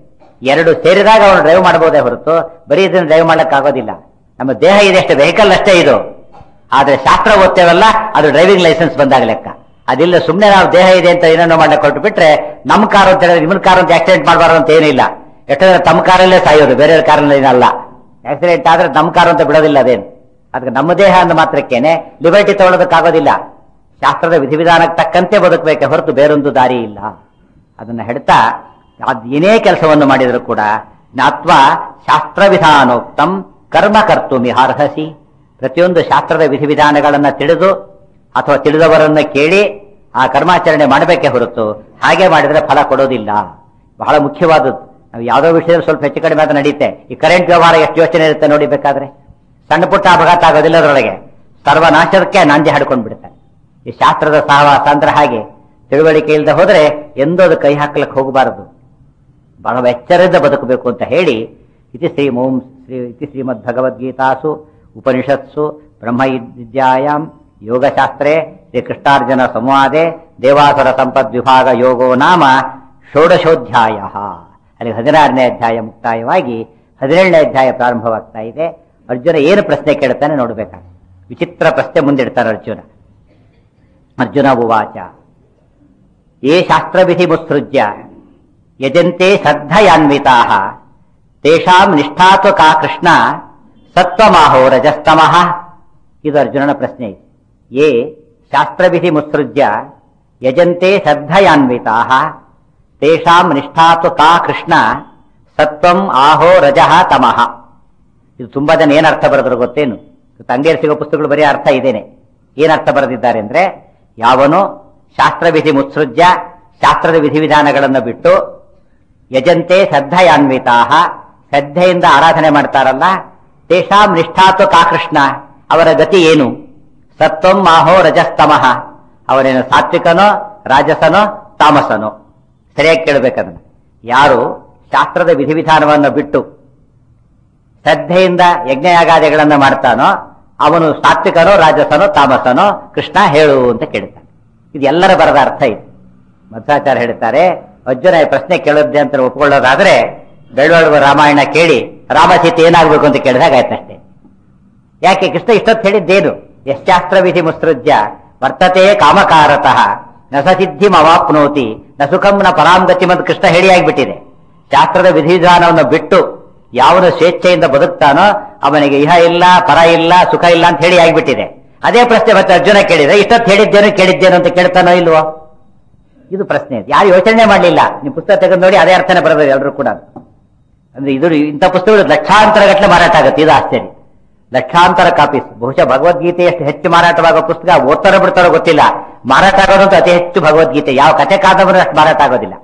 A: ಎರಡು ಸೇರಿದಾಗ ಅವನು ಡ್ರೈವ್ ಮಾಡಬಹುದೇ ಹೊರತು ಬರೀ ಇದನ್ನು ಡ್ರೈವ್ ಆಗೋದಿಲ್ಲ ನಮ್ಮ ದೇಹ ಇದೆ ಅಷ್ಟೇ ವೆಹಿಕಲ್ ಅಷ್ಟೇ ಇದು ಆದ್ರೆ ಶಾಸ್ತ್ರ ಓದ್ತೇವಲ್ಲ ಅದು ಡ್ರೈವಿಂಗ್ ಲೈಸೆನ್ಸ್ ಬಂದಾಗ ಲೆಕ್ಕ ಅದಿಲ್ಲ ಸುಮ್ಮನೆ ನಾವು ದೇಹ ಇದೆ ಅಂತ ಏನೇನೋ ಮಾಡಕ್ಕೆ ಕೊಟ್ಟು ಬಿಟ್ರೆ ನಮ್ಮ ಕಾರು ಅಂತ ಹೇಳಿದ್ರೆ ನಿಮ್ಮ ಕಾರು ಅಂತ ಆಕ್ಸಿಡೆಂಟ್ ಮಾಡಬಾರ್ದು ಅಂತ ಏನಿಲ್ಲ ಯಾಕಂದ್ರೆ ತಮ್ಮ ಕಾರಲ್ಲೇ ಸಾಯೋದು ಬೇರೆ ಕಾರಲ್ಲಿ ಏನಲ್ಲ ಆಕ್ಸಿಡೆಂಟ್ ಆದ್ರೆ ನಮ್ಮ ಕಾರು ಅಂತ ಬಿಡೋದಿಲ್ಲ ಅದೇನು ಅದಕ್ಕೆ ನಮ್ಮ ದೇಹ ಅಂದ ಮಾತ್ರಕ್ಕೇನೆ ಲಿಬರ್ಟಿ ತಗೊಳ್ಳೋದಕ್ಕಾಗೋದಿಲ್ಲ ಶಾಸ್ತ್ರದ ವಿಧಿವಿಧಾನಕ್ಕೆ ತಕ್ಕಂತೆ ಬದುಕಬೇಕೆ ಹೊರತು ಬೇರೊಂದು ದಾರಿ ಇಲ್ಲ ಅದನ್ನ ಹೇಳ್ತಾ ಅದ್ ಏನೇ ಕೆಲಸವನ್ನು ಮಾಡಿದರೂ ಕೂಡ ಜ್ಞಾತ್ವ ಶಾಸ್ತ್ರವಿಧಾನೋಕ್ತಂ ಕರ್ಮ ಕರ್ತು ಮಿಹಾರ್ಹಸಿ ಪ್ರತಿಯೊಂದು ಶಾಸ್ತ್ರದ ವಿಧಿವಿಧಾನಗಳನ್ನ ತಿಳಿದು ಅಥವಾ ತಿಳಿದವರನ್ನ ಕೇಳಿ ಆ ಕರ್ಮಾಚರಣೆ ಮಾಡಬೇಕೇ ಹೊರತು ಹಾಗೆ ಮಾಡಿದ್ರೆ ಫಲ ಕೊಡೋದಿಲ್ಲ ಬಹಳ ಮುಖ್ಯವಾದದ್ದು ನಾವು ಯಾವುದೋ ವಿಷಯದಲ್ಲಿ ಸ್ವಲ್ಪ ಹೆಚ್ಚು ಕಡಿಮೆ ಆದ್ರೆ ನಡೆಯುತ್ತೆ ಈ ಕರೆಂಟ್ ವ್ಯವಹಾರ ಎಷ್ಟು ಯೋಚನೆ ಇರುತ್ತೆ ನೋಡಿ ಬೇಕಾದ್ರೆ ಸಣ್ಣ ಪುಟ್ಟ ಅಪಘಾತ ಆಗೋದಿಲ್ಲ ಅದರೊಳಗೆ ಸರ್ವನಾಶಕ್ಕೆ ನಾಂದಿ ಹಾಡ್ಕೊಂಡು ಬಿಡ್ತಾರೆ ಈ ಶಾಸ್ತ್ರದ ಸಹವಾಸ ಅಂದ್ರೆ ಹಾಗೆ ತಿಳುವಳಿಕೆ ಇಲ್ಲದೆ ಹೋದ್ರೆ ಎಂದೂ ಅದು ಕೈ ಹಾಕ್ಲಿಕ್ಕೆ ಹೋಗಬಾರದು ಬಹಳ ಎಚ್ಚರದಿಂದ ಬದುಕಬೇಕು ಅಂತ ಹೇಳಿ ಇತಿ ಶ್ರೀ ಓಂ ಶ್ರೀ ಇತಿ ಶ್ರೀಮದ್ ಭಗವದ್ಗೀತಾಸು ಉಪನಿಷತ್ಸು ಬ್ರಹ್ಮ ವಿದ್ಯಾಯಾಮ್ ಯೋಗಶಾಸ್ತ್ರೇ ಶ್ರೀ ಕೃಷ್ಣಾರ್ಜುನ ಸಂವಾದೆ ದೇವಾಸುರ ಸಂಪದ್ ವಿಭಾಗ ಯೋಗೋ ನಾಮ ಷೋಡಶೋಧ್ಯಾಯ ಅಲ್ಲಿ ಹದಿನಾರನೇ ಅಧ್ಯಾಯ ಮುಕ್ತಾಯವಾಗಿ ಹದಿನೇಳನೇ ಅಧ್ಯಾಯ ಪ್ರಾರಂಭವಾಗ್ತಾ ಇದೆ ಅರ್ಜುನ ಏನು ಪ್ರಶ್ನೆ ಕೇಳ್ತಾನೆ ನೋಡ್ಬೇಕಾಗ ವಿಚಿತ್ರ ಪ್ರಶ್ನೆ ಮುಂದಿಡ್ತಾನೆ ಅರ್ಜುನ ಅರ್ಜುನ ಉವಾಚ ಯೇ ಶಾಸ್ತ್ರವಿಧಿ ಮುತ್ಸೃಜ್ಯ ಯಜಂತೆ ಶ್ರದ್ಧಯಾನ್ವಿತಾ ತೇಷಾಂ ನಿಷ್ಠಾತ್ವ ಕಾ ಕೃಷ್ಣ ಸತ್ವಮಾಹೋ ರಜಸ್ತಮಃ ಇದು ಅರ್ಜುನನ ಪ್ರಶ್ನೆ ಇದೆ ಯೇ ಶಾಸ್ತ್ರವಿಧಿ ಮುತ್ಸೃಜ್ಯ ಯಜಂತೆ ಶ್ರದ್ಧಯಾನ್ವಿತಾ ತೇಷಾಂ ನಿಷ್ಠಾತ್ವ ಕಾ ಕೃಷ್ಣ ಸತ್ವಂ ಆಹೋ ರಜಃ ತಮಃ ಇದು ತುಂಬಾ ಜನ ಏನ್ ಅರ್ಥ ಬರೆದ್ರು ಗೊತ್ತೇನು ತಂಗೇರ್ ಸಿಗೋ ಪುಸ್ತಕಗಳು ಬರೀ ಅರ್ಥ ಇದೇನೆ ಏನ್ ಅರ್ಥ ಬರೆದಿದ್ದಾರೆ ಅಂದ್ರೆ ಯಾವನು ಶಾಸ್ತ್ರವಿಧಿ ಮುತ್ಸೃಜ್ಯ ಶಾಸ್ತ್ರದ ವಿಧಿವಿಧಾನಗಳನ್ನು ಬಿಟ್ಟು ಯಜಂತೆ ಶ್ರದ್ಧಯಾನ್ವಿತಾ ಶ್ರದ್ಧೆಯಿಂದ ಆರಾಧನೆ ಮಾಡ್ತಾರಲ್ಲ ತೇಷಾಂ ನಿಷ್ಠಾತ್ವ ಕಾ ಕೃಷ್ಣ ಅವರ ಗತಿ ಏನು ಸತ್ವಂ ಮಾಹೋ ರಜಸ್ತಮಃ ಅವನೇನು ಸಾತ್ವಿಕನೋ ರಾಜಸನೋ ತಾಮಸನೋ ಸರಿಯಾಗಿ ಕೇಳಬೇಕದನ್ನ ಯಾರು ಶಾಸ್ತ್ರದ ವಿಧಿವಿಧಾನವನ್ನು ಬಿಟ್ಟು ಶ್ರದ್ಧೆಯಿಂದ ಯಜ್ಞಯಾಗಾದಿಗಳನ್ನ ಮಾಡ್ತಾನೋ ಅವನು ಸಾತ್ವಿಕನೋ ರಾಜಸನೋ ತಾಮಸನೋ ಕೃಷ್ಣ ಹೇಳು ಅಂತ ಕೇಳ್ತಾನೆ ಇದು ಎಲ್ಲರ ಬರದ ಅರ್ಥ ಇದು ಮಧ್ವಾಚಾರ್ಯ ಹೇಳ್ತಾರೆ ಅರ್ಜುನ ಈ ಪ್ರಶ್ನೆ ಕೇಳೋದೇ ಅಂತ ಒಪ್ಕೊಳ್ಳೋದಾದ್ರೆ ಬೆಳವಳುವ ರಾಮಾಯಣ ಕೇಳಿ ರಾಮಸೀತೆ ಏನಾಗಬೇಕು ಅಂತ ಕೇಳಿದಾಗ ಆಯ್ತಷ್ಟೇ ಯಾಕೆ ಕೃಷ್ಣ ಇಷ್ಟೊತ್ತು ಹೇಳಿದ್ದೇನು ಯಶ್ಚಾಸ್ತ್ರ ವಿಧಿ ಮುತ್ಸೃಜ್ಯ ವರ್ತತೆ ಕಾಮಕಾರತಃ ನ ಸಸಿದ್ಧಿಂ ಅವಾಪ್ನೋತಿ ನ ಸುಖಂ ನ ಪರಾಂಗತಿ ಮತ್ತು ಕೃಷ್ಣ ಹೇಳಿ ಆಗಿಬಿಟ್ಟಿದೆ ಶಾಸ್ತ್ರದ ವಿಧಿವಿಧಾನವನ್ನು ಬಿಟ್ಟು ಯಾವನು ಸ್ವೇಚ್ಛೆಯಿಂದ ಬದುಕ್ತಾನೋ ಅವನಿಗೆ ಇಹ ಇಲ್ಲ ಪರ ಇಲ್ಲ ಸುಖ ಇಲ್ಲ ಅಂತ ಹೇಳಿ ಆಗಿಬಿಟ್ಟಿದೆ ಅದೇ ಪ್ರಶ್ನೆ ಮತ್ತೆ ಅರ್ಜುನ ಕೇಳಿದ್ರೆ ಇಷ್ಟೊತ್ತು ಹೇಳಿದ್ದೇನು ಕೇಳಿದ್ದೇನು ಅಂತ ಕೇಳ್ತಾನೋ ಇಲ್ವೋ ಇದು ಪ್ರಶ್ನೆ ಯಾರು ಯೋಚನೆ ಮಾಡಲಿಲ್ಲ ನೀವು ಪುಸ್ತಕ ತೆಗೆದು ನೋಡಿ ಅದೇ ಅರ್ಥನೇ ಬರೋದು ಎಲ್ಲರೂ ಕೂಡ ಅಂದ್ರೆ ಇದು ಇಂಥ ಪುಸ್ತಕಗಳು ಲಕ್ಷಾಂತರ ಗಟ್ಟಲೆ ಮಾರಾಟ ಆಗುತ್ತೆ ಇದು ಆಶ್ಚರ್ಯ ಲಕ್ಷಾಂತರ ಕಾಪೀಸ್ ಬಹುಶಃ ಭಗವದ್ಗೀತೆ ಎಷ್ಟು ಹೆಚ್ಚು ಮಾರಾಟವಾಗೋ ಪುಸ್ತಕ ಓದ್ತಾರೋ ಬಿಡ್ತಾರೋ ಗೊತ್ತಿಲ್ಲ ಮಾರಾಟ ಆಗೋದಂತೂ ಅತಿ ಹೆಚ್ಚು ಭಗವದ್ಗೀತೆ ಯಾವ ಕಥೆ ಕಾದಂಬರಿ ಅಷ್ಟು ಮಾರಾಟ ಆಗೋದಿಲ್ಲ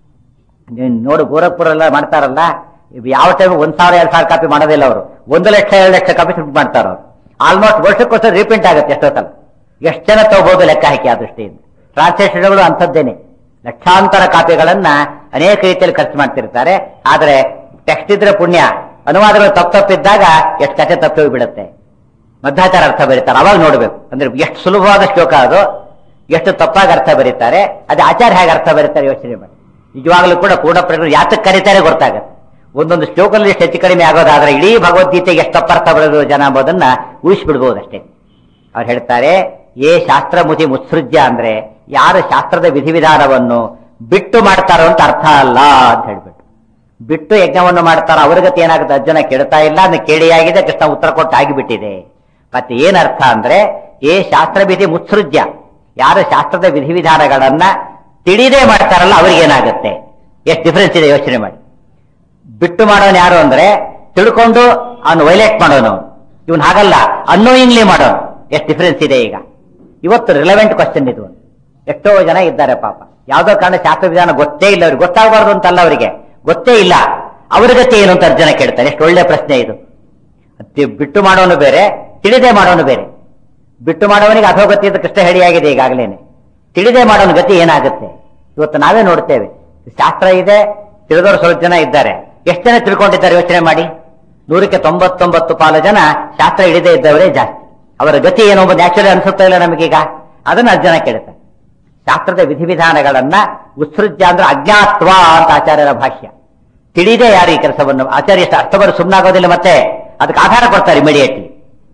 A: ನೀವು ನೋಡು ಗೋರಖ್ಪುರ ಎಲ್ಲ ಮಾಡ್ತಾರಲ್ಲ ಇವ್ ಯಾವ ಟೈಮ್ ಒಂದ್ ಸಾವಿರ ಎರಡ್ ಸಾವಿರ ಕಾಪಿ ಮಾಡೋದಿಲ್ಲ ಅವರು ಒಂದು ಲಕ್ಷ ಎರಡು ಲಕ್ಷ ಕಾಪಿ ಪ್ರಿಂಟ್ ಮಾಡ್ತಾರ ಅವರು ಆಲ್ಮೋಸ್ಟ್ ವರ್ಷಕ್ಕೋಸ್ಕರ ರೀಪ್ರಿಂಟ್ ಆಗುತ್ತೆ ಎಷ್ಟೊತ್ತಲ್ಲ ಎಷ್ಟು ಜನ ತಗೋಬಹುದು ಲೆಕ್ಕ ಹಾಕಿ ಆ ದೃಷ್ಟಿಯಿಂದ ಟ್ರಾನ್ಸ್ಲೇಷನ್ಗಳು ಅಂಥದ್ದೇನೆ ಲಕ್ಷಾಂತರ ಕಾಪಿಗಳನ್ನ ಅನೇಕ ರೀತಿಯಲ್ಲಿ ಖರ್ಚು ಮಾಡ್ತಿರ್ತಾರೆ ಆದ್ರೆ ಟೆಕ್ಸ್ಟ್ ಇದ್ರೆ ಪುಣ್ಯ ಅನುವಾದಗಳು ತಪ್ಪು ತಪ್ಪಿದ್ದಾಗ ಎಷ್ಟು ಕಥೆ ತಪ್ಪಿ ಹೋಗ್ಬಿಡುತ್ತೆ ಮಧ್ವಾಚಾರ ಅರ್ಥ ಬರೀತಾರೆ ಅವಾಗ ನೋಡ್ಬೇಕು ಅಂದ್ರೆ ಎಷ್ಟು ಸುಲಭವಾದ ಶ್ಲೋಕ ಅದು ಎಷ್ಟು ತಪ್ಪಾಗಿ ಅರ್ಥ ಬರೀತಾರೆ ಅದೇ ಆಚಾರ್ಯ ಹೇಗೆ ಅರ್ಥ ಬರೀತಾರೆ ಯೋಚನೆ ಮಾಡಿ ನಿಜವಾಗ್ಲೂ ಕೂಡ ಪೂರ್ಣ ಪ್ರಜ್ಞರು ಯಾತಕ್ಕೆ ಕರೀತಾರೆ ಗೊತ್ತಾಗುತ್ತೆ ಒಂದೊಂದು ಶ್ಲೋಕದಲ್ಲಿ ಎಷ್ಟು ಹೆಚ್ಚು ಕಡಿಮೆ ಆಗೋದಾದ್ರೆ ಇಡೀ ಭಗವದ್ಗೀತೆಗೆ ಎಷ್ಟು ತಪ್ಪರ್ಥ ಬರೆದು ಜನ ಎಂಬುದನ್ನ ಉಳಿಸ್ಬಿಡ್ಬೋದು ಅಷ್ಟೇ ಅವ್ರು ಹೇಳ್ತಾರೆ ಏ ಶಾಸ್ತ್ರ ಮುತಿ ಮುತ್ಸೃಜ್ಯ ಅಂದ್ರೆ ಯಾರು ಶಾಸ್ತ್ರದ ವಿಧಿವಿಧಾನವನ್ನು ಬಿಟ್ಟು ಮಾಡ್ತಾರೋ ಅಂತ ಅರ್ಥ ಅಲ್ಲ ಅಂತ ಹೇಳ್ಬಿಟ್ಟು ಬಿಟ್ಟು ಯಜ್ಞವನ್ನು ಮಾಡ್ತಾರೋ ಅವ್ರ ಗತಿ ಏನಾಗುತ್ತೆ ಅರ್ಜುನ ಕೇಳ್ತಾ ಇಲ್ಲ ಅದನ್ನ ಕೇಳಿಯಾಗಿದೆ ಕೃಷ್ಣ ಉತ್ತರ ಕೊಟ್ಟು ಆಗಿಬಿಟ್ಟಿದೆ ಮತ್ತೆ ಏನ್ ಅರ್ಥ ಅಂದ್ರೆ ಏ ಶಾಸ್ತ್ರ ವಿಧಿ ಮುತ್ಸೃಜ್ಯ ಯಾರು ಶಾಸ್ತ್ರದ ವಿಧಿವಿಧಾನಗಳನ್ನ ತಿಳಿದೇ ಮಾಡ್ತಾರಲ್ಲ ಅವ್ರಿಗೇನಾಗುತ್ತೆ ಎಷ್ಟು ಡಿಫರೆನ್ಸ್ ಇದೆ ಯೋಚನೆ ಮಾಡಿ ಬಿಟ್ಟು ಮಾಡೋನು ಯಾರು ಅಂದ್ರೆ ತಿಳ್ಕೊಂಡು ಅವನು ವೈಲೇಟ್ ಮಾಡೋನು ಇವನ್ ಹಾಗಲ್ಲ ಅನ್ನೋಯಿಂಗ್ಲಿ ಮಾಡೋನು ಎಷ್ಟು ಡಿಫರೆನ್ಸ್ ಇದೆ ಈಗ ಇವತ್ತು ರಿಲೆವೆಂಟ್ ಕ್ವಶನ್ ಇದು ಎಷ್ಟೋ ಜನ ಇದ್ದಾರೆ ಪಾಪ ಯಾವ್ದೋ ಕಾರಣ ಶಾಸ್ತ್ರ ವಿಧಾನ ಗೊತ್ತೇ ಇಲ್ಲ ಅವ್ರಿಗೆ ಗೊತ್ತಾಗಬಾರ್ದು ಅಂತಲ್ಲ ಅವರಿಗೆ ಗೊತ್ತೇ ಇಲ್ಲ ಅವ್ರ ಗತಿ ಏನು ಅಂತ ಅರ್ಜುನ ಕೇಳ್ತಾರೆ ಎಷ್ಟು ಒಳ್ಳೆ ಪ್ರಶ್ನೆ ಇದು ಅತಿ- ಬಿಟ್ಟು ಮಾಡೋನು ಬೇರೆ ತಿಳಿದೇ ಮಾಡೋನು ಬೇರೆ ಬಿಟ್ಟು ಮಾಡೋವನಿಗೆ ಅಧೋಗತಿ ಅಂತ ಕೃಷ್ಣ ಹೇಳಿಯಾಗಿದೆ ಈಗಾಗಲೇನೆ ತಿಳಿದೇ ಮಾಡೋನ ಗತಿ ಏನಾಗುತ್ತೆ ಇವತ್ತು ನಾವೇ ನೋಡ್ತೇವೆ ಶಾಸ್ತ್ರ ಇದೆ ತಿಳಿದವರು ಸ್ವಲ್ಪ ಜನ ಇದ್ದಾರೆ ಎಷ್ಟು ಜನ ತಿಳ್ಕೊಂಡಿದ್ದಾರೆ ಯೋಚನೆ ಮಾಡಿ ನೂರಕ್ಕೆ ತೊಂಬತ್ತೊಂಬತ್ತು ಪಾಲು ಜನ ಶಾಸ್ತ್ರ ಹಿಡಿದೇ ಇದ್ದವರೇ ಜಾಸ್ತಿ ಅವರ ಗತಿ ಏನೋ ಒಂದು ನ್ಯಾಚುರಲ್ ಅನ್ಸುತ್ತಾ ಇಲ್ಲ ನಮಗೀಗ ಅದನ್ನ ಅರ್ಜುನ ಕೇಳುತ್ತೆ ಶಾಸ್ತ್ರದ ವಿಧಿವಿಧಾನಗಳನ್ನ ಉತ್ಸೃಜ್ಯ ಅಂದ್ರೆ ಅಜ್ಞಾತ್ವ ಅಂತ ಆಚಾರ್ಯರ ಭಾಷ್ಯ ತಿಳಿದೇ ಯಾರು ಈ ಕೆಲಸವನ್ನು ಆಚಾರ್ಯ ಅಷ್ಟವರು ಸುಮ್ಮನಾಗೋದಿಲ್ಲ ಮತ್ತೆ ಅದಕ್ಕೆ ಆಧಾರ ಕೊಡ್ತಾರೆ ಇಮಿಡಿಯೇಟ್ಲಿ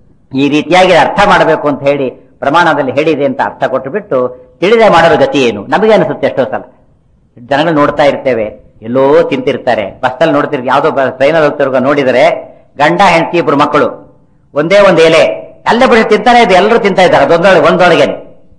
A: ಈ ರೀತಿಯಾಗಿ ಅರ್ಥ ಮಾಡಬೇಕು ಅಂತ ಹೇಳಿ ಪ್ರಮಾಣದಲ್ಲಿ ಹೇಳಿದೆ ಅಂತ ಅರ್ಥ ಕೊಟ್ಟು ಬಿಟ್ಟು ತಿಳಿದೇ ಮಾಡೋರ ಗತಿ ಏನು ನಮಗೆ ಅನಿಸುತ್ತೆ ಎಷ್ಟೋ ಸಲ ಜನಗಳು ನೋಡ್ತಾ ಇರ್ತೇವೆ ಎಲ್ಲೋ ತಿಂತಿರ್ತಾರೆ ಬಸ್ಸಲ್ಲಿ ನೋಡ್ತಿರ್ ಯಾವ್ದೋ ಟ್ರೈನಲ್ಲಿ ಹೋಗ್ತಿರುವಾಗ ನೋಡಿದರೆ ಗಂಡ ಹೆಂಡತಿ ಇಬ್ರು ಮಕ್ಕಳು ಒಂದೇ ಒಂದು ಎಲೆ ಅಲ್ಲೇ ಬಿಡಿ ತಿಂತಾನೆ ಇದೆ ಎಲ್ಲರೂ ತಿಂತಾ ಇದ್ದಾರೆ ಅದೊಂದೊಳಗೆ ಒಂದೊಳಗೇನೆ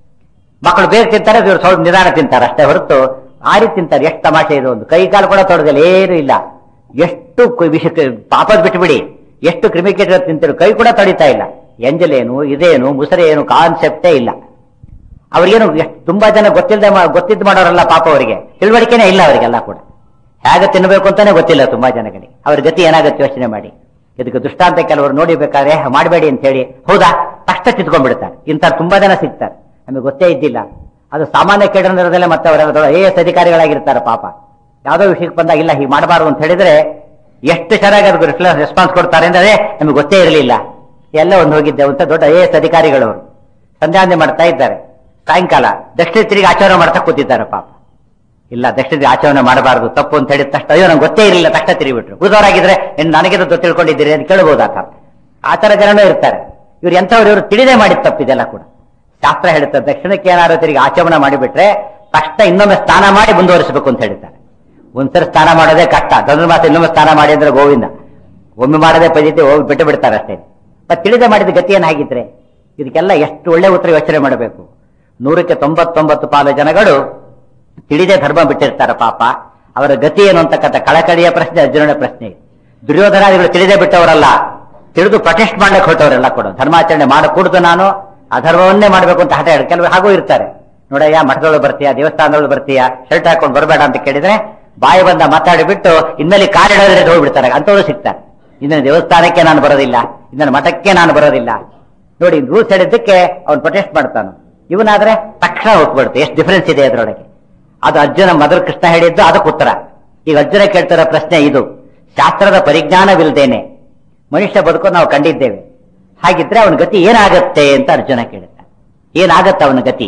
A: ಮಕ್ಕಳು ಬೇಗ ತಿಂತಾರೆ ಇವ್ರು ಸ್ವಲ್ಪ ನಿಧಾನ ತಿಂತಾರೆ ಅಷ್ಟೇ ಹೊರತು ಆ ರೀತಿ ತಿಂತಾರೆ ಎಷ್ಟು ತಮಾಷೆ ಇದು ಒಂದು ಕೈ ಕಾಲು ಕೂಡ ತೊಡಗಲ್ಲ ಏನು ಇಲ್ಲ ಎಷ್ಟು ಕು- ವಿಷ ಪಾಪದ ಬಿಟ್ಬಿಡಿ ಎಷ್ಟು ಕ್ರಿಮಿಕೇಟರ್ ತಿಂತಿರು ಕೈ ಕೂಡ ತೊಡಿತಾ ಇಲ್ಲ ಎಂಜಲೇನು ಇದೇನು ಮುಸರೆ ಏನು ಕಾನ್ಸೆಪ್ಟೇ ಇಲ್ಲ ಅವ್ರಿಗೇನು ಎಷ್ಟು ತುಂಬಾ ಜನ ಗೊತ್ತಿಲ್ಲದೆ ಗೊತ್ತಿದ್ದು ಮಾಡೋರಲ್ಲ ಪಾಪ ಅವರಿಗೆ ತಿಳುವಳಿಕೆನೇ ಇಲ್ಲ ಅವರಿಗೆಲ್ಲ ಕೂಡ ಹೇಗೆ ತಿನ್ನಬೇಕು ಅಂತಾನೆ ಗೊತ್ತಿಲ್ಲ ತುಂಬಾ ಜನಗಳಿಗೆ ಅವ್ರ ಗತಿ ಏನಾಗುತ್ತೆ ಯೋಚನೆ ಮಾಡಿ ಇದಕ್ಕೆ ದೃಷ್ಟಾಂತ ಕೆಲವರು ನೋಡಿಬೇಕಾದ್ರೆ ಮಾಡಬೇಡಿ ಅಂತ ಹೇಳಿ ಹೌದಾ ತಕ್ಷಣ ತಿದ್ಕೊಂಡ್ಬಿಡ್ತಾರೆ ಇಂಥ ತುಂಬಾ ಜನ ಸಿಗ್ತಾರೆ ನಮಗೆ ಗೊತ್ತೇ ಇದ್ದಿಲ್ಲ ಅದು ಸಾಮಾನ್ಯ ಕೇಡಂದ್ರದಲ್ಲೇ ಮತ್ತೆ ಅವರ ಎ ಎಸ್ ಅಧಿಕಾರಿಗಳಾಗಿರ್ತಾರೆ ಪಾಪ ಯಾವುದೋ ವಿಷಯಕ್ಕೆ ಬಂದಾಗ ಇಲ್ಲ ಹೀಗೆ ಮಾಡಬಾರ್ದು ಅಂತ ಹೇಳಿದ್ರೆ ಎಷ್ಟು ಚೆನ್ನಾಗಿ ಅದಕ್ಕೆ ರೆಸ್ಪಾನ್ಸ್ ಕೊಡ್ತಾರೆ ಅಂದ್ರೆ ನಮಗೆ ಗೊತ್ತೇ ಇರಲಿಲ್ಲ ಎಲ್ಲ ಒಂದು ಹೋಗಿದ್ದೆ ಅಂತ ದೊಡ್ಡ ಎ ಎಸ್ ಅಧಿಕಾರಿಗಳವರು ಸಂಧ್ಯಾವಂದನೆ ಮಾಡ್ತಾ ಇದ್ದಾರೆ ಸಾಯಂಕಾಲ ದಕ್ಷಿಣ ತಿರುಗಿ ಆಚರಣೆ ಮಾಡ್ತಾ ಕೂತಿದ್ದಾರೆ ಪಾಪ ಇಲ್ಲ ದಕ್ಷಿಣ ಆಚರಣೆ ಮಾಡಬಾರದು ತಪ್ಪು ಅಂತ ಹೇಳಿದ ತಕ್ಷಣ ಅಯ್ಯೋ ನಂಗೆ ಗೊತ್ತೇ ಇರಲಿಲ್ಲ ತಕ್ಷಣ ತಿರುಗಿಬಿಟ್ರು ಉಳಿದವರಾಗಿದ್ರೆ ಇನ್ನು ನನಗೆ ತಿಳ್ಕೊಂಡಿದ್ದೀರಿ ಅಂತ ಕೇಳಬಹುದು ಆತ ಆ ತರ ಜನನೂ ಇರ್ತಾರೆ ಇವ್ರು ಎಂಥವ್ರು ಇವರು ತಿಳಿದೇ ಮಾಡಿದ ತಪ್ಪಿದೆಲ್ಲ ಕೂಡ ಶಾಸ್ತ್ರ ಹೇಳುತ್ತೆ ದಕ್ಷಿಣಕ್ಕೆ ಏನಾದ್ರು ತಿರುಗಿ ಆಚರಣೆ ಮಾಡಿಬಿಟ್ರೆ ತಕ್ಷಣ ಇನ್ನೊಮ್ಮೆ ಸ್ನಾನ ಮಾಡಿ ಮುಂದುವರಿಸಬೇಕು ಅಂತ ಹೇಳ್ತಾರೆ ಒಂದ್ಸರಿ ಸ್ನಾನ ಮಾಡೋದೇ ಕಷ್ಟ ಧನುರ್ಮಾಸ ಇನ್ನೊಮ್ಮೆ ಸ್ನಾನ ಮಾಡಿ ಅಂದ್ರೆ ಗೋವಿಂದ ಒಮ್ಮೆ ಮಾಡದೆ ಪದ್ಧತಿ ಹೋಗಿ ಬಿಟ್ಟು ಬಿಡ್ತಾರೆ ಅಷ್ಟೇ ಮತ್ತೆ ತಿಳಿದೇ ಮಾಡಿದ ಗತಿ ಏನಾಗಿದ್ರೆ ಇದಕ್ಕೆಲ್ಲ ಎಷ್ಟು ಒಳ್ಳೆ ಉತ್ತರ ಯೋಚನೆ ಮಾಡಬೇಕು ನೂರಕ್ಕೆ ತೊಂಬತ್ತೊಂಬತ್ತು ಪಾಲು ಜನಗಳು ತಿಳಿದೇ ಧರ್ಮ ಬಿಟ್ಟಿರ್ತಾರೆ ಪಾಪ ಅವರ ಗತಿ ಏನು ಅಂತಕ್ಕಂಥ ಕಳಕಳಿಯ ಪ್ರಶ್ನೆ ಅರ್ಜುನನ ಪ್ರಶ್ನೆ ದುರ್ಯೋಧನಾದಿಗಳು ತಿಳಿದೇ ಬಿಟ್ಟವರಲ್ಲ ತಿಳಿದು ಪ್ರೊಟೆಸ್ಟ್ ಮಾಡ್ಲಿಕ್ಕೆ ಹೊರಟವರೆಲ್ಲ ಕೂಡ ಧರ್ಮಾಚರಣೆ ಮಾಡಕೂಡದು ನಾನು ಅಧರ್ಮವನ್ನೇ ಮಾಡಬೇಕು ಅಂತ ಹಠ ಹೇಳಿ ಕೆಲವರು ಹಾಗೂ ಇರ್ತಾರೆ ನೋಡಯ್ಯ ಮಠದೊಳಗೆ ಬರ್ತೀಯಾ ದೇವಸ್ಥಾನದೊಳಗೆ ಬರ್ತೀಯಾ ಶರ್ಟ್ ಹಾಕೊಂಡು ಬರಬೇಡ ಅಂತ ಕೇಳಿದ್ರೆ ಬಾಯಿ ಬಂದ ಮಾತಾಡಿಬಿಟ್ಟು ಇನ್ಮೇಲೆ ಕಾರಿಡೋದ್ರೆ ಹೋಗ್ಬಿಡ್ತಾರೆ ಅಂತವರು ಸಿಗ್ತಾರೆ ಇಂದಿನ ದೇವಸ್ಥಾನಕ್ಕೆ ನಾನು ಬರೋದಿಲ್ಲ ಇಂದಿನ ಮಠಕ್ಕೆ ನಾನು ಬರೋದಿಲ್ಲ ನೋಡಿ ರೂಲ್ಸ್ ಹೇಳಿದ್ದಕ್ಕೆ ಅವ್ನು ಪ್ರೊಟೆಸ್ಟ್ ಮಾಡ್ತಾನು ಇವನಾದ್ರೆ ತಕ್ಷಣ ಹೋಗ್ಬಿಡುತ್ತೆ ಎಷ್ಟು ಡಿಫರೆನ್ಸ್ ಇದೆ ಅದರೊಳಗೆ ಅದು ಅರ್ಜುನ ಮೊದಲು ಕೃಷ್ಣ ಹೇಳಿದ್ದು ಅದಕ್ಕೆ ಉತ್ತರ ಈಗ ಅರ್ಜುನ ಕೇಳ್ತಿರೋ ಪ್ರಶ್ನೆ ಇದು ಶಾಸ್ತ್ರದ ಪರಿಜ್ಞಾನವಿಲ್ದೇನೆ ಮನುಷ್ಯ ಬದುಕು ನಾವು ಕಂಡಿದ್ದೇವೆ ಹಾಗಿದ್ರೆ ಅವನ ಗತಿ ಏನಾಗತ್ತೆ ಅಂತ ಅರ್ಜುನ ಕೇಳುತ್ತಾನೆ ಏನಾಗತ್ತೆ ಅವನ ಗತಿ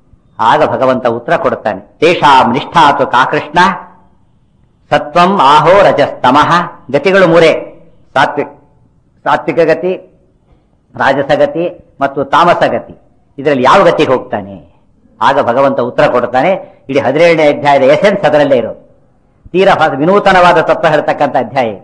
A: ಆಗ ಭಗವಂತ ಉತ್ತರ ಕೊಡುತ್ತಾನೆ ತೇಷಾಂ ನಿಷ್ಠಾತು ಕಾ ಕೃಷ್ಣ ಸತ್ವಂ ಆಹೋ ರಜಸ್ತಮಃ ಗತಿಗಳು ಮೂರೇ ಸಾತ್ವಿಕ್ ಸಾತ್ವಿಕ ಗತಿ ರಾಜಸ ಗತಿ ಮತ್ತು ತಾಮಸ ಗತಿ ಇದರಲ್ಲಿ ಯಾವ ಗತಿಗೆ ಹೋಗ್ತಾನೆ ಆಗ ಭಗವಂತ ಉತ್ತರ ಕೊಡ್ತಾನೆ ಇಡೀ ಹದಿನೇಳನೇ ಅಧ್ಯಾಯದ ಎಸೆನ್ಸ್ ಅದರಲ್ಲೇ ಇರೋದು ತೀರಾ ಹೊಸ ವಿನೂತನವಾದ ತತ್ವ ಹೇಳ್ತಕ್ಕಂಥ ಅಧ್ಯಾಯ ಇದು.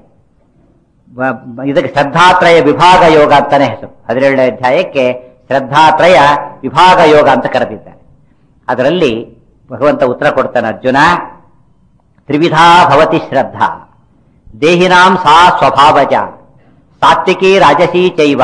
A: ಬ- ಬ- ಇದಕ್ಕೆ ಶ್ರದ್ಧಾತ್ರಯ ವಿಭಾಗ ಯೋಗ ಅಂತಾನೆ ಹೆಸರು ಹದಿನೇಳನೇ ಅಧ್ಯಾಯಕ್ಕೆ ಶ್ರದ್ಧಾತ್ರಯ ವಿಭಾಗ ಯೋಗ ಅಂತ ಕರೆದಿದ್ದಾರೆ ಅದರಲ್ಲಿ ಭಗವಂತ ಉತ್ತರ ಕೊಡ್ತಾನೆ ಅರ್ಜುನ ತ್ರಿವಿಧಾ ಭವತಿ ಶ್ರದ್ಧಾ ದೇಹಿನಾಂ ಸಾ ಸ್ವಭಾವಜ ಸಾತ್ವಿಕಿ ರಾಜಸೀ ಚೈವ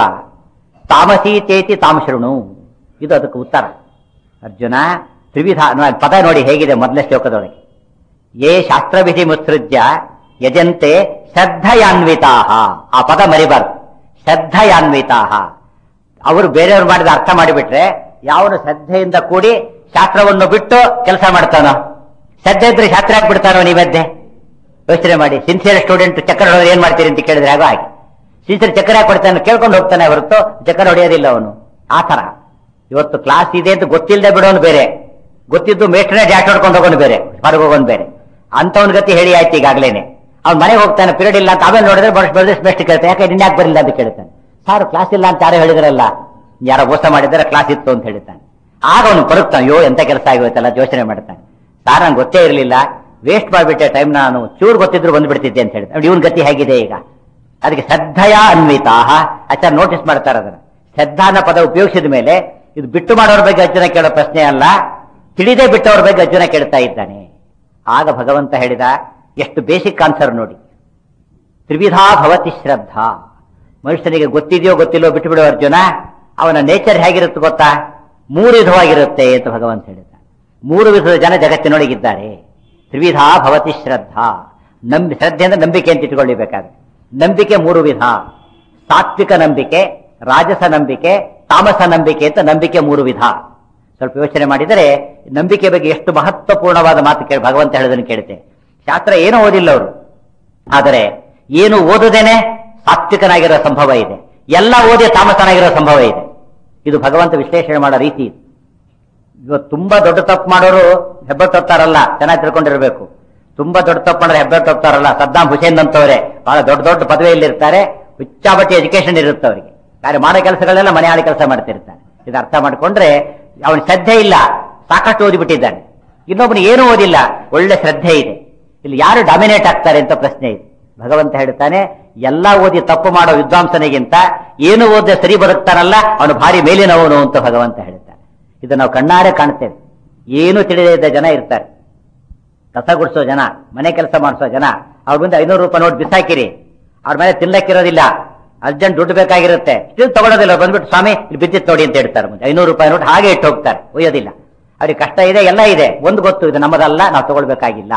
A: ತಾಮಸೀ ಚೇತಿ ತಾಂ ಶೃಣು ಇದು ಅದಕ್ಕೆ ಉತ್ತರ ಅರ್ಜುನ ತ್ರಿವಿಧ ನೋ- ಪದ ನೋಡಿ ಹೇಗಿದೆ ಮೊದಲನೇ ಶ್ಲೋಕದೊಳಗೆ ಯೇ ಶಾಸ್ತ್ರವಿಧಿ ಮುತ್ಸೃಜ್ಯ ಯಜಂತೆ ಶ್ರದ್ಧಯಾನ್ವಿತಾ ಆ ಪದ ಮರಿಬಾರ್ದು ಶ್ರದ್ಧಯಾನ್ವಿತಾ ಅವರು ಬೇರೆಯವ್ರು ಮಾಡಿದ ಅರ್ಥ ಮಾಡಿಬಿಟ್ರೆ ಯಾವನು ಶ್ರದ್ಧೆಯಿಂದ ಕೂಡಿ ಶಾಸ್ತ್ರವನ್ನು ಬಿಟ್ಟು ಕೆಲಸ ಮಾಡ್ತಾನೋ ಶ್ರದ್ಧೆ ಇದ್ರೆ ಶಾಸ್ತ್ರ ಯಾಕೆ ಬಿಡ್ತಾನೋ ನೀವದ್ದೆ ಯೋಚನೆ ಮಾಡಿ ಸಿನ್ಸಿಯರ್ ಸ್ಟೂಡೆಂಟ್ ಚಕ್ಕರ್ ಹೊಡೆದ್ರೆ ಏನ್ ಮಾಡ್ತೀರಿ ಅಂತ ಕೇಳಿದ್ರೆ ಆಗೋ ಹಾಗೆ ಸಿನ್ಸಿಯರ್ ಚಕ್ಕರ್ ಯಾಕೆ ಕೊಡ್ತಾನೆ ಕೇಳ್ಕೊಂಡು ಹೋಗ್ತಾನೆ ಹೊರತು ಚಕ್ಕರ್ ಹೊಡೆಯೋದಿಲ್ಲ ಅವನು ಆ ತರ ಇವತ್ತು ಕ್ಲಾಸ್ ಇದೆ ಅಂತ ಗೊತ್ತಿಲ್ಲದೆ ಬಿಡೋನು ಬೇರೆ ಗೊತ್ತಿದ್ದು ಮೇಸ್ಟ್ರೇ ಡ್ಯಾಟ್ ಹೊಡ್ಕೊಂಡು ಹೋಗೋನು ಬೇರೆ ಹೊರಗೆ ಹೋಗೋನು ಬೇರೆ ಅಂತವನ್ ಗತಿ ಹೇಳಿ ಆಯ್ತು ಈಗಾಗ್ಲೇನೆ ಅವ್ನು ಮನೆಗೆ ಹೋಗ್ತಾನೆ ಪಿರಿಯಡ್ ಇಲ್ಲ ಅಂತ ಆಮೇಲೆ ನೋಡಿದ್ರೆ ಬರ್ಸ್ ಬರ್ದಿಸ್ ಬೆಸ್ಟ್ ಕೇಳ್ತಾನೆ ಯಾಕೆ ನಿನ್ನ ಯಾಕೆ ಬರಲಿಲ್ಲ ಅಂತ ಕೇಳ್ತಾನೆ ಸರ್ ಕ್ಲಾಸ್ ಇಲ್ಲ ಅಂತ ಯಾರೋ ಹೇಳಿದ್ರಲ್ಲ ಯಾರೋ ಮೋಸ ಮಾಡಿದ್ದಾರೆ ಕ್ಲಾಸ್ ಇತ್ತು ಅಂತ ಹೇಳ್ತಾನೆ ಆಗ ಅವನು ಪರುಕ್ತಾನೆ ಅಯ್ಯೋ ಎಂತ ಕೆಲಸ ಆಗೋಯ್ತಲ್ಲ ಯೋಚನೆ ಮಾಡ್ತಾನೆ ಸಾರ್ ನಂಗೆ ಗೊತ್ತೇ ಇರಲಿಲ್ಲ ವೇಸ್ಟ್ ಮಾಡಿಬಿಟ್ಟೆ ಟೈಮ್ ನಾನು ಚೂರು ಗೊತ್ತಿದ್ರು ಬಂದ್ಬಿಡ್ತಿದ್ದೆ ಅಂತ ಹೇಳ್ತಾನೆ ಇವನ್ ಗತಿ ಹೇಗಿದೆ ಈಗ ಅದಕ್ಕೆ ಶ್ರದ್ಧೆಯ ಅನ್ವಿತಾ ಆಚಾರ ನೋಟಿಸ್ ಮಾಡ್ತಾರೆ ಅದನ್ನ ಶ್ರದ್ಧಾನ ಪದ ಉಪಯೋಗಿಸಿದ ಮೇಲೆ ಇದು ಬಿಟ್ಟು ಮಾಡೋರ ಬಗ್ಗೆ ಅರ್ಜುನ ಕೇಳೋ ಪ್ರಶ್ನೆ ಅಲ್ಲ ತಿಳಿದೇ ಬಿಟ್ಟವ್ರ ಬಗ್ಗೆ ಅರ್ಜುನ ಕೇಳ್ತಾ ಇದ್ದಾನೆ ಆಗ ಭಗವಂತ ಹೇಳಿದ ಎಷ್ಟು ಬೇಸಿಕ್ ಆನ್ಸರ್ ನೋಡಿ ತ್ರಿವಿಧಾ ಭವತಿ ಶ್ರದ್ಧಾ ಮನುಷ್ಯನಿಗೆ ಗೊತ್ತಿದೆಯೋ ಗೊತ್ತಿಲ್ಲೋ ಬಿಟ್ಟು ಬಿಡೋ ಅರ್ಜುನ ಅವನ ನೇಚರ್ ಹೇಗಿರುತ್ತೆ ಗೊತ್ತಾ ಮೂರು ವಿಧವಾಗಿರುತ್ತೆ ಅಂತ ಭಗವಂತ ಹೇಳಿದ ಮೂರು ವಿಧದ ಜನ ಜಗತ್ತಿನೊಳಗಿದ್ದಾರೆ ತ್ರಿವಿಧಾ ಭವತಿ ಶ್ರದ್ಧಾ ನಂಬಿ ಶ್ರದ್ಧೆ ಅಂದ್ರೆ ನಂಬಿಕೆ ಅಂತ ಇಟ್ಕೊಳ್ಳಿಬೇಕಾದ್ರೆ ನಂಬಿಕೆ ಮೂರು ವಿಧ ಸಾತ್ವಿಕ ನಂಬಿಕೆ ರಾಜಸ ನಂಬಿಕೆ ತಾಮಸ ನಂಬಿಕೆ ಅಂತ ನಂಬಿಕೆ ಮೂರು ವಿಧ ಸ್ವಲ್ಪ ಯೋಚನೆ ಮಾಡಿದರೆ ನಂಬಿಕೆ ಬಗ್ಗೆ ಎಷ್ಟು ಮಹತ್ವಪೂರ್ಣವಾದ ಮಾತು ಕೇಳಿ ಭಗವಂತ ಹೇಳೋದನ್ನು ಕೇಳುತ್ತೆ ಶಾಸ್ತ್ರ ಏನೂ ಓದಿಲ್ಲ ಅವರು ಆದರೆ ಏನು ಓದದೇನೆ ಸಾತ್ವಿಕನಾಗಿರೋ ಸಂಭವ ಇದೆ ಎಲ್ಲ ಓದಿ ತಾಮಸನಾಗಿರೋ ಸಂಭವ ಇದೆ ಇದು ಭಗವಂತ ವಿಶ್ಲೇಷಣೆ ಮಾಡೋ ರೀತಿ ಇದು. ಇವತ್ತು ತುಂಬಾ ದೊಡ್ಡ ತಪ್ಪು ಮಾಡೋರು ಹೆಬ್ಬಟ್ಟು ಹೊತ್ತಾರಲ್ಲ ಚೆನ್ನಾಗಿ ತಿಳ್ಕೊಂಡಿರ್ಬೇಕು ತುಂಬಾ ದೊಡ್ಡ ತಪ್ಪು ಮಾಡಿದ್ರೆ ಹೆಬ್ಬೆಟ್ಟು ಹೋಗ್ತಾರಲ್ಲ ಸದ್ದಾಂ ಹುಸೇನ್ ಅಂತವ್ರೆ ಬಹಳ ದೊಡ್ಡ ದೊಡ್ಡ ಪದವಿಯಲ್ಲಿ ಇರ್ತಾರೆ ಹುಚ್ಚಾಬಟ್ಟಿ ಎಜುಕೇಶನ್ ಇರುತ್ತೆ ಅವರಿಗೆ ಯಾರು ಮಾಡೋ ಕೆಲಸಗಳೆಲ್ಲ ಮನೆ ಆಳಿ ಕೆಲಸ ಮಾಡ್ತಿರ್ತಾರೆ ಇದು ಅರ್ಥ ಮಾಡ್ಕೊಂಡ್ರೆ ಅವನ ಶ್ರದ್ಧೆ ಇಲ್ಲ ಸಾಕಷ್ಟು ಓದಿಬಿಟ್ಟಿದ್ದಾನೆ ಇನ್ನೊಬ್ಬನಿಗೆ ಏನೂ ಓದಿಲ್ಲ ಒಳ್ಳೆ ಶ್ರದ್ಧೆ ಇದೆ ಇಲ್ಲಿ ಯಾರು ಡಾಮಿನೇಟ್ ಆಗ್ತಾರೆ ಅಂತ ಪ್ರಶ್ನೆ ಇದೆ ಭಗವಂತ ಹೇಳ್ತಾನೆ ಎಲ್ಲ ಓದಿ ತಪ್ಪು ಮಾಡೋ ವಿದ್ವಾಂಸನಿಗಿಂತ ಏನು ಓದಿದ್ರೆ ಸರಿ ಬರುತ್ತಾನಲ್ಲ ಅವನು ಭಾರಿ ಮೇಲಿನವನು ಅಂತ ಭಗವಂತ ಹೇಳ್ತಾನೆ ಇದು ನಾವು ಕಣ್ಣಾರೆ ಕಾಣ್ತೇವೆ ಏನು ತಿಳಿದೇ ಇದ್ದ ಜನ ಇರ್ತಾರೆ ಕಸ ಗುಡಿಸೋ ಜನ ಮನೆ ಕೆಲಸ ಮಾಡಿಸೋ ಜನ ಅವ್ರ ಮುಂದೆ ಐನೂರು ರೂಪಾಯಿ ನೋಟ್ ಬಿಸಾಕಿರಿ ಅವ್ರ ಮೇಲೆ ತಿನ್ನಕ್ಕಿರೋದಿಲ್ಲ ಅರ್ಜೆಂಟ್ ದುಡ್ಡು ಬೇಕಾಗಿರುತ್ತೆ ಇದು ತಗೊಳ್ಳೋದಿಲ್ಲ ಬಂದ್ಬಿಟ್ಟು ಸ್ವಾಮಿ ಇಲ್ಲಿ ಬಿದ್ದಿತ್ತು ನೋಡಿ ಅಂತ ಹೇಳ್ತಾರೆ ಮುಂದೆ ಐನೂರು ರೂಪಾಯಿ ನೋಟ್ ಹಾಗೆ ಇಟ್ಟು ಹೋಗ್ತಾರೆ ಒಯ್ಯೋದಿಲ್ಲ ಅವ್ರಿಗೆ ಕಷ್ಟ ಇದೆ ಎಲ್ಲ ಇದೆ ಒಂದು ಗೊತ್ತು ಇದು ನಮ್ಮದಲ್ಲ ನಾವು ತಗೊಳ್ಬೇಕಾಗಿಲ್ಲ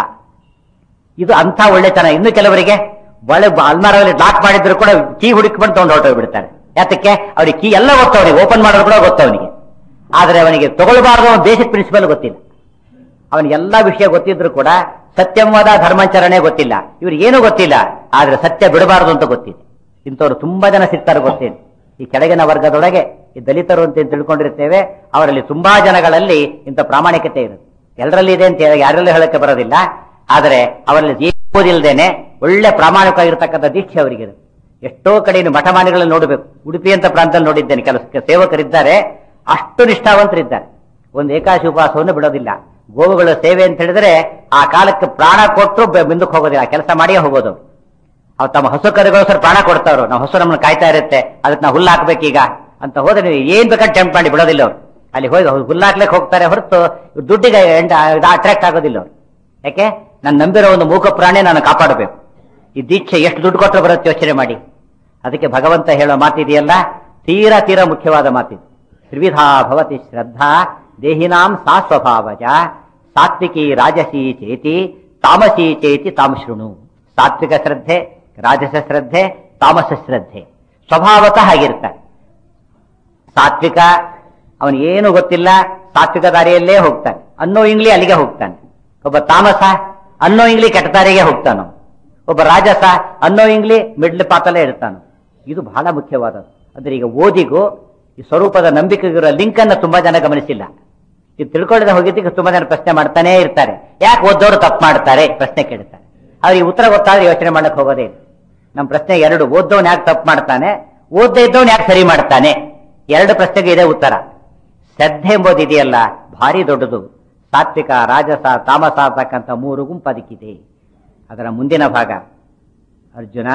A: ಇದು ಅಂಥ ಒಳ್ಳೆತನ ಇನ್ನು ಕೆಲವರಿಗೆ ಬಳೆ ಅಲ್ಮಾರಲ್ಲಿ ಲಾಕ್ ಮಾಡಿದ್ರು ಕೂಡ ಕೀ ಹುಡುಕಿಕೊಂಡು ತಗೊಂಡು ಹೊರಟೋಗ್ಬಿಡ್ತಾರೆ ಯಾತಕ್ಕೆ ಅವ್ರಿಗೆ ಕೀ ಎಲ್ಲ ಗೊತ್ತವನಿಗೆ ಓಪನ್ ಮಾಡೋದು ಕೂಡ ಗೊತ್ತವನಿಗೆ ಆದ್ರೆ ಅವನಿಗೆ ತಗೊಳ್ಬಾರ್ದು ಅವನ ಬೇಸಿಕ್ ಪ್ರಿನ್ಸಿಪಲ್ ಗೊತ್ತಿಲ್ಲ ಅವನಿಗೆ ಎಲ್ಲಾ ವಿಷಯ ಗೊತ್ತಿದ್ರು ಕೂಡ ಸತ್ಯವಾದ ಧರ್ಮಾಚರಣೆ ಗೊತ್ತಿಲ್ಲ ಇವ್ರಿಗೆ ಏನೂ ಗೊತ್ತಿಲ್ಲ ಆದ್ರೆ ಸತ್ಯ ಬಿಡಬಾರದು ಅಂತ ಗೊತ್ತಿದೆ ಇಂಥವ್ರು ತುಂಬಾ ಜನ ಸಿಗ್ತಾರೆ ಗೊತ್ತೇನೆ ಈ ಕೆಳಗಿನ ವರ್ಗದೊಳಗೆ ಈ ದಲಿತರು ಅಂತ ಏನ್ ತಿಳ್ಕೊಂಡಿರ್ತೇವೆ ಅವರಲ್ಲಿ ತುಂಬಾ ಜನಗಳಲ್ಲಿ ಇಂಥ ಪ್ರಾಮಾಣಿಕತೆ ಇರುತ್ತೆ ಎಲ್ಲರಲ್ಲಿ ಇದೆ ಅಂತ ಯಾರೆಲ್ಲ ಹೇಳಕ್ಕೆ ಬರೋದಿಲ್ಲ ಆದರೆ ಅವರಲ್ಲಿ ಏನು ಓದಿಲ್ದೇನೆ ಒಳ್ಳೆ ಪ್ರಾಮಾಣಿಕವಾಗಿರ್ತಕ್ಕಂಥ ದೀಕ್ಷೆ ಅವರಿಗೆ ಎಷ್ಟೋ ಕಡೆ ಇನ್ನು ಮಠಮಾನಿಗಳಲ್ಲಿ ನೋಡಬೇಕು ಉಡುಪಿ ಅಂತ ಪ್ರಾಂತದಲ್ಲಿ ನೋಡಿದ್ದೇನೆ ಕೆಲಸ ಸೇವಕರಿದ್ದಾರೆ ಅಷ್ಟು ನಿಷ್ಠಾವಂತರಿದ್ದಾರೆ ಒಂದು ಏಕಾಶಿ ಉಪವಾಸವನ್ನು ಬಿಡೋದಿಲ್ಲ ಗೋವುಗಳ ಸೇವೆ ಅಂತ ಹೇಳಿದ್ರೆ ಆ ಕಾಲಕ್ಕೆ ಪ್ರಾಣ ಕೊಟ್ಟರು ಮುಂದಕ್ಕೆ ಹೋಗೋದಿಲ್ಲ ಕೆಲಸ ಮಾಡಿಯೇ ಹೋಗೋದು ಅವ್ರು ತಮ್ಮ ಹಸು ಕರಿಗೋಸ್ಕರ ಪ್ರಾಣ ಕೊಡ್ತಾವ್ರು ನಾವು ಹಸು ನಮ್ಮನ್ನ ಕಾಯ್ತಾ ಇರುತ್ತೆ ಅದಕ್ಕೆ ನಾವು ಹುಲ್ಲು ಹಾಕ್ಬೇಕೀಗ ಅಂತ ಹೋದ್ರೆ ನೀವು ಏನ್ ಬೇಕಾದ್ರೆ ಟೆಂಪ್ ಮಾಡಿ ಬಿಡೋದಿಲ್ಲ ಅವ್ರು ಅಲ್ಲಿ ಹೋಗಿ ಹುಲ್ಲು ಹಾಕ್ಲಿಕ್ಕೆ ಹೋಗ್ತಾರೆ ಹೊರತು ಇವ್ರು ದುಡ್ಡಿಗೆ ಅಟ್ರಾಕ್ಟ್ ಆಗೋದಿಲ್ಲ ಅವ್ರು ಯಾಕೆ ನಾನು ನಂಬಿರೋ ಒಂದು ಮೂಕ ಪ್ರಾಣಿ ನಾನು ಕಾಪಾಡಬೇಕು ಈ ದೀಕ್ಷೆ ಎಷ್ಟು ದುಡ್ಡು ಕೊಟ್ಟರು ಬರುತ್ತೆ ಯೋಚನೆ ಮಾಡಿ ಅದಕ್ಕೆ ಭಗವಂತ ಹೇಳೋ ಮಾತಿದೆಯಲ್ಲ ತೀರಾ ತೀರಾ ಮುಖ್ಯವಾದ ಮಾತಿದೆ ತ್ರಿವಿಧಾ ಭವತಿ ಶ್ರದ್ಧಾ ದೇಹಿನಾಂ ಸಾ ಸ್ವಭಾವಜ ಸಾತ್ವಿಕಿ ರಾಜಸಿ ಚೇತಿ ತಾಮಸಿ ಚೇತಿ ತಾಮ್ ಶೃಣು ಸಾತ್ವಿಕ ಶ್ರದ್ಧೆ ರಾಜಸ ಶ್ರದ್ಧೆ ತಾಮಸ ಶ್ರದ್ಧೆ ಸ್ವಭಾವತಃ ಹಾಗಿರ್ತಾರೆ ಸಾತ್ವಿಕ ಅವನು ಏನು ಗೊತ್ತಿಲ್ಲ ಸಾತ್ವಿಕ ದಾರಿಯಲ್ಲೇ ಹೋಗ್ತಾನೆ ಅನ್ನೋ ಇಂಗ್ಲಿ ಅಲ್ಲಿಗೆ ಹೋಗ್ತಾನೆ ಒಬ್ಬ ತಾಮಸ ಅನ್ನೋ ಇಂಗ್ಲಿ ಕೆಟ್ಟ ದಾರಿಗೆ ಹೋಗ್ತಾನು ಒಬ್ಬ ರಾಜಸ ಅನ್ನೋ ಇಂಗ್ಲಿ ಮಿಡ್ಲ್ ಪಾತಲ್ಲೇ ಇರ್ತಾನು ಇದು ಬಹಳ ಮುಖ್ಯವಾದದ್ದು ಅಂದ್ರೆ ಈಗ ಓದಿಗೂ ಈ ಸ್ವರೂಪದ ನಂಬಿಕೆಗಿರೋ ಲಿಂಕ್ ಅನ್ನ ತುಂಬಾ ಜನ ಗಮನಿಸಿಲ್ಲ ಇದು ತಿಳ್ಕೊಳ್ಳದೆ ಹೋಗಿದ್ದಕ್ಕೆ ತುಂಬಾ ಜನ ಪ್ರಶ್ನೆ ಮಾಡ್ತಾನೆ ಇರ್ತಾರೆ ಯಾಕೆ ಓದೋರು ತಪ್ಪು ಮಾಡ್ತಾರೆ ಪ್ರಶ್ನೆ ಕೇಳ್ತಾರೆ ಅವ್ರಿಗೆ ಉತ್ತರ ಗೊತ್ತಾದ್ರೆ ಯೋಚನೆ ಮಾಡಕ್ ಹೋಗೋದೇ ಇಲ್ಲ ನಮ್ಮ ಪ್ರಶ್ನೆ ಎರಡು ಓದ್ದವನ್ ಯಾಕೆ ತಪ್ಪು ಮಾಡ್ತಾನೆ ಓದ್ದೇ ಇದ್ದವನ್ ಯಾಕೆ ಸರಿ ಮಾಡ್ತಾನೆ ಎರಡು ಪ್ರಶ್ನೆಗೆ ಇದೆ ಉತ್ತರ ಶ್ರದ್ಧೆ ಎಂಬುದು ಇದೆಯಲ್ಲ ಭಾರಿ ದೊಡ್ಡದು ಸಾತ್ವಿಕ ರಾಜಸ ತಾಮಸ ಅಂತಕ್ಕಂಥ ಮೂರು ಗುಂಪು ಅದಕ್ಕಿದೆ ಅದರ ಮುಂದಿನ ಭಾಗ ಅರ್ಜುನ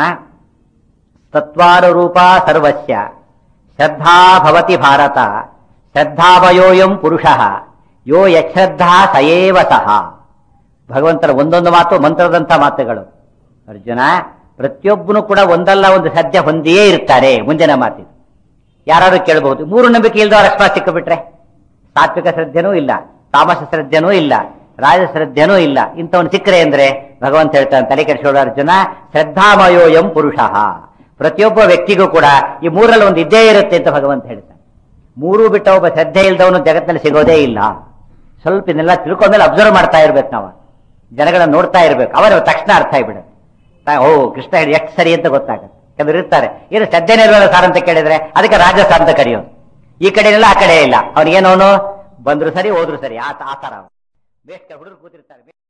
A: ತತ್ವಾನುರೂಪ ಸರ್ವಸ್ಯ ಶ್ರದ್ಧಾ ಭವತಿ ಭಾರತ ಶ್ರದ್ಧಾವಯೋಯಂ ಪುರುಷ ಯೋ ಯಶ್ರದ್ಧಾ ಸಯೇವ ಸಹ ಭಗವಂತನ ಒಂದೊಂದು ಮಾತು ಮಂತ್ರದಂಥ ಮಾತುಗಳು ಅರ್ಜುನ ಪ್ರತಿಯೊಬ್ಬನು ಕೂಡ ಒಂದಲ್ಲ ಒಂದು ಸದ್ಯ ಹೊಂದಿಯೇ ಇರ್ತಾರೆ ಮುಂದಿನ ಮಾತಿದು ಯಾರಾದ್ರೂ ಕೇಳಬಹುದು ಮೂರು ನಂಬಿಕೆ ಇಲ್ದವ್ರ ಅಕಸ್ಮಾತ್ ಸಿಕ್ಕಿಬಿಟ್ರೆ ಸಾತ್ವಿಕ ಶ್ರದ್ಧೆನೂ ಇಲ್ಲ ತಾಮಸ ಶ್ರದ್ಧೆನೂ ಇಲ್ಲ ರಾಜ ಶ್ರದ್ಧೆನೂ ಇಲ್ಲ ಇಂಥವನು ಸಿಕ್ಕರೆ ಅಂದ್ರೆ ಭಗವಂತ ಹೇಳ್ತಾನೆ ತಲೆ ಕೆಡಿಸೋಡು ಅರ್ಜುನ ಶ್ರದ್ಧಾಮಯೋಯಂ ಪುರುಷ ಪ್ರತಿಯೊಬ್ಬ ವ್ಯಕ್ತಿಗೂ ಕೂಡ ಈ ಮೂರಲ್ಲಿ ಒಂದು ಇದ್ದೇ ಇರುತ್ತೆ ಅಂತ ಭಗವಂತ ಹೇಳ್ತಾನೆ ಮೂರು ಬಿಟ್ಟ ಒಬ್ಬ ಶ್ರದ್ಧೆ ಇಲ್ದವನು ಜಗತ್ತಿನಲ್ಲಿ ಸಿಗೋದೇ ಇಲ್ಲ ಸ್ವಲ್ಪ ಇದನ್ನೆಲ್ಲ ತಿಳ್ಕೊಂಡ್ಮೇಲೆ ಅಬ್ಸರ್ವ್ ಮಾಡ್ತಾ ಇರ್ಬೇಕು ನಾವು ಜನಗಳನ್ನ ನೋಡ್ತಾ ಇರ್ಬೇಕು ಅವರ ತಕ್ಷಣ ಅರ್ಥ ಆಗ್ಬಿಡುತ್ತೆ ಓ ಕೃಷ್ಣ ಹೇಳಿ ಎಷ್ಟು ಸರಿ ಅಂತ ಗೊತ್ತಾಗುತ್ತೆ ಕೆಲವರು ಇರ್ತಾರೆ ಏನು ಶ್ರದ್ಧೆನೇ ಇಲ್ವಲ್ಲ ಸಾರ್ ಅಂತ ಕೇಳಿದ್ರೆ ಅದಕ್ಕೆ ರಾಜಸ ಅಂತ ಕರೆಯೋದು ಈ ಕಡೆ ಇಲ್ಲ ಆ ಕಡೆ ಇಲ್ಲ ಅವ್ನಿಗೇನವನು ಬಂದ್ರು ಸರಿ ಹೋದ್ರು ಸರಿ ಆ ಆ ತರ ಬೇಸ್ಟ್ ಹುಡುಗರು ಕೂತಿರ್ತಾರೆ